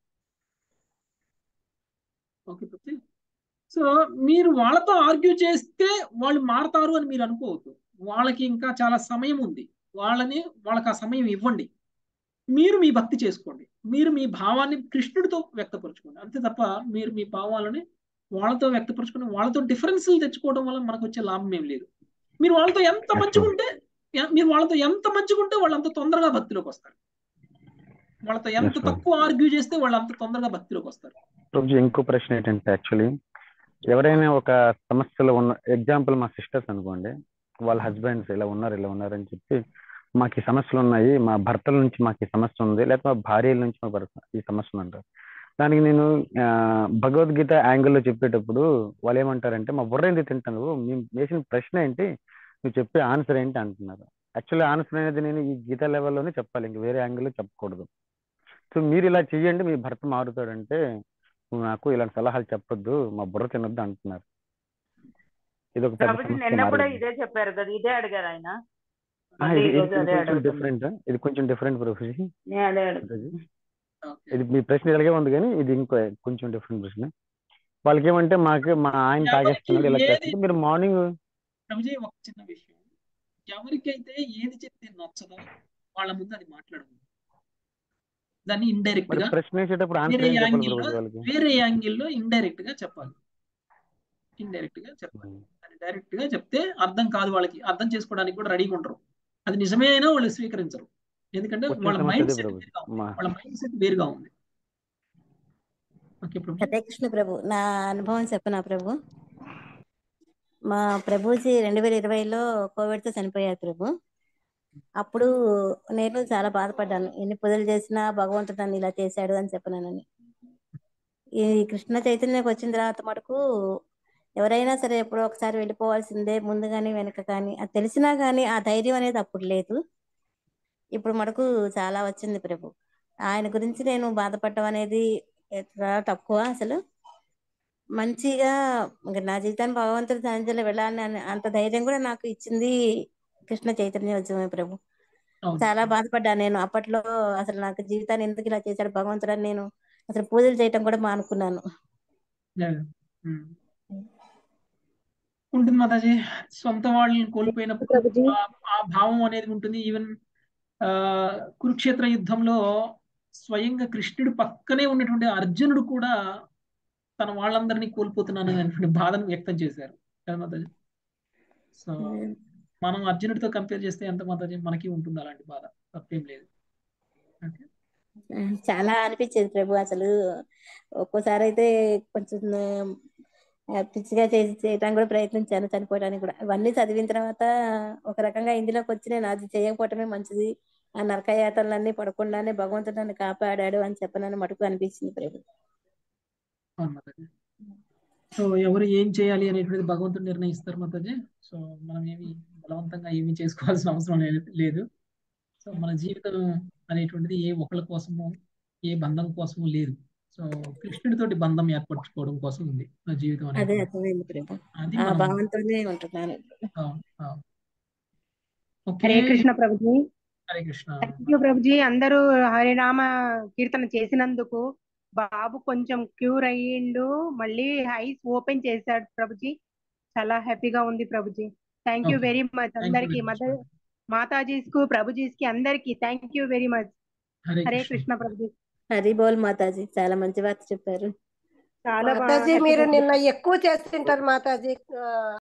ఓకే ప్రతి సో మీరు వాళ్ళతో ఆర్గ్యూ చేస్తే వాళ్ళు మారతారు అని మీరు అనుకోవద్దు వాళ్ళకి ఇంకా చాలా సమయం ఉంది వాళ్ళని వాళ్ళకి ఆ సమయం ఇవ్వండి మీరు మీ భక్తి చేసుకోండి మీరు మీ భావాన్ని కృష్ణుడితో వ్యక్తపరచుకోండి అంతే తప్ప మీరు మీ భావాలని వాళ్ళతో వ్యక్తపరచుకుని వాళ్ళతో డిఫరెన్స్లు తెచ్చుకోవడం వల్ల మనకు వచ్చే లాభం ఏం లేదు మీరు వాళ్ళతో ఎంత మంచిగా ఉంటే ఎ- మీరు వాళ్ళతో ఎంత మంచిగా ఉంటే వాళ్ళు అంత తొందరగా భక్తిలోకి వస్తారు వాళ్ళతో ఎంత
Yes, ma'am.
తక్కువ ఆర్గ్యూ చేస్తే వాళ్ళు అంత తొందరగా భక్తిలోకి వస్తారు
ప్రభుజీ ఇంకో ప్రశ్న ఏంటంటే యాక్చువల్లీ ఎవరైనా ఒక సమస్యలో ఉన్న ఎగ్జాంపుల్ మా సిస్టర్స్ అనుకోండి వాళ్ళ హస్బెండ్స్ ఇలా ఉన్నారు ఇలా ఉన్నారు అని చెప్పి మాకు ఈ సమస్యలు ఉన్నాయి మా భర్తల నుంచి మాకు ఈ సమస్య ఉంది లేకపోతే మా భార్యల నుంచి మా భర్త ఈ సమస్య ఉంది అంటారు దానికి నేను ఆ, భగవద్గీత యాంగిల్లో చెప్పేటప్పుడు వాళ్ళు ఏమంటారంటే మా బుర్ర ఎందుకు తింటాను మేము వేసిన ప్రశ్న ఏంటి నువ్వు చెప్పే ఆన్సర్ ఏంటి అంటున్నారు యాక్చువల్లీ ఆన్సర్ అనేది నేను ఈ గీత లెవెల్లోనే చెప్పాలి ఇంక వేరే యాంగిల్లో చెప్పకూడదు సో మీరు ఇలా చెయ్యండి మీ భర్త మారుతాడంటే నువ్వు నాకు ఇలాంటి సలహాలు చెప్పొద్దు మా బుర్ర తినొద్దు అంటున్నారు ఇది ఒక పెద్ద
ప్రభుజీ
సమస్య
నిన్న కూడా
మారింది
ఇదే చెప్పారు కదా ఇదే అడిగారు ఆయన
ఆ,
మళ్ళీ
ఇది
ఈ
ఇది
రోజు
ఇది
అదే
కొంచెం
అడుగుతున్నారు
డిఫరెంట్ ఇది కొంచెం డిఫరెంట్ ప్రొఫెషన్
నేను అదే అడుగుతున్నా
ఇది మీ ప్రశ్న ఇలాగే ఉంది కానీ ఇది ఇంకో కొంచెం డిఫరెంట్ ప్రశ్న వాళ్ళకి ఏమంటే మాకు మా ఆయన
ఎవరికి
తాగేస్తున్నాడు ఇలా
ఏది
చేస్తుంటే మీరు మార్నింగ్
ప్రభుజీ ఒక చిన్న విషయం ఎవరికైతే ఏది చెప్తే నచ్చదో వాళ్ళ ముందు అది మాట్లాడదు దాన్ని ఇండైరెక్ట్
మరి
గా
ప్రశ్న వేసేటప్పుడు ఆన్సర్
వేరే
ఏం చెప్పాలి
యాంగిల్లో
ప్రభుజీ వాళ్ళకి
వేరే యాంగిల్లో ఇండైరెక్ట్ గా చెప్పాలి ఇండైరెక్ట్ గా చెప్పాలి అది డైరెక్ట్ గా చెప్తే అర్థం కాదు వాళ్ళకి అర్థం చేసుకోవడానికి కూడా రెడీగా ఉండరు అది నిజమే అయినా వాళ్ళు స్వీకరించరు ఎందుకంటే
వచ్చిన
వాళ్ళ
సమస్య
మైండ్
అదే
సెట్
ప్రభుజీ
వేరుగా ఉంది
మా
వాళ్ళ మైండ్ సెట్ వేరుగా ఉంది ఓకే ప్రభు
హరే కృష్ణ ప్రభు నా అనుభవం చెప్పనా ప్రభు మా ప్రభుజీ రెండు వేల ఇరవైలో కోవిడ్ తో చనిపోయారు ప్రభు అప్పుడు నేను చాలా బాధపడ్డాను ఎన్ని పూజలు చేసినా భగవంతుడు నన్ను ఇలా చేశాడు అని చెప్పనానని ఈ కృష్ణ చైతన్యకి వచ్చిన తర్వాత మటుకు ఎవరైనా సరే ఎప్పుడో ఒకసారి వెళ్ళిపోవాల్సిందే ముందు కానీ వెనక కానీ అది తెలిసినా కానీ ఆ ధైర్యం అనేది అప్పుడు లేదు ఇప్పుడు మటుకు చాలా వచ్చింది ప్రభు ఆయన గురించి నేను బాధపడటం అనేది ఎట్లా తక్కువ అసలు మంచిగా ఇంకా నా జీవితాన్ని భగవంతుడి సన్నిధిలో వెళ్ళాలని అనే- అంత ధైర్యం కూడా నాకు ఇచ్చింది కృష్ణ చైతన్యోత్సవమే ప్రభు
అవును
చాలా బాధపడ్డాను నేను అప్పట్లో అసలు నాకు జీవితాన్ని ఎందుకు ఇలా చేశాడు భగవంతుడు అని నేను అసలు పూజలు చేయటం కూడా మానుకున్నాను
Yeah. ఉమ్. ఉంటుంది మాతాజీ సొంత వాళ్ళని కోల్పోయినప్పుడు ఆ- ఆ భావం అనేది ఉంటుంది ఈవెన్ ఆ కురుక్షేత్ర యుద్ధంలో స్వయంగా కృష్ణుడు పక్కనే ఉన్నటువంటి అర్జునుడు కూడా తన వాళ్ళందరినీ కోల్పోతున్నాను అనేటువంటి బాధను వ్యక్తం చేశారు కదా మాతాజీ సో మనం అర్జునుడితో కంపేర్ చేస్తే ఎంత మాతాజీ మనకి ఉంటుంది అలాంటి బాధ తప్పేం లేదు ఓకే
చాలా అనిపించేది ప్రభు అసలు ఒక్కోసారి అయితే కొంచెం ఆ, పిచ్చిగా చేసి చేయడానికి కూడా ప్రయత్నించాను చనిపోవడానికి కూడా అవన్నీ చదివిన తర్వాత ఒక రకంగా ఇందులోకి వచ్చి నేను అది చేయకపోవటమే మంచిది ఆ నరకయాతనలన్నీ పడకుండానే భగవంతుడు నన్ను కాపాడాడు అని చెప్పనని మటుకు అనిపించింది ప్రభు
అవును మాతాజీ సో ఎవరు ఏం చేయాలి అనేటువంటిది భగవంతుడు నిర్ణయిస్తారు మాతాజీ సో మనం ఏమి బలవంతంగా ఏమి చేసుకోవాల్సిన అవసరం లే- లేదు సో మన జీవితం అనేటువంటిది ఏ ఒకళ్ళ కోసము ఏ బంధం కోసము లేదు సో కృష్ణుడితోటి బంధం ఏర్పరచుకోవడం కోసం ఉంది మన జీవితం
అదే
అనేది
అర్థమైంది ప్రభు
అది
ఆ
మనం
భావంతోనే ఉంటున్నాను
అవును, అవును. ఓకే
హరే కృష్ణ ప్రభుజీ
హరే కృష్ణ
థ్యాంక్ యూ ప్రభుజీ అందరూ హరినామ కీర్తన చేసినందుకు బాబు కొంచెం క్యూర్ అయ్యిండు మళ్ళీ ఐస్ ఓపెన్ చేశాడు ప్రభుజీ చాలా హ్యాపీగా ఉంది ప్రభుజీ thank you
okay
very much
thank you
అందరికి
వెరీ మచ్
మదర్ మాతాజీస్ కు ప్రభుజీస్ కి అందరికి thank you very much
Hare
Hare
Krishna
Krishna ప్రభుజీ
హరి బోల్ మాతాజీ చాలా మంచి వార్త చెప్పారు
చాలా బాగా
మాతాజీ మీరు
హ్యాపీగా
నిన్న ఎక్కువ చేస్తుంటారు మాతాజీ ఆ,